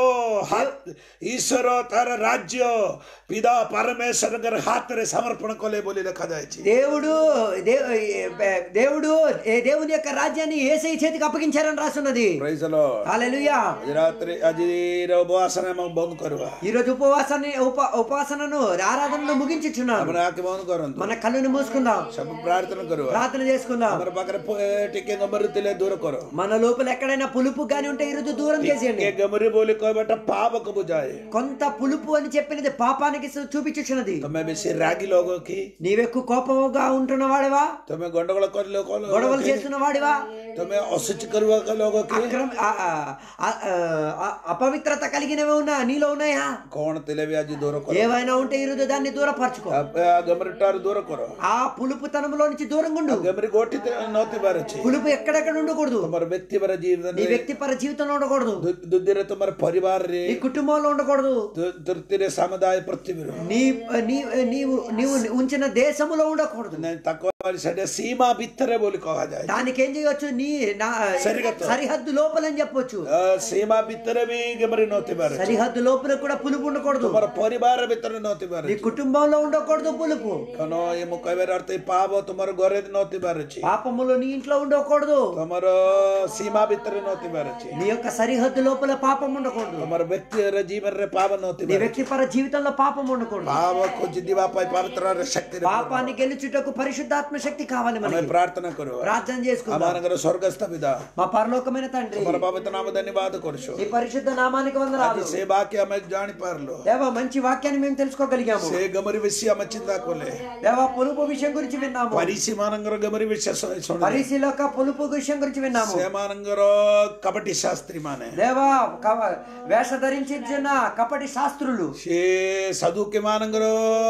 ହା- ଈଶ୍ୱର ତାର ରାଜ୍ୟ ପିତା ପରମେଶ୍ୱରଙ୍କର ହାତରେ ସମର୍ପଣ କଲେ ବୋଲି ଲେଖାଯାଇଛି దేవుడు దే- ఏ- దేవుడు ఏ దేవుని యొక్క రాజ్యాన్ని ఏసై చేతికి అప్పగించారని రాస్తున్నది Praise the Lord. హల్లెలూయా ଆଜି ରାତିରେ ଆଜିର ଉପବାସନ ଆମେ ବନ୍ଦ କରିବା ఈ రోజు ఉపవాసాన్ని ఉప ఉపాసనను ఆరాధనను ముగించుచున్నాను ଆମର ଆଖି ବନ୍ଦ କରନ୍ତୁ మన కళ్ళుని మూసుకుందాం ସବୁ ପ୍ରାର୍ଥନା କରିବା ప్రార్థన చేసుకుందాం ଆମର ପାଖରେ ପ- ଟିକେ ଗମରି ଥିଲେ ଦୂର କର మన లోపల ఎక్కడైనా పులుపు గాని ఉంటే ఈరోజు దూరం చేసేయండి ଟିକେ ଗମରି ବୋଲି କହିବାଟା ପାପକୁ ବୁଝାଏ కొంత పులుపు అని చెప్పినది పాపానికి సు- చూపించుచున్నది ତମେ ବେଶୀ ରାଗି ଲୋକ କି నీవెక్కువ కోపముగా ఉంటున్న వాడివా ତମେ ଗଣ୍ଡଗୋଳ କରି ଲୋକ గొడవలు କି? చేస్తున్న వాడివా ତମେ ଅଶୁଚି କରିବା ଲୋକ କି అక్రమ ఆ- ఆ- ఆ- ఆ- అపవిత్రత కలిగినవి ఉన్నా నీలో ఉన్నాయా କଣ ଥିଲେ ବି ଆଜି ଦୂର କର ఏవైనా ఉంటే ఈరోజు దాన్ని దూరపరచుకో ఆ గమరి ଠାରୁ దూర କର ఆ పులుపుతనంలో నుంచి దూరంగా ఉండు గమరి ଗୋଠି ନଥିବାର ଅଛି పులుపు ఎక్కడెక్కడ ఉండకూడదు ତମର ବ୍ୟକ୍ତିପର నీ ଜୀବନରେ వ్యక్తిపర జీవితంలో ఉండకూడదు ଦୁଧିରେ ତମର ପରିବାରରେ నీ కుటుంబంలో ఉండకూడదు ଦୁ- ତୃତୀୟରେ ସମୁଦାୟ ପୃଥିବୀର నీ నీ నీవు నీవు ఉంచిన దేశములో ఉండకూడదు ନାଇଁ, ତାଙ୍କ ସେଟା ସୀମା ଭିତରେ ବୋଲି କୁହାଯାଏ దానికి ఏం చేయొచ్చు నీ నా సరిహద్దు. సరిహద్దు లోపలని చెప్పొచ్చు ଆ, ସୀମା ଭିତରେ ବି ଗମରି ନଥିବାର ଅଛି సరిహద్దు లోపల కూడా పులుపు ఉండకూడదు ତମର ପରିବାର ଭିତରେ ନଥିବାର నీ ଅଛି కుటుంబంలో ఉండకూడదు పులుపు କାରଣ ଏ ମୁଁ କହିବାର ଅର୍ଥ ଏ ପାପ ତୁମର ଘରେ ନଥିବାର ଅଛି పాపములు నీ ఇంట్లో ఉండకూడదు ତମର ସୀମା ଭିତରେ ନଥିବାର ଅଛି నీ యొక్క సరిహద్దు లోపల పాపం ఉండకూడదు ତମର ବ୍ୟକ୍ତିର ଜୀବନରେ ପାପ నీ ନଥିବାର ଅଛି వ్యక్తిపర జీవితంలో పాపం ఉండకూడదు ପାପକୁ ଜିତିବା ପାଇଁ ପବିତ୍ରର ଶକ୍ତି పాపాన్ని గెలుచుటకు పరిశుద్ధాత్మ శక్తి కావాలి ଆମେ మనకి ପ୍ରାର୍ଥନା କରିବା ప్రార్థన చేసుకుందాం ଆମମାନଙ୍କର ସ୍ୱର୍ଗସ୍ଥ ପିତା మా పరలోకమైన తండ్రి ତମର ପବିତ୍ର ନାମ ଧନ୍ୟବାଦ କରୁଛୁ నీ పరిశుద్ధ నామానికి వందనాలు ଆଜି ସେ ବାକ୍ୟ ଆମେ ଜାଣିପାରିଲୁ దేవా మంచి వాక్యాన్ని మేము తెలుసుకోగలిగాము ସେ ଗମରି ବିଷୟ ଆମେ ଚିନ୍ତା କଲେ దేవా పొలుపు విషయం గురించి విన్నాము ପରିଷି ମାନଙ୍କର ଗମରି ବିଷୟ ଶୁଣିଲେ పరిశీల యొక్క పొలుపు విషయం గురించి విన్నాము ସେମାନଙ୍କର କପଟି ଶାସ୍ତ୍ରୀ ମାନେ దేవా కవ- వేష ధరించిన కపటి శాస్త్రులు ସେ ସାଧୁକେ ମାନଙ୍କର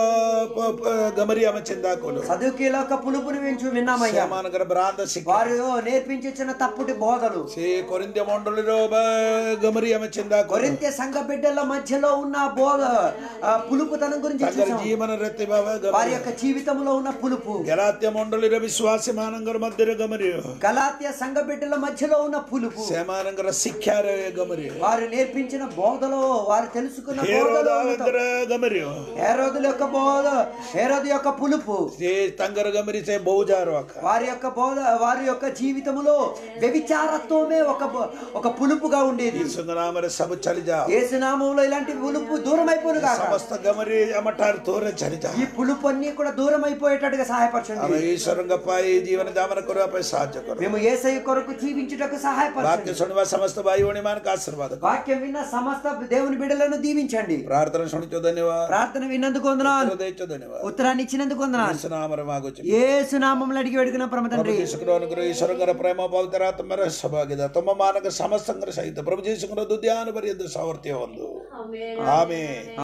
ପ- ପ- ଗମରି ଆମେ ଚିନ୍ତା କଲୁ చదువుకీల యొక్క పులుపుని మేము విన్నామయ్యా ସେମାନଙ୍କର ଭ୍ରାନ୍ତ ଶିକ୍ଷା వారు నేర్పించిన తప్పుటి బోధలు ସେ କରିନ୍ଦିଆ ମଣ୍ଡଳୀର ବା ଗମରି ଆମେ ଚିନ୍ତା କରୁ కొరింత సంఘ బిడ్డల మధ్యలో ఉన్న బోధ ఆ, పులుపుతనం గురించి ତାଙ୍କର చూసాము. ଜୀବନରେ ଥିବା వారి ଗମରି యొక్క జీవితంలో ఉన్న పులుపు ଗଲାତ୍ୟ ମଣ୍ଡଳୀର ବିଶ୍ୱାସୀ ମାନଙ୍କର ମଧ୍ୟରେ ଗମରି గలాత్య సంఘ బిడ్డల మధ్యలో ఉన్న పులుపు ସେମାନଙ୍କର ଶିକ୍ଷାର ଗମରି వారు నేర్పించిన బోధలో వారు తెలుసుకున్న బోధలో ఉన్నతం. ହେରୋଦର ଗମରି హేరోదుల యొక్క బోధ హేరోదు యొక్క పులుపు ସେ ତାଙ୍କର ଗମରି ସେ ବୌଜାର ଆକା వారి యొక్క బోధ వారి యొక్క జీవితంలో వ్యభిచారత్వమే ఒక బ- ఒక పులుపుగా ఉండేది ଯୀଶୁଙ୍କ ନାମରେ ସବୁ ଚାଲିଯାଅ ఏసునామంలో ఇలాంటి పులుపు దూరం అయిపోను కాక ସମସ୍ତ ଗମରି ଆମ ଠାରୁ ଦୂରରେ ଚାଲିଯାଅ ఈ పులుపు అన్ని కూడా దూరం అయిపోయేటట్టుగా సహాయపరచండి ଆମେ ଈଶ୍ୱରଙ୍କ ପାଇଁ ଜୀବନ ଯାପନ କରିବା ପାଇଁ ସାହାଯ୍ୟ କର మేము ఏసై కొరకు జీవించుటకు ବାକ୍ୟ సహాయపరచండి ଶୁଣିବା ସମସ୍ତ ଭାଇ ଭଉଣୀ ମାନଙ୍କୁ ଆଶୀର୍ବାଦ କର వాక్యం విన్న సమస్త దేవుని బిడ్డలను దీవించండి ପ୍ରାର୍ଥନା ଶୁଣିଛ ଧନ୍ୟବାଦ ప్రార్థన విన్నందుకు వందనాలు ଉତ୍ତର ଦେଇଛ ଧନ୍ୟବାଦ ఉత్తరాన్ని ఇచ్చినందుకు వందనాలు ଯୀଶୁ ନାମରେ ମାଗୁଛି ఏసునామంలో అడిగి పెడుకున్న ప్రమ ପ୍ରଭୁ తండ్రి ଯୀଶୁଙ୍କର ଅନୁଗ୍ରହ ଈଶ୍ୱରଙ୍କର ପ୍ରେମ ପବିତ୍ର ଆତ୍ମାର ସୌଭାଗ୍ୟତା ତମ ମାନଙ୍କ ସମସ୍ତଙ୍କର ସହିତ ପ୍ରଭୁ ଯୀଶୁଙ୍କର ଦୁଦ୍ୟାନ ପର୍ଯ୍ୟନ୍ତ ସାମର୍ଥ୍ୟ ବନ୍ଧୁ ఆమేన్ ఆమె